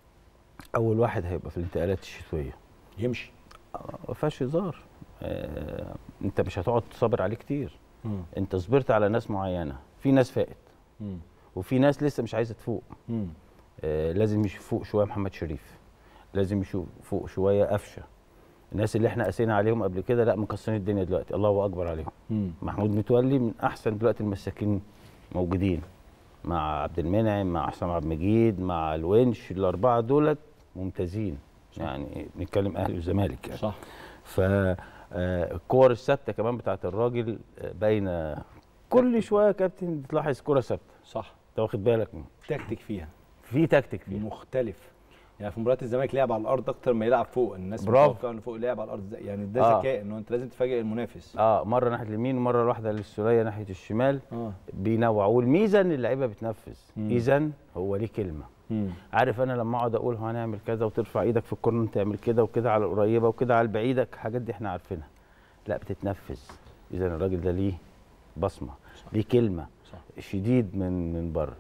Speaker 14: اول واحد هيبقى في الانتقالات الشتويه
Speaker 1: يمشي
Speaker 14: ما فيهاش هزار آه، انت مش هتقعد تصبر عليه كتير
Speaker 1: مم.
Speaker 14: انت صبرت على ناس معينه في ناس فاقت
Speaker 1: مم.
Speaker 14: وفي ناس لسه مش عايزه تفوق
Speaker 1: مم.
Speaker 14: آه لازم يفوق شويه محمد شريف لازم يشوف فوق شويه قفشه الناس اللي احنا قاسينا عليهم قبل كده لا مكسرين الدنيا دلوقتي الله اكبر عليهم
Speaker 1: مم.
Speaker 14: محمود متولي من احسن دلوقتي المساكين موجودين مع عبد المنعم مع حسام عبد المجيد مع الونش الاربعه دولت ممتازين يعني بنتكلم اهلي وزمالك يعني
Speaker 1: صح
Speaker 14: ف آه، الكور الثابته كمان بتاعت الراجل آه، باينه كل شويه يا كابتن تلاحظ كوره ثابته
Speaker 1: صح
Speaker 14: انت واخد بالك
Speaker 1: تكتيك فيها
Speaker 14: في تكتيك فيها
Speaker 1: مختلف يعني في مباراه الزمالك لعب على الارض اكتر ما يلعب فوق الناس
Speaker 14: برافو.
Speaker 1: متوقعه ان فوق لعب على الارض ازاي يعني ده
Speaker 14: آه.
Speaker 1: ذكاء انه انت لازم تفاجئ المنافس
Speaker 14: اه مره ناحيه اليمين ومره واحده للسوليه ناحيه الشمال
Speaker 1: اه
Speaker 14: بينوع والميزه ان اللعيبه بتنفذ
Speaker 1: مم.
Speaker 14: اذا هو ليه كلمه
Speaker 1: مم.
Speaker 14: عارف انا لما اقعد اقول هنعمل كذا وترفع ايدك في الكورنر تعمل كده وكده على القريبه وكده على البعيده الحاجات دي احنا عارفينها لا بتتنفذ اذا الراجل ده ليه بصمه ليه كلمه
Speaker 1: صح.
Speaker 14: شديد من من بره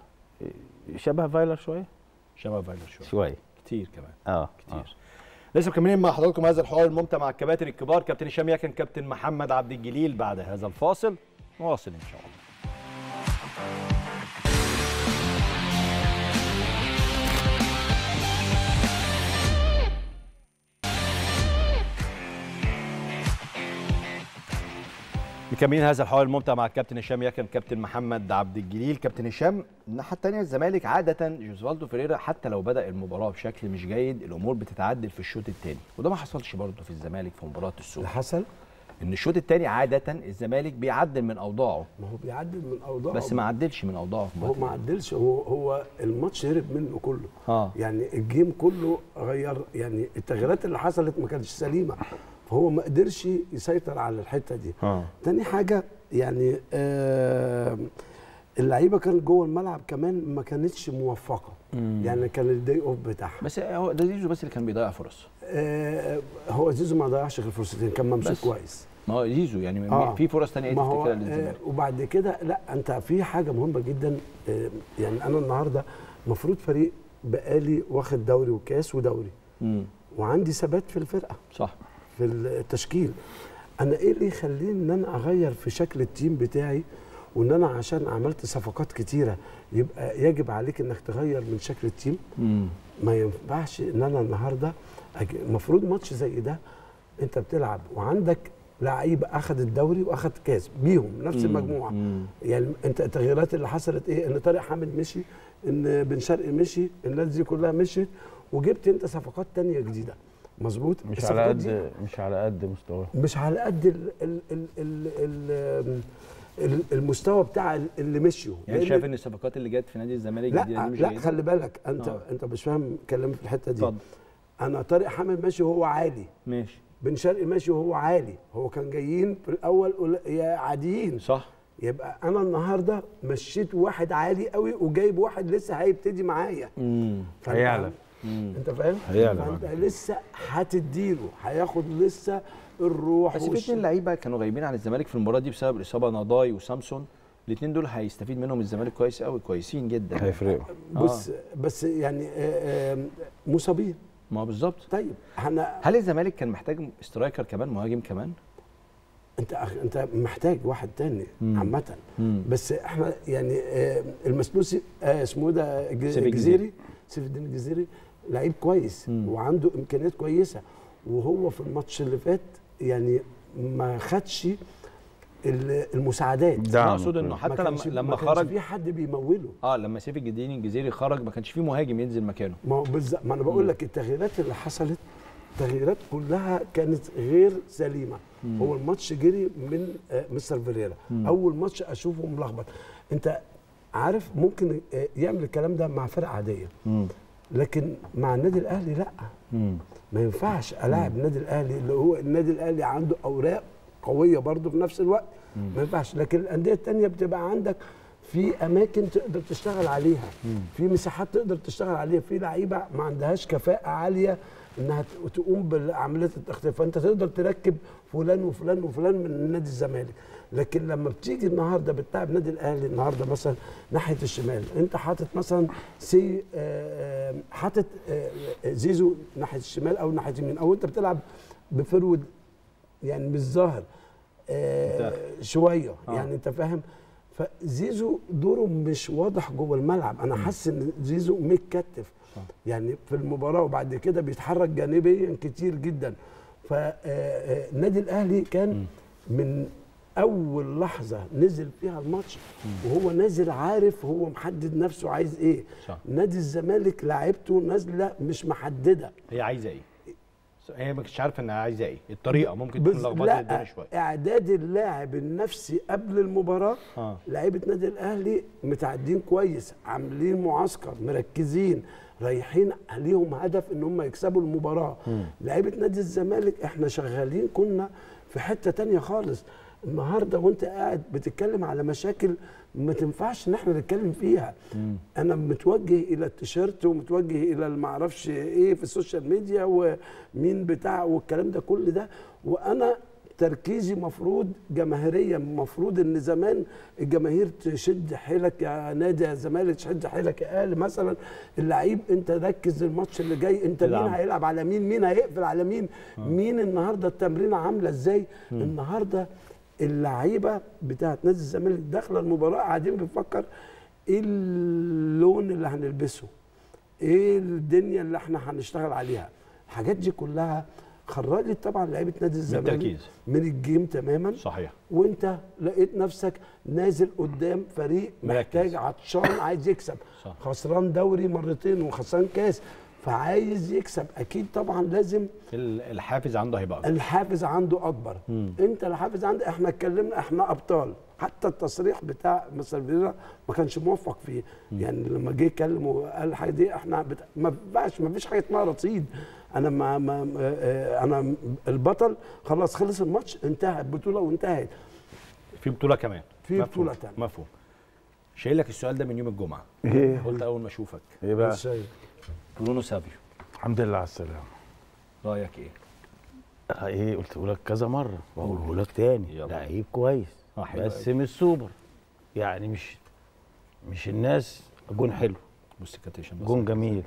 Speaker 14: شبه فايلر شويه
Speaker 1: شبه فايلر شويه
Speaker 14: شويه
Speaker 1: كتير كمان
Speaker 14: اه
Speaker 1: كتير
Speaker 14: آه.
Speaker 1: لسه مكملين مع حضراتكم هذا الحوار الممتع مع الكباتن الكبار كابتن هشام يكن كابتن محمد عبد الجليل بعد هذا الفاصل نواصل ان شاء الله مكملين هذا الحوار الممتع مع الكابتن هشام يكن كابتن محمد عبد الجليل كابتن هشام الناحيه الثانيه الزمالك عاده جوزفالدو فيريرا حتى لو بدا المباراه بشكل مش جيد الامور بتتعدل في الشوط الثاني وده ما حصلش برضه في الزمالك في مباراه السوبر
Speaker 13: حصل
Speaker 1: ان الشوط الثاني عاده الزمالك بيعدل من اوضاعه
Speaker 13: ما هو بيعدل من اوضاعه
Speaker 1: بس ما عدلش من اوضاعه في
Speaker 13: هو
Speaker 1: مباراه
Speaker 13: ما عدلش هو هو الماتش هرب منه كله
Speaker 1: اه
Speaker 13: يعني الجيم كله غير يعني التغييرات اللي حصلت ما كانتش سليمه فهو ما قدرش يسيطر على الحته دي
Speaker 1: اه
Speaker 13: تاني حاجه يعني آه اللعيبه كانت جوه الملعب كمان ما كانتش موفقه
Speaker 1: مم.
Speaker 13: يعني كان الدي اوف بتاعها
Speaker 1: بس هو ده زيزو بس اللي كان بيضيع فرص
Speaker 13: آه هو زيزو ما ضيعش غير فرصتين كان ممسوك
Speaker 1: بس.
Speaker 13: كويس
Speaker 1: ما هو زيزو يعني
Speaker 13: آه.
Speaker 1: في فرص ثانيه ايه
Speaker 13: ما هو
Speaker 1: تفتكرها
Speaker 13: آه
Speaker 1: للزمالك
Speaker 13: وبعد كده لا انت في حاجه مهمه جدا آه يعني انا النهارده المفروض فريق بقالي واخد دوري وكاس ودوري
Speaker 1: مم.
Speaker 13: وعندي ثبات في الفرقه
Speaker 1: صح
Speaker 13: في التشكيل انا ايه اللي يخليني ان انا اغير في شكل التيم بتاعي وان انا عشان عملت صفقات كتيره يبقى يجب عليك انك تغير من شكل التيم
Speaker 1: مم.
Speaker 13: ما ينفعش ان انا النهارده أجي- المفروض ماتش زي ده انت بتلعب وعندك لعيبه اخذ الدوري واخذ كاس بيهم نفس
Speaker 1: مم.
Speaker 13: المجموعه
Speaker 1: مم.
Speaker 13: يعني انت التغييرات اللي حصلت ايه ان طارق حامد مشي ان بن شرقي مشي الناس دي كلها مشيت وجبت انت صفقات تانية جديده مظبوط
Speaker 14: مش على
Speaker 13: الصفقات دي
Speaker 14: قد مش على قد مستواه
Speaker 13: مش على قد ال ال ال ال ال ال المستوى بتاع اللي مشيوا
Speaker 1: يعني
Speaker 13: لأن-
Speaker 1: شايف ان الصفقات اللي جت في نادي الزمالك
Speaker 13: لا
Speaker 1: الجديدة دي مش
Speaker 13: لا
Speaker 1: جيدة؟
Speaker 13: خلي بالك انت
Speaker 1: آه.
Speaker 13: آه. انت مش فاهم كلامي في الحته دي
Speaker 1: اتفضل.
Speaker 13: انا طارق حامد ماشي وهو عالي
Speaker 1: ماشي
Speaker 13: بن شرقي ماشي وهو عالي هو كان جايين في الاول قل- يا عاديين
Speaker 1: صح
Speaker 13: يبقى انا النهارده مشيت واحد عالي قوي وجايب واحد لسه هيبتدي معايا
Speaker 1: امم
Speaker 13: فأنت
Speaker 14: هيعلى.
Speaker 1: مم.
Speaker 13: انت فاهم؟
Speaker 14: هيعلى
Speaker 13: فانت
Speaker 14: بعد
Speaker 13: لسه هتديله هياخد لسه الروح
Speaker 1: بس في
Speaker 13: والش-
Speaker 1: اثنين لعيبه كانوا غايبين عن الزمالك في المباراه دي بسبب الاصابه نضاي وسامسون الاثنين دول هيستفيد منهم الزمالك كويس قوي كويسين جدا
Speaker 14: هيفرقوا
Speaker 13: بص بس يعني آه، آه، مصابين
Speaker 1: ما هو بالظبط
Speaker 13: طيب احنا
Speaker 1: هل الزمالك كان محتاج سترايكر كمان مهاجم كمان
Speaker 13: انت أخ- انت محتاج واحد تاني
Speaker 1: مم.
Speaker 13: عامه
Speaker 1: مم.
Speaker 13: بس احنا يعني آه، المسلوسي آه، اسمه ده ج-
Speaker 1: سيف الجزيري.
Speaker 13: الجزيري سيف الدين الجزيري لعيب كويس
Speaker 1: مم.
Speaker 13: وعنده امكانيات كويسه وهو في الماتش اللي فات يعني ما خدش ال- المساعدات
Speaker 1: انا اقصد انه
Speaker 13: ما
Speaker 1: حتى لما
Speaker 13: كانش-
Speaker 1: لما
Speaker 13: ما كانش
Speaker 1: خرج
Speaker 13: في حد بيموله
Speaker 1: اه لما سيف الجديني الجزيري خرج ما كانش في مهاجم ينزل مكانه
Speaker 13: ما هو بالظبط ما انا بقول لك التغييرات اللي حصلت تغييرات كلها كانت غير سليمه
Speaker 1: مم.
Speaker 13: هو الماتش جري من آه، مستر فيريرا
Speaker 1: مم.
Speaker 13: اول ماتش اشوفه ملخبط انت عارف ممكن آه، يعمل الكلام ده مع فرق عاديه لكن مع النادي الاهلي لا ما ينفعش الاعب النادي الاهلي اللي هو النادي الاهلي عنده اوراق قويه برضه في نفس الوقت ما ينفعش لكن الانديه التانيه بتبقى عندك في اماكن تقدر تشتغل عليها في مساحات تقدر تشتغل عليها في لعيبه ما عندهاش كفاءه عاليه انها ت- تقوم بعمليه التخطيط فانت تقدر تركب فلان وفلان وفلان من نادي الزمالك لكن لما بتيجي النهارده بتلعب نادي الاهلي النهارده مثلا ناحيه الشمال انت حاطط مثلا سي آه، آه، حاطط آه، آه، زيزو ناحيه الشمال او ناحيه اليمين او انت بتلعب بفرود يعني مش ظاهر آه شويه
Speaker 1: آه.
Speaker 13: يعني انت فاهم فزيزو دوره مش واضح جوه الملعب انا حاسس ان زيزو متكتف يعني في المباراه وبعد كده بيتحرك جانبيا كتير جدا فالنادي الاهلي كان من اول لحظه نزل فيها الماتش وهو نازل عارف هو محدد نفسه عايز ايه
Speaker 1: صح.
Speaker 13: نادي الزمالك لعبته نازله مش محدده
Speaker 1: هي عايزه ايه هي ما كانتش عارفه انها عايزه ايه الطريقه ممكن تكون
Speaker 13: بز-
Speaker 1: لخبطت الدنيا شويه
Speaker 13: اعداد اللاعب النفسي قبل المباراه
Speaker 1: اه
Speaker 13: لعيبه نادي الاهلي متعدين كويس عاملين معسكر مركزين رايحين ليهم هدف ان هم يكسبوا المباراه
Speaker 1: مم.
Speaker 13: لعيبه نادي الزمالك احنا شغالين كنا في حته تانية خالص النهارده وانت قاعد بتتكلم على مشاكل ما تنفعش ان احنا نتكلم فيها انا متوجه الى التيشيرت ومتوجه الى المعرفش ايه في السوشيال ميديا ومين بتاع والكلام ده كل ده وانا تركيزي مفروض جماهيريا مفروض ان زمان الجماهير تشد حيلك يا نادي يا زمالك تشد حيلك يا اهلي مثلا اللعيب انت ركز الماتش اللي جاي انت مين
Speaker 1: تدعم.
Speaker 13: هيلعب على مين مين هيقفل على مين مين النهارده التمرينه عامله ازاي
Speaker 1: مم.
Speaker 13: النهارده اللعيبه بتاعت نادي الزمالك داخله المباراه قاعدين بنفكر ايه اللون اللي هنلبسه ايه الدنيا اللي احنا هنشتغل عليها الحاجات دي كلها خرجت طبعا لعيبه نادي الزمالك
Speaker 1: بالتأكيد.
Speaker 13: من الجيم تماما
Speaker 1: صحيح
Speaker 13: وانت لقيت نفسك نازل قدام فريق
Speaker 1: مركز.
Speaker 13: محتاج عطشان عايز يكسب
Speaker 1: صح.
Speaker 13: خسران دوري مرتين وخسران كاس فعايز يكسب اكيد طبعا لازم
Speaker 1: ال- الحافز عنده هيبقى اكبر
Speaker 13: الحافز عنده اكبر
Speaker 1: مم.
Speaker 13: انت الحافز عندك احنا اتكلمنا احنا ابطال حتى التصريح بتاع مستر فيرا ما كانش موفق فيه يعني لما جه يتكلم وقال الحاجه دي احنا بت... ما ينفعش ما فيش حاجه اسمها رصيد انا ما, ما ما- آه، انا البطل خلاص خلص الماتش انتهى البطوله وانتهت
Speaker 1: في بطوله كمان
Speaker 13: في
Speaker 1: مفهوم.
Speaker 13: بطولة تانية.
Speaker 1: مفهوم شايل لك السؤال ده من يوم الجمعه
Speaker 14: إيه؟
Speaker 1: قلت اول ما اشوفك
Speaker 14: ايه بقى؟
Speaker 1: برونو سافيو
Speaker 14: الحمد لله على السلامه
Speaker 1: رايك ايه
Speaker 14: آه، ايه قلت لك كذا مره واقوله لك تاني
Speaker 1: يلا.
Speaker 14: لعيب كويس
Speaker 1: آه، حلو
Speaker 14: بس
Speaker 1: أوي.
Speaker 14: مش سوبر يعني مش مش الناس جون حلو
Speaker 1: بص الكاتيشن بس.
Speaker 14: جون جميل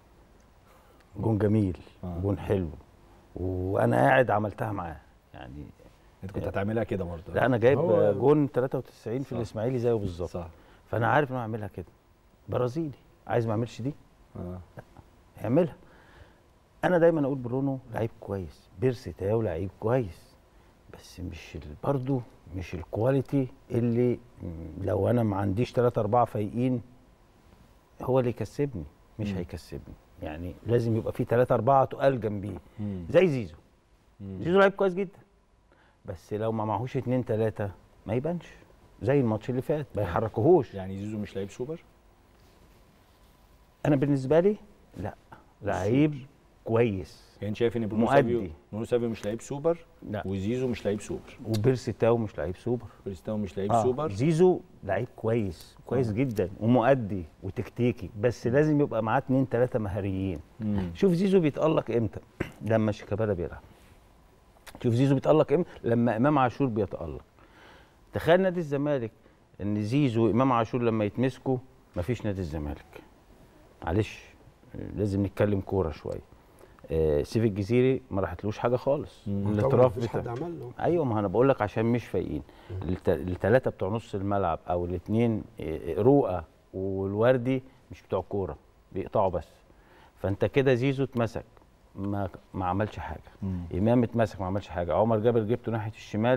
Speaker 14: جون جميل
Speaker 1: آه.
Speaker 14: جون حلو وانا قاعد عملتها معاه يعني
Speaker 1: انت كنت هتعملها كده برضه
Speaker 14: لا انا جايب
Speaker 1: هو-
Speaker 14: جون 93 في
Speaker 1: صح.
Speaker 14: الاسماعيلي زيه بالظبط
Speaker 1: صح
Speaker 14: فانا عارف ان هو هيعملها كده برازيلي عايز ما اعملش دي
Speaker 1: اه
Speaker 14: اعملها انا دايما اقول برونو لعيب كويس بيرسي تاو لعيب كويس بس مش ال- برضه مش الكواليتي اللي م، لو انا ما عنديش 3 4 فايقين هو اللي يكسبني مش
Speaker 1: مم.
Speaker 14: هيكسبني يعني لازم يبقى في 3 4 تقال جنبيه
Speaker 1: مم.
Speaker 14: زي زيزو
Speaker 1: مم.
Speaker 14: زيزو لعيب كويس جدا بس لو ما معهوش اتنين تلاتة ما يبانش زي الماتش اللي فات ما يحركوهوش
Speaker 1: يعني زيزو مش لعيب سوبر
Speaker 14: انا بالنسبه لي لا لعيب كويس
Speaker 1: يعني انت شايف ان برونو
Speaker 14: مؤدي.
Speaker 1: سافيو برونو سافيو مش لعيب سوبر
Speaker 14: لا
Speaker 1: وزيزو مش لعيب سوبر
Speaker 14: وبيرسي تاو مش لعيب سوبر
Speaker 1: كريستيانو مش لعيب
Speaker 14: آه،
Speaker 1: سوبر
Speaker 14: زيزو لعيب كويس كويس
Speaker 1: آه.
Speaker 14: جدا ومؤدي وتكتيكي بس لازم يبقى معاه اتنين تلاته مهاريين
Speaker 1: مم.
Speaker 14: شوف زيزو بيتألق امتى لما شيكابالا بيلعب شوف زيزو بيتألق امتى لما امام عاشور بيتألق تخيل نادي الزمالك ان زيزو وامام عاشور لما يتمسكوا مفيش نادي الزمالك معلش لازم نتكلم كوره شويه آه سيف الجزيري ما راحتلوش حاجه خالص
Speaker 13: طبعاً
Speaker 14: الاطراف
Speaker 13: مفيش حد
Speaker 14: بتاع
Speaker 13: عمل له
Speaker 14: ايوه ما انا بقول لك عشان مش فايقين الثلاثه بتوع نص الملعب او الاثنين رؤى والوردي مش بتوع كوره بيقطعوا بس فانت كده زيزو اتمسك ما ما عملش حاجه
Speaker 1: مم.
Speaker 14: امام اتمسك ما عملش حاجه عمر جابر جبته ناحيه الشمال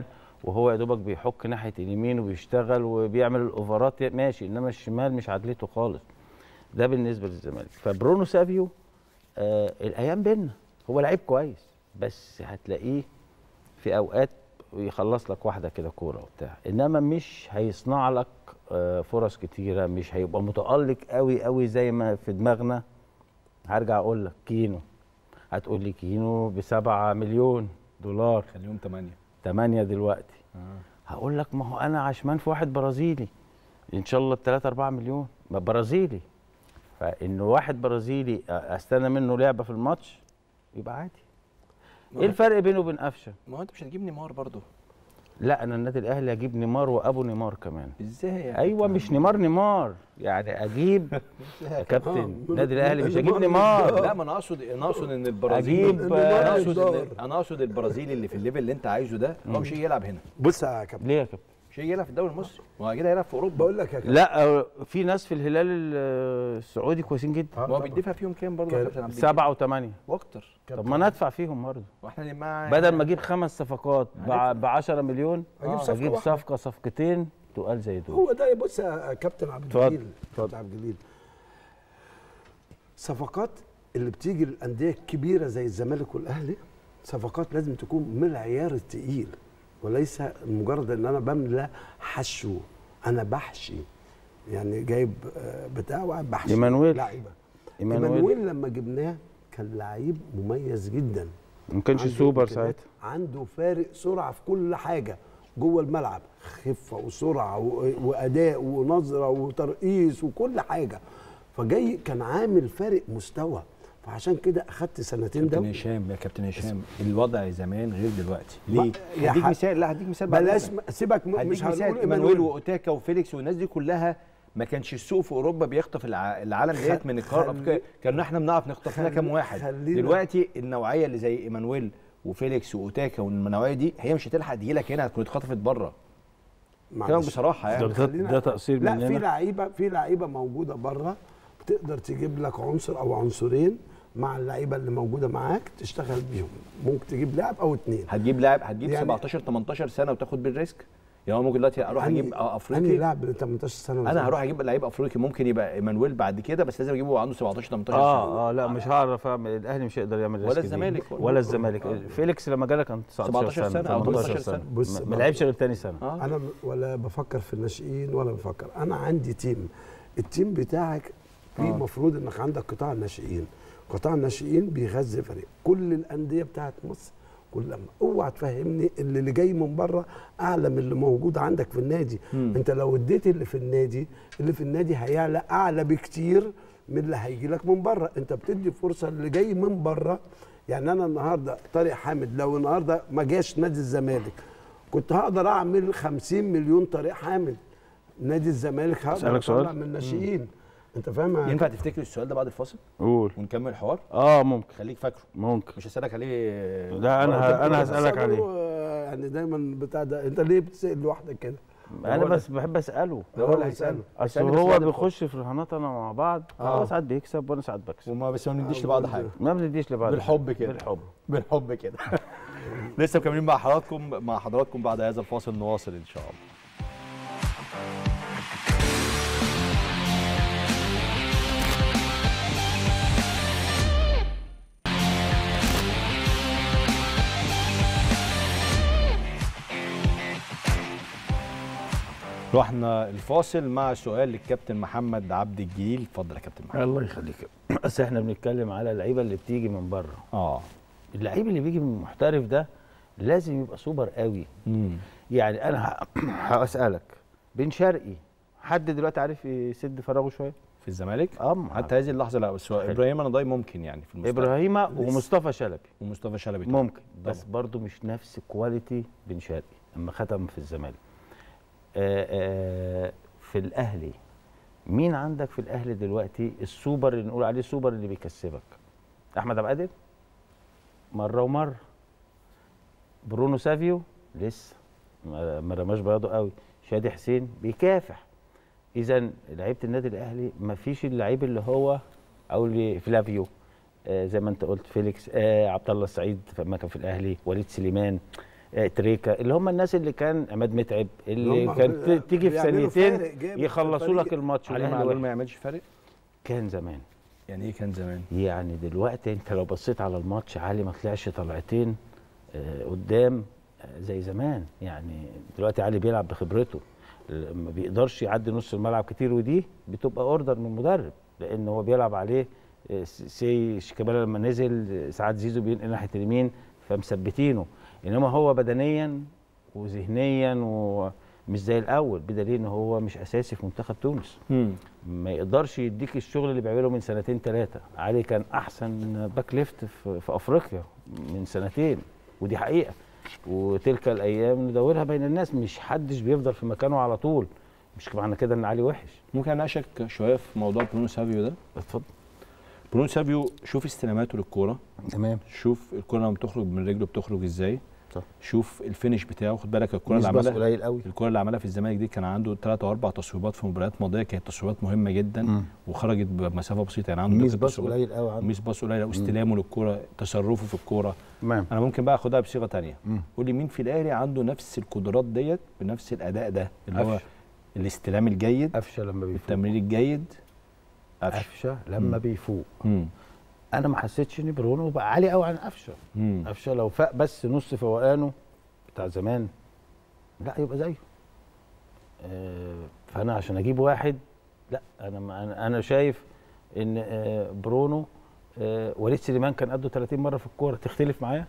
Speaker 14: وهو يا دوبك بيحك ناحيه اليمين وبيشتغل وبيعمل الاوفرات ماشي انما الشمال مش عدلته خالص ده بالنسبه للزمالك فبرونو سافيو آه الايام بينا هو لعيب كويس بس هتلاقيه في اوقات يخلص لك واحده كده كوره وبتاع انما مش هيصنع لك آه فرص كتيره مش هيبقى متالق قوي قوي زي ما في دماغنا هرجع اقول لك كينو هتقول لي كينو بسبعة مليون دولار
Speaker 1: خليهم 8
Speaker 14: 8 دلوقتي
Speaker 1: آه.
Speaker 14: هقول لك ما هو انا عشمان في واحد برازيلي ان شاء الله ب 3 4 مليون ما برازيلي فانه واحد برازيلي استنى منه لعبه في الماتش يبقى عادي ايه الفرق بينه وبين قفشه
Speaker 1: ما هو انت مش هتجيب نيمار برضه
Speaker 14: لا انا النادي الاهلي اجيب نيمار وابو نيمار كمان
Speaker 1: ازاي يا
Speaker 14: ايوه مش نيمار نيمار يعني اجيب يا كابتن النادي الاهلي مش هجيب نيمار
Speaker 1: لا ما انا اقصد انا اقصد ان البرازيل
Speaker 14: أجيب-
Speaker 1: انا اقصد إن- انا اقصد البرازيلي اللي في الليفل اللي انت عايزه ده هو مش هيجي يلعب هنا
Speaker 13: بص يا كابتن
Speaker 14: ليه يا كابتن
Speaker 1: مش هيجي يلعب في الدوري المصري ما هو كده هيلعب في اوروبا
Speaker 13: بقول لك يا كابتن
Speaker 14: لا آه، في ناس في الهلال ال- السعودي كويسين جدا
Speaker 1: ما هو بيدفع فيهم كام برضه يا كابتن عبد
Speaker 14: سبعة وثمانية
Speaker 1: واكتر
Speaker 14: طب ما انا ادفع فيهم برضه
Speaker 1: واحنا اللي مع
Speaker 14: بدل ما اجيب خمس صفقات ب 10 مليون
Speaker 13: أجيب صفقة
Speaker 14: اجيب
Speaker 13: واحدة.
Speaker 14: صفقه صفقتين تقال زي دول
Speaker 13: هو ده بص يا كابتن عبد
Speaker 14: اتفضل،
Speaker 13: الجليل كابتن عبد الجليل صفقات اللي بتيجي للانديه الكبيره زي الزمالك والاهلي صفقات لازم تكون من العيار التقيل وليس مجرد ان انا بملى حشو انا بحشي يعني جايب آه، بتاع وقاعد بحشي
Speaker 14: إيمانويل.
Speaker 13: لعيبه
Speaker 14: إيمانويل.
Speaker 13: ايمانويل لما جبناه كان لعيب مميز جدا
Speaker 14: ما كانش
Speaker 13: عنده
Speaker 14: سوبر
Speaker 13: إمكانيات،
Speaker 14: ساعتها
Speaker 13: عنده فارق سرعه في كل حاجه جوه الملعب خفه وسرعه و- واداء ونظره وترقيص وكل حاجه فجاي كان عامل فارق مستوى فعشان كده اخدت سنتين
Speaker 1: كابتن
Speaker 13: ده
Speaker 1: هشام يا كابتن هشام الوضع زمان غير دلوقتي
Speaker 13: ما-
Speaker 1: ليه؟
Speaker 13: يا
Speaker 1: هديك
Speaker 13: ح-
Speaker 1: مثال لا هديك مثال بعد
Speaker 13: بلاش
Speaker 1: إذنك.
Speaker 13: م- سيبك م-
Speaker 1: هديك
Speaker 13: مش هنقول
Speaker 1: مثال
Speaker 13: إيمانويل.
Speaker 1: ايمانويل واوتاكا وفيليكس والناس دي كلها ما كانش السوق في اوروبا بيخطف الع... العالم
Speaker 13: خ-
Speaker 1: ديت من القاره
Speaker 13: خلي-
Speaker 1: الافريقيه كنا احنا بنعرف نخطف لنا
Speaker 13: خلي-
Speaker 1: كام واحد
Speaker 13: خلينا-
Speaker 1: دلوقتي النوعيه اللي زي ايمانويل وفيليكس واوتاكا والنوعيه دي هي مش هتلحق تجي لك هنا هتكون اتخطفت بره كلامك
Speaker 13: معلش.
Speaker 1: بصراحه يعني
Speaker 14: ده-
Speaker 13: خلينا-
Speaker 14: ده تقصير
Speaker 13: لا
Speaker 14: مننا.
Speaker 13: في لعيبه في لعيبه موجوده بره بتقدر تجيب لك عنصر او عنصرين مع اللعيبه اللي موجوده معاك تشتغل بيهم ممكن تجيب لاعب او اتنين
Speaker 1: هتجيب لاعب هتجيب
Speaker 13: يعني-
Speaker 1: 17 18 سنه وتاخد بالريسك يعني هو ممكن دلوقتي اروح اجيب
Speaker 13: انهي
Speaker 1: افريقي
Speaker 13: لاعب اللي 18 سنه
Speaker 1: انا هروح اجيب لعيب افريقي ممكن يبقى ايمانويل بعد كده بس لازم اجيبه عنده 17 18 سنه
Speaker 14: اه اه لا مش هعرف اعمل الاهلي مش هيقدر يعمل
Speaker 1: ولا
Speaker 14: ريسك دي.
Speaker 1: الزمالك.
Speaker 14: ولا الزمالك فيليكس لما جالك كان 19
Speaker 1: 17
Speaker 14: سنه
Speaker 1: سنة أو
Speaker 14: 18
Speaker 1: 18
Speaker 14: سنه
Speaker 1: سنة.
Speaker 13: بص
Speaker 14: ما- ما لعبش غير تاني سنه
Speaker 1: آه.
Speaker 13: انا م- ولا بفكر في الناشئين ولا بفكر انا عندي تيم التيم بتاعك في
Speaker 1: آه.
Speaker 13: مفروض انك عندك قطاع الناشئين قطاع الناشئين بيغذي فريق كل الانديه بتاعت مصر كل لما اوعى تفهمني اللي, اللي جاي من بره اعلى من اللي موجود عندك في النادي
Speaker 1: مم.
Speaker 13: انت لو اديت اللي في النادي اللي في النادي هيعلى اعلى بكتير من اللي هيجي لك من بره انت بتدي فرصه اللي جاي من بره يعني انا النهارده طارق حامد لو النهارده ما جاش نادي الزمالك كنت هقدر اعمل 50 مليون طارق حامد نادي الزمالك هقدر
Speaker 14: أسألك سؤال؟
Speaker 13: اطلع من الناشئين انت فاهم يا
Speaker 1: ينفع تفتكر السؤال ده بعد الفاصل
Speaker 14: قول
Speaker 1: ونكمل الحوار
Speaker 14: اه ممكن
Speaker 1: خليك فاكره
Speaker 14: ممكن
Speaker 1: مش هسالك عليه
Speaker 14: لا انا ه- انا هسالك
Speaker 13: بس
Speaker 14: عليه
Speaker 13: آه، يعني دايما بتاع ده انت ليه بتسال لوحدك كده
Speaker 14: انا بس بحب اساله
Speaker 1: ده هو اللي هيساله
Speaker 14: اصل
Speaker 1: هيسألني بس
Speaker 14: هو
Speaker 1: بعد
Speaker 14: بيخش في رهانات انا مع بعض
Speaker 1: آه.
Speaker 14: هو ساعات بيكسب وانا ساعات بكسب
Speaker 1: وما بس ما بنديش لبعض حاجه
Speaker 14: ما بنديش لبعض
Speaker 1: بالحب كده
Speaker 14: بالحب
Speaker 1: بالحب كده لسه مكملين مع حضراتكم مع حضراتكم بعد هذا الفاصل نواصل ان شاء الله رحنا الفاصل مع سؤال للكابتن محمد عبد الجليل اتفضل يا كابتن محمد
Speaker 14: الله يخليك بس احنا بنتكلم على اللعيبه اللي بتيجي من بره
Speaker 1: اه
Speaker 14: اللعيب اللي بيجي من محترف ده لازم يبقى سوبر قوي
Speaker 1: امم
Speaker 14: يعني انا ه- هسالك بن شرقي حد دلوقتي عارف يسد فراغه شويه
Speaker 1: في الزمالك
Speaker 14: اه
Speaker 1: حتى هذه اللحظه لا بس هو
Speaker 14: حلو.
Speaker 1: ابراهيم نضاي ممكن يعني في المستقبل
Speaker 14: ابراهيم ومصطفى شلبي
Speaker 1: ومصطفى شلبي طبعاً.
Speaker 14: ممكن بس برضه مش نفس كواليتي بن شرقي لما ختم في الزمالك آه آه في الاهلي مين عندك في الاهلي دلوقتي السوبر اللي نقول عليه سوبر اللي بيكسبك احمد عبد القادر مره ومره برونو سافيو لسه ما ما رماش بياضه قوي شادي حسين بيكافح اذا لعيبه النادي الاهلي ما فيش اللعيب اللي هو او اللي فلافيو آه زي ما انت قلت فيليكس آه عبد الله السعيد لما كان في الاهلي وليد سليمان آه، تريكا اللي هم الناس اللي كان عماد متعب اللي
Speaker 13: هم
Speaker 14: كان ت- تيجي في
Speaker 13: بيعملوا
Speaker 14: ثانيتين
Speaker 13: فارق جامد في
Speaker 14: يخلصوا
Speaker 13: الفريق.
Speaker 14: لك الماتش
Speaker 1: علي
Speaker 14: والأهلي
Speaker 1: معلول
Speaker 14: واقف.
Speaker 1: ما يعملش فارق
Speaker 14: كان زمان
Speaker 1: يعني ايه كان زمان
Speaker 14: يعني دلوقتي انت لو بصيت على الماتش علي ما طلعش طلعتين آه، قدام آه، زي زمان يعني دلوقتي علي بيلعب بخبرته ال- ما بيقدرش يعدي نص الملعب كتير ودي بتبقى اوردر من المدرب لان هو بيلعب عليه آه، س- سي شيكابالا لما نزل آه، ساعات زيزو بينقل ناحيه اليمين فمثبتينه انما هو بدنيا وذهنيا ومش زي الاول بدليل ان هو مش اساسي في منتخب تونس ما يقدرش يديك الشغل اللي بيعمله من سنتين ثلاثه علي كان احسن باك ليفت في, في افريقيا من سنتين ودي حقيقه وتلك الايام ندورها بين الناس مش حدش بيفضل في مكانه على طول مش معنى كده ان علي وحش
Speaker 1: ممكن اناقشك شويه في موضوع برونو سافيو ده
Speaker 14: اتفضل
Speaker 1: برونو سافيو شوف استلاماته للكوره
Speaker 14: تمام
Speaker 1: شوف الكوره لما بتخرج من رجله بتخرج ازاي
Speaker 14: صح.
Speaker 1: شوف الفينش بتاعه خد بالك الكوره اللي
Speaker 14: مش بس
Speaker 1: عملها
Speaker 14: قليل قوي
Speaker 1: الكوره اللي عملها في الزمالك دي كان عنده ثلاث او اربع تصويبات في مباريات ماضيه كانت تصويبات مهمه جدا
Speaker 14: مم.
Speaker 1: وخرجت بمسافه بسيطه يعني عنده
Speaker 14: ميس
Speaker 1: ثلاث
Speaker 14: باص
Speaker 1: تصويبات.
Speaker 14: قليل قوي عنده
Speaker 1: ميس باص قليل واستلامه للكوره تصرفه في الكوره
Speaker 14: تمام
Speaker 1: انا ممكن بقى اخدها بصيغه تانية
Speaker 14: مم.
Speaker 1: قول لي مين في الاهلي عنده نفس القدرات ديت بنفس الاداء ده اللي هو
Speaker 14: قفشه
Speaker 1: الاستلام الجيد
Speaker 14: قفشه لما بيفوق
Speaker 1: التمرير الجيد قفشه
Speaker 14: قفشه لما
Speaker 1: مم.
Speaker 14: بيفوق
Speaker 1: مم.
Speaker 14: انا ما حسيتش ان برونو بقى عالي قوي عن قفشه
Speaker 1: مم.
Speaker 14: قفشه لو فاق بس نص فوقانه بتاع زمان لا يبقى زيه آه، فانا عشان اجيب واحد لا انا ما انا انا شايف ان آه، برونو آه، وليد سليمان كان قده 30 مره في الكوره تختلف معايا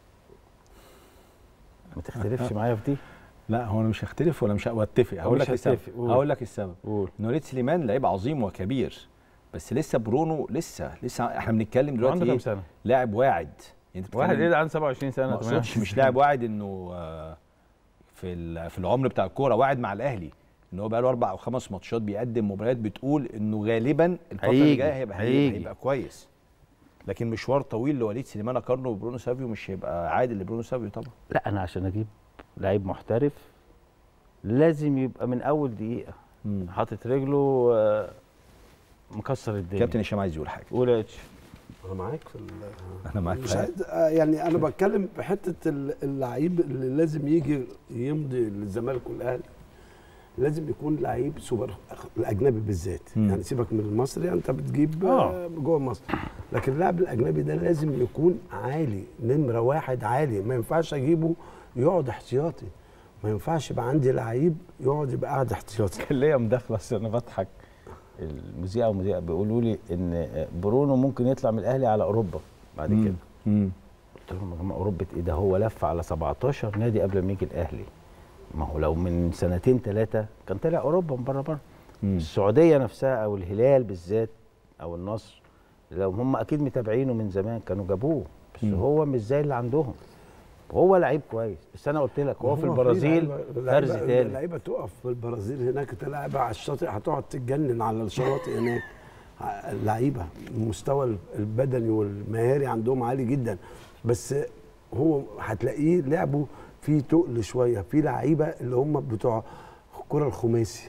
Speaker 14: ما تختلفش معايا في دي
Speaker 1: لا هو انا مش هختلف ولا مش هتفق
Speaker 14: هو
Speaker 1: هقول
Speaker 14: مش
Speaker 1: لك السبب
Speaker 14: هتفق، قول.
Speaker 1: هقول لك السبب
Speaker 14: قول
Speaker 1: ان وليد سليمان لعيب عظيم وكبير بس لسه برونو لسه لسه احنا بنتكلم دلوقتي
Speaker 14: عنده كام
Speaker 1: إيه؟
Speaker 14: سنه؟
Speaker 1: لاعب واعد يعني انت
Speaker 14: واحد
Speaker 1: بتتكلم-
Speaker 14: ايه ده عنده 27 سنه
Speaker 1: ما اقصدش مش لاعب واعد انه آه، في ال- في العمر بتاع الكوره واعد مع الاهلي ان هو بقى له اربع او خمس ماتشات بيقدم مباريات بتقول انه غالبا الفتره اللي
Speaker 14: هيجي،
Speaker 1: جايه هيبقى
Speaker 14: هيجي.
Speaker 1: هيبقى كويس لكن مشوار طويل لوليد سليمان اقارنه ببرونو سافيو مش هيبقى عادل لبرونو سافيو طبعا
Speaker 14: لا انا عشان اجيب لعيب محترف لازم يبقى من اول دقيقه
Speaker 1: مم.
Speaker 14: حاطط رجله آه، مكسر الدنيا
Speaker 1: كابتن هشام عايز يقول حاجه
Speaker 14: قول يا اتش
Speaker 13: انا معاك في ال-
Speaker 1: انا معاك
Speaker 13: مش
Speaker 1: في
Speaker 13: عايز آه، يعني انا بتكلم في حته ال- اللعيب اللي لازم يجي يمضي للزمالك والاهلي لازم يكون لعيب سوبر الاجنبي بالذات
Speaker 1: مم.
Speaker 13: يعني سيبك من المصري انت بتجيب
Speaker 14: آه.
Speaker 13: آه، جوه مصر لكن اللاعب الاجنبي ده لازم يكون عالي نمره واحد عالي ما ينفعش اجيبه يقعد احتياطي ما ينفعش يبقى عندي لعيب يقعد يبقى قاعد احتياطي
Speaker 14: كان ليا مداخله بس انا بضحك المذيعه والمذيع بيقولوا لي ان برونو ممكن يطلع من الاهلي على اوروبا بعد
Speaker 1: مم.
Speaker 14: كده
Speaker 1: مم.
Speaker 14: قلت لهم يا جماعه اوروبا ايه ده هو لف على 17 نادي قبل ما يجي الاهلي ما هو لو من سنتين ثلاثه كان طلع اوروبا من بره بره
Speaker 1: مم.
Speaker 14: السعوديه نفسها او الهلال بالذات او النصر لو هم اكيد متابعينه من زمان كانوا جابوه بس
Speaker 1: مم.
Speaker 14: هو مش زي اللي عندهم هو لعيب كويس بس انا قلت لك هو في البرازيل
Speaker 13: لعيبة-
Speaker 14: فرز
Speaker 13: لعيبة-
Speaker 14: تاني
Speaker 13: اللعيبه تقف في البرازيل هناك تلعب على الشاطئ هتقعد تتجنن على الشواطئ هناك اللعيبه المستوى البدني والمهاري عندهم عالي جدا بس هو هتلاقيه لعبه فيه تقل شويه في لعيبه اللي هم بتوع الكره الخماسي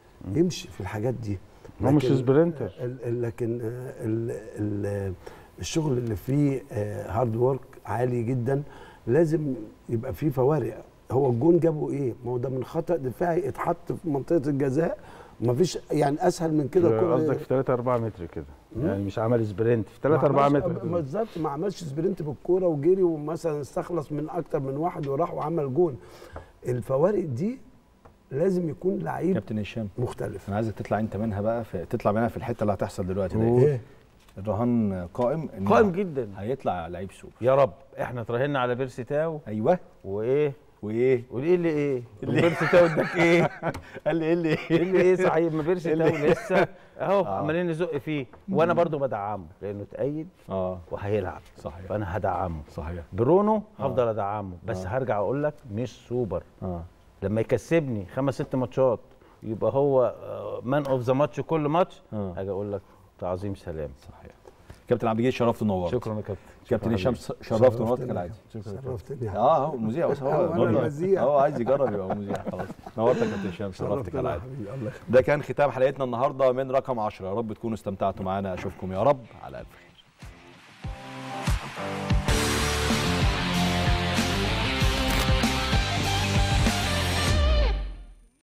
Speaker 13: يمشي في الحاجات دي
Speaker 14: هو مش
Speaker 13: لكن-
Speaker 14: سبرينتر.
Speaker 13: ال- ال- لكن آه، ال- ال- الشغل اللي فيه هارد وورك عالي جدا لازم يبقى فيه فوارق هو الجون جابه ايه؟ ما هو ده من خطا دفاعي اتحط في منطقه الجزاء مفيش يعني اسهل من كده كل-
Speaker 14: قصدك في 3 4 متر كده
Speaker 13: مم.
Speaker 14: يعني مش عمل سبرنت في
Speaker 13: ما
Speaker 14: 3 4
Speaker 13: عملش-
Speaker 14: متر
Speaker 13: بالظبط ما عملش سبرنت بالكوره وجري ومثلا استخلص من اكتر من واحد وراح وعمل جون الفوارق دي لازم يكون لعيب
Speaker 1: كابتن هشام
Speaker 13: مختلف
Speaker 1: انا عايزك تطلع انت منها بقى في تطلع منها في الحته اللي هتحصل دلوقتي
Speaker 14: قول.
Speaker 1: دي الرهان قائم إن
Speaker 14: قائم جدا
Speaker 1: هيطلع لعيب سوبر
Speaker 14: يا رب احنا تراهنا على بيرسي تاو
Speaker 1: ايوه
Speaker 14: وايه
Speaker 1: وايه
Speaker 14: وايه اللي ايه
Speaker 1: اللي-
Speaker 14: بيرسي تاو اداك ايه
Speaker 1: قال لي ايه اللي
Speaker 14: ايه اللي ايه صحيح ما بيرسي
Speaker 1: اللي-
Speaker 14: تاو لسه اهو
Speaker 1: آه.
Speaker 14: عمالين نزق فيه وانا برضو بدعمه لانه اتأيد
Speaker 1: اه
Speaker 14: وهيلعب
Speaker 1: صحيح
Speaker 14: فانا هدعمه
Speaker 1: صحيح
Speaker 14: برونو هفضل ادعمه بس
Speaker 1: آه.
Speaker 14: هرجع اقول لك مش سوبر
Speaker 1: اه
Speaker 14: لما يكسبني خمس ست ماتشات يبقى هو مان اوف ذا ماتش كل ماتش
Speaker 1: آه.
Speaker 14: هاجي اقول لك تعظيم سلام
Speaker 1: صحيح كابتن عبد الجليل شرفت ونورت
Speaker 14: شكرا يا كابتن
Speaker 1: كابتن
Speaker 14: شكراً
Speaker 1: هشام
Speaker 14: حبيبي.
Speaker 1: شرفت ونورت كالعاده
Speaker 13: شرفتني
Speaker 1: اه هو المذيع بس هو
Speaker 13: أنا
Speaker 1: برضه-
Speaker 13: المذيع.
Speaker 1: هو عايز يجرب يبقى مذيع خلاص نورت يا كابتن هشام شرفت
Speaker 13: شرفتنا يا
Speaker 1: كالعاده
Speaker 13: حبيبي الله يخليك
Speaker 1: ده كان ختام حلقتنا النهارده من رقم 10 يا رب تكونوا استمتعتوا معانا اشوفكم يا رب على الف خير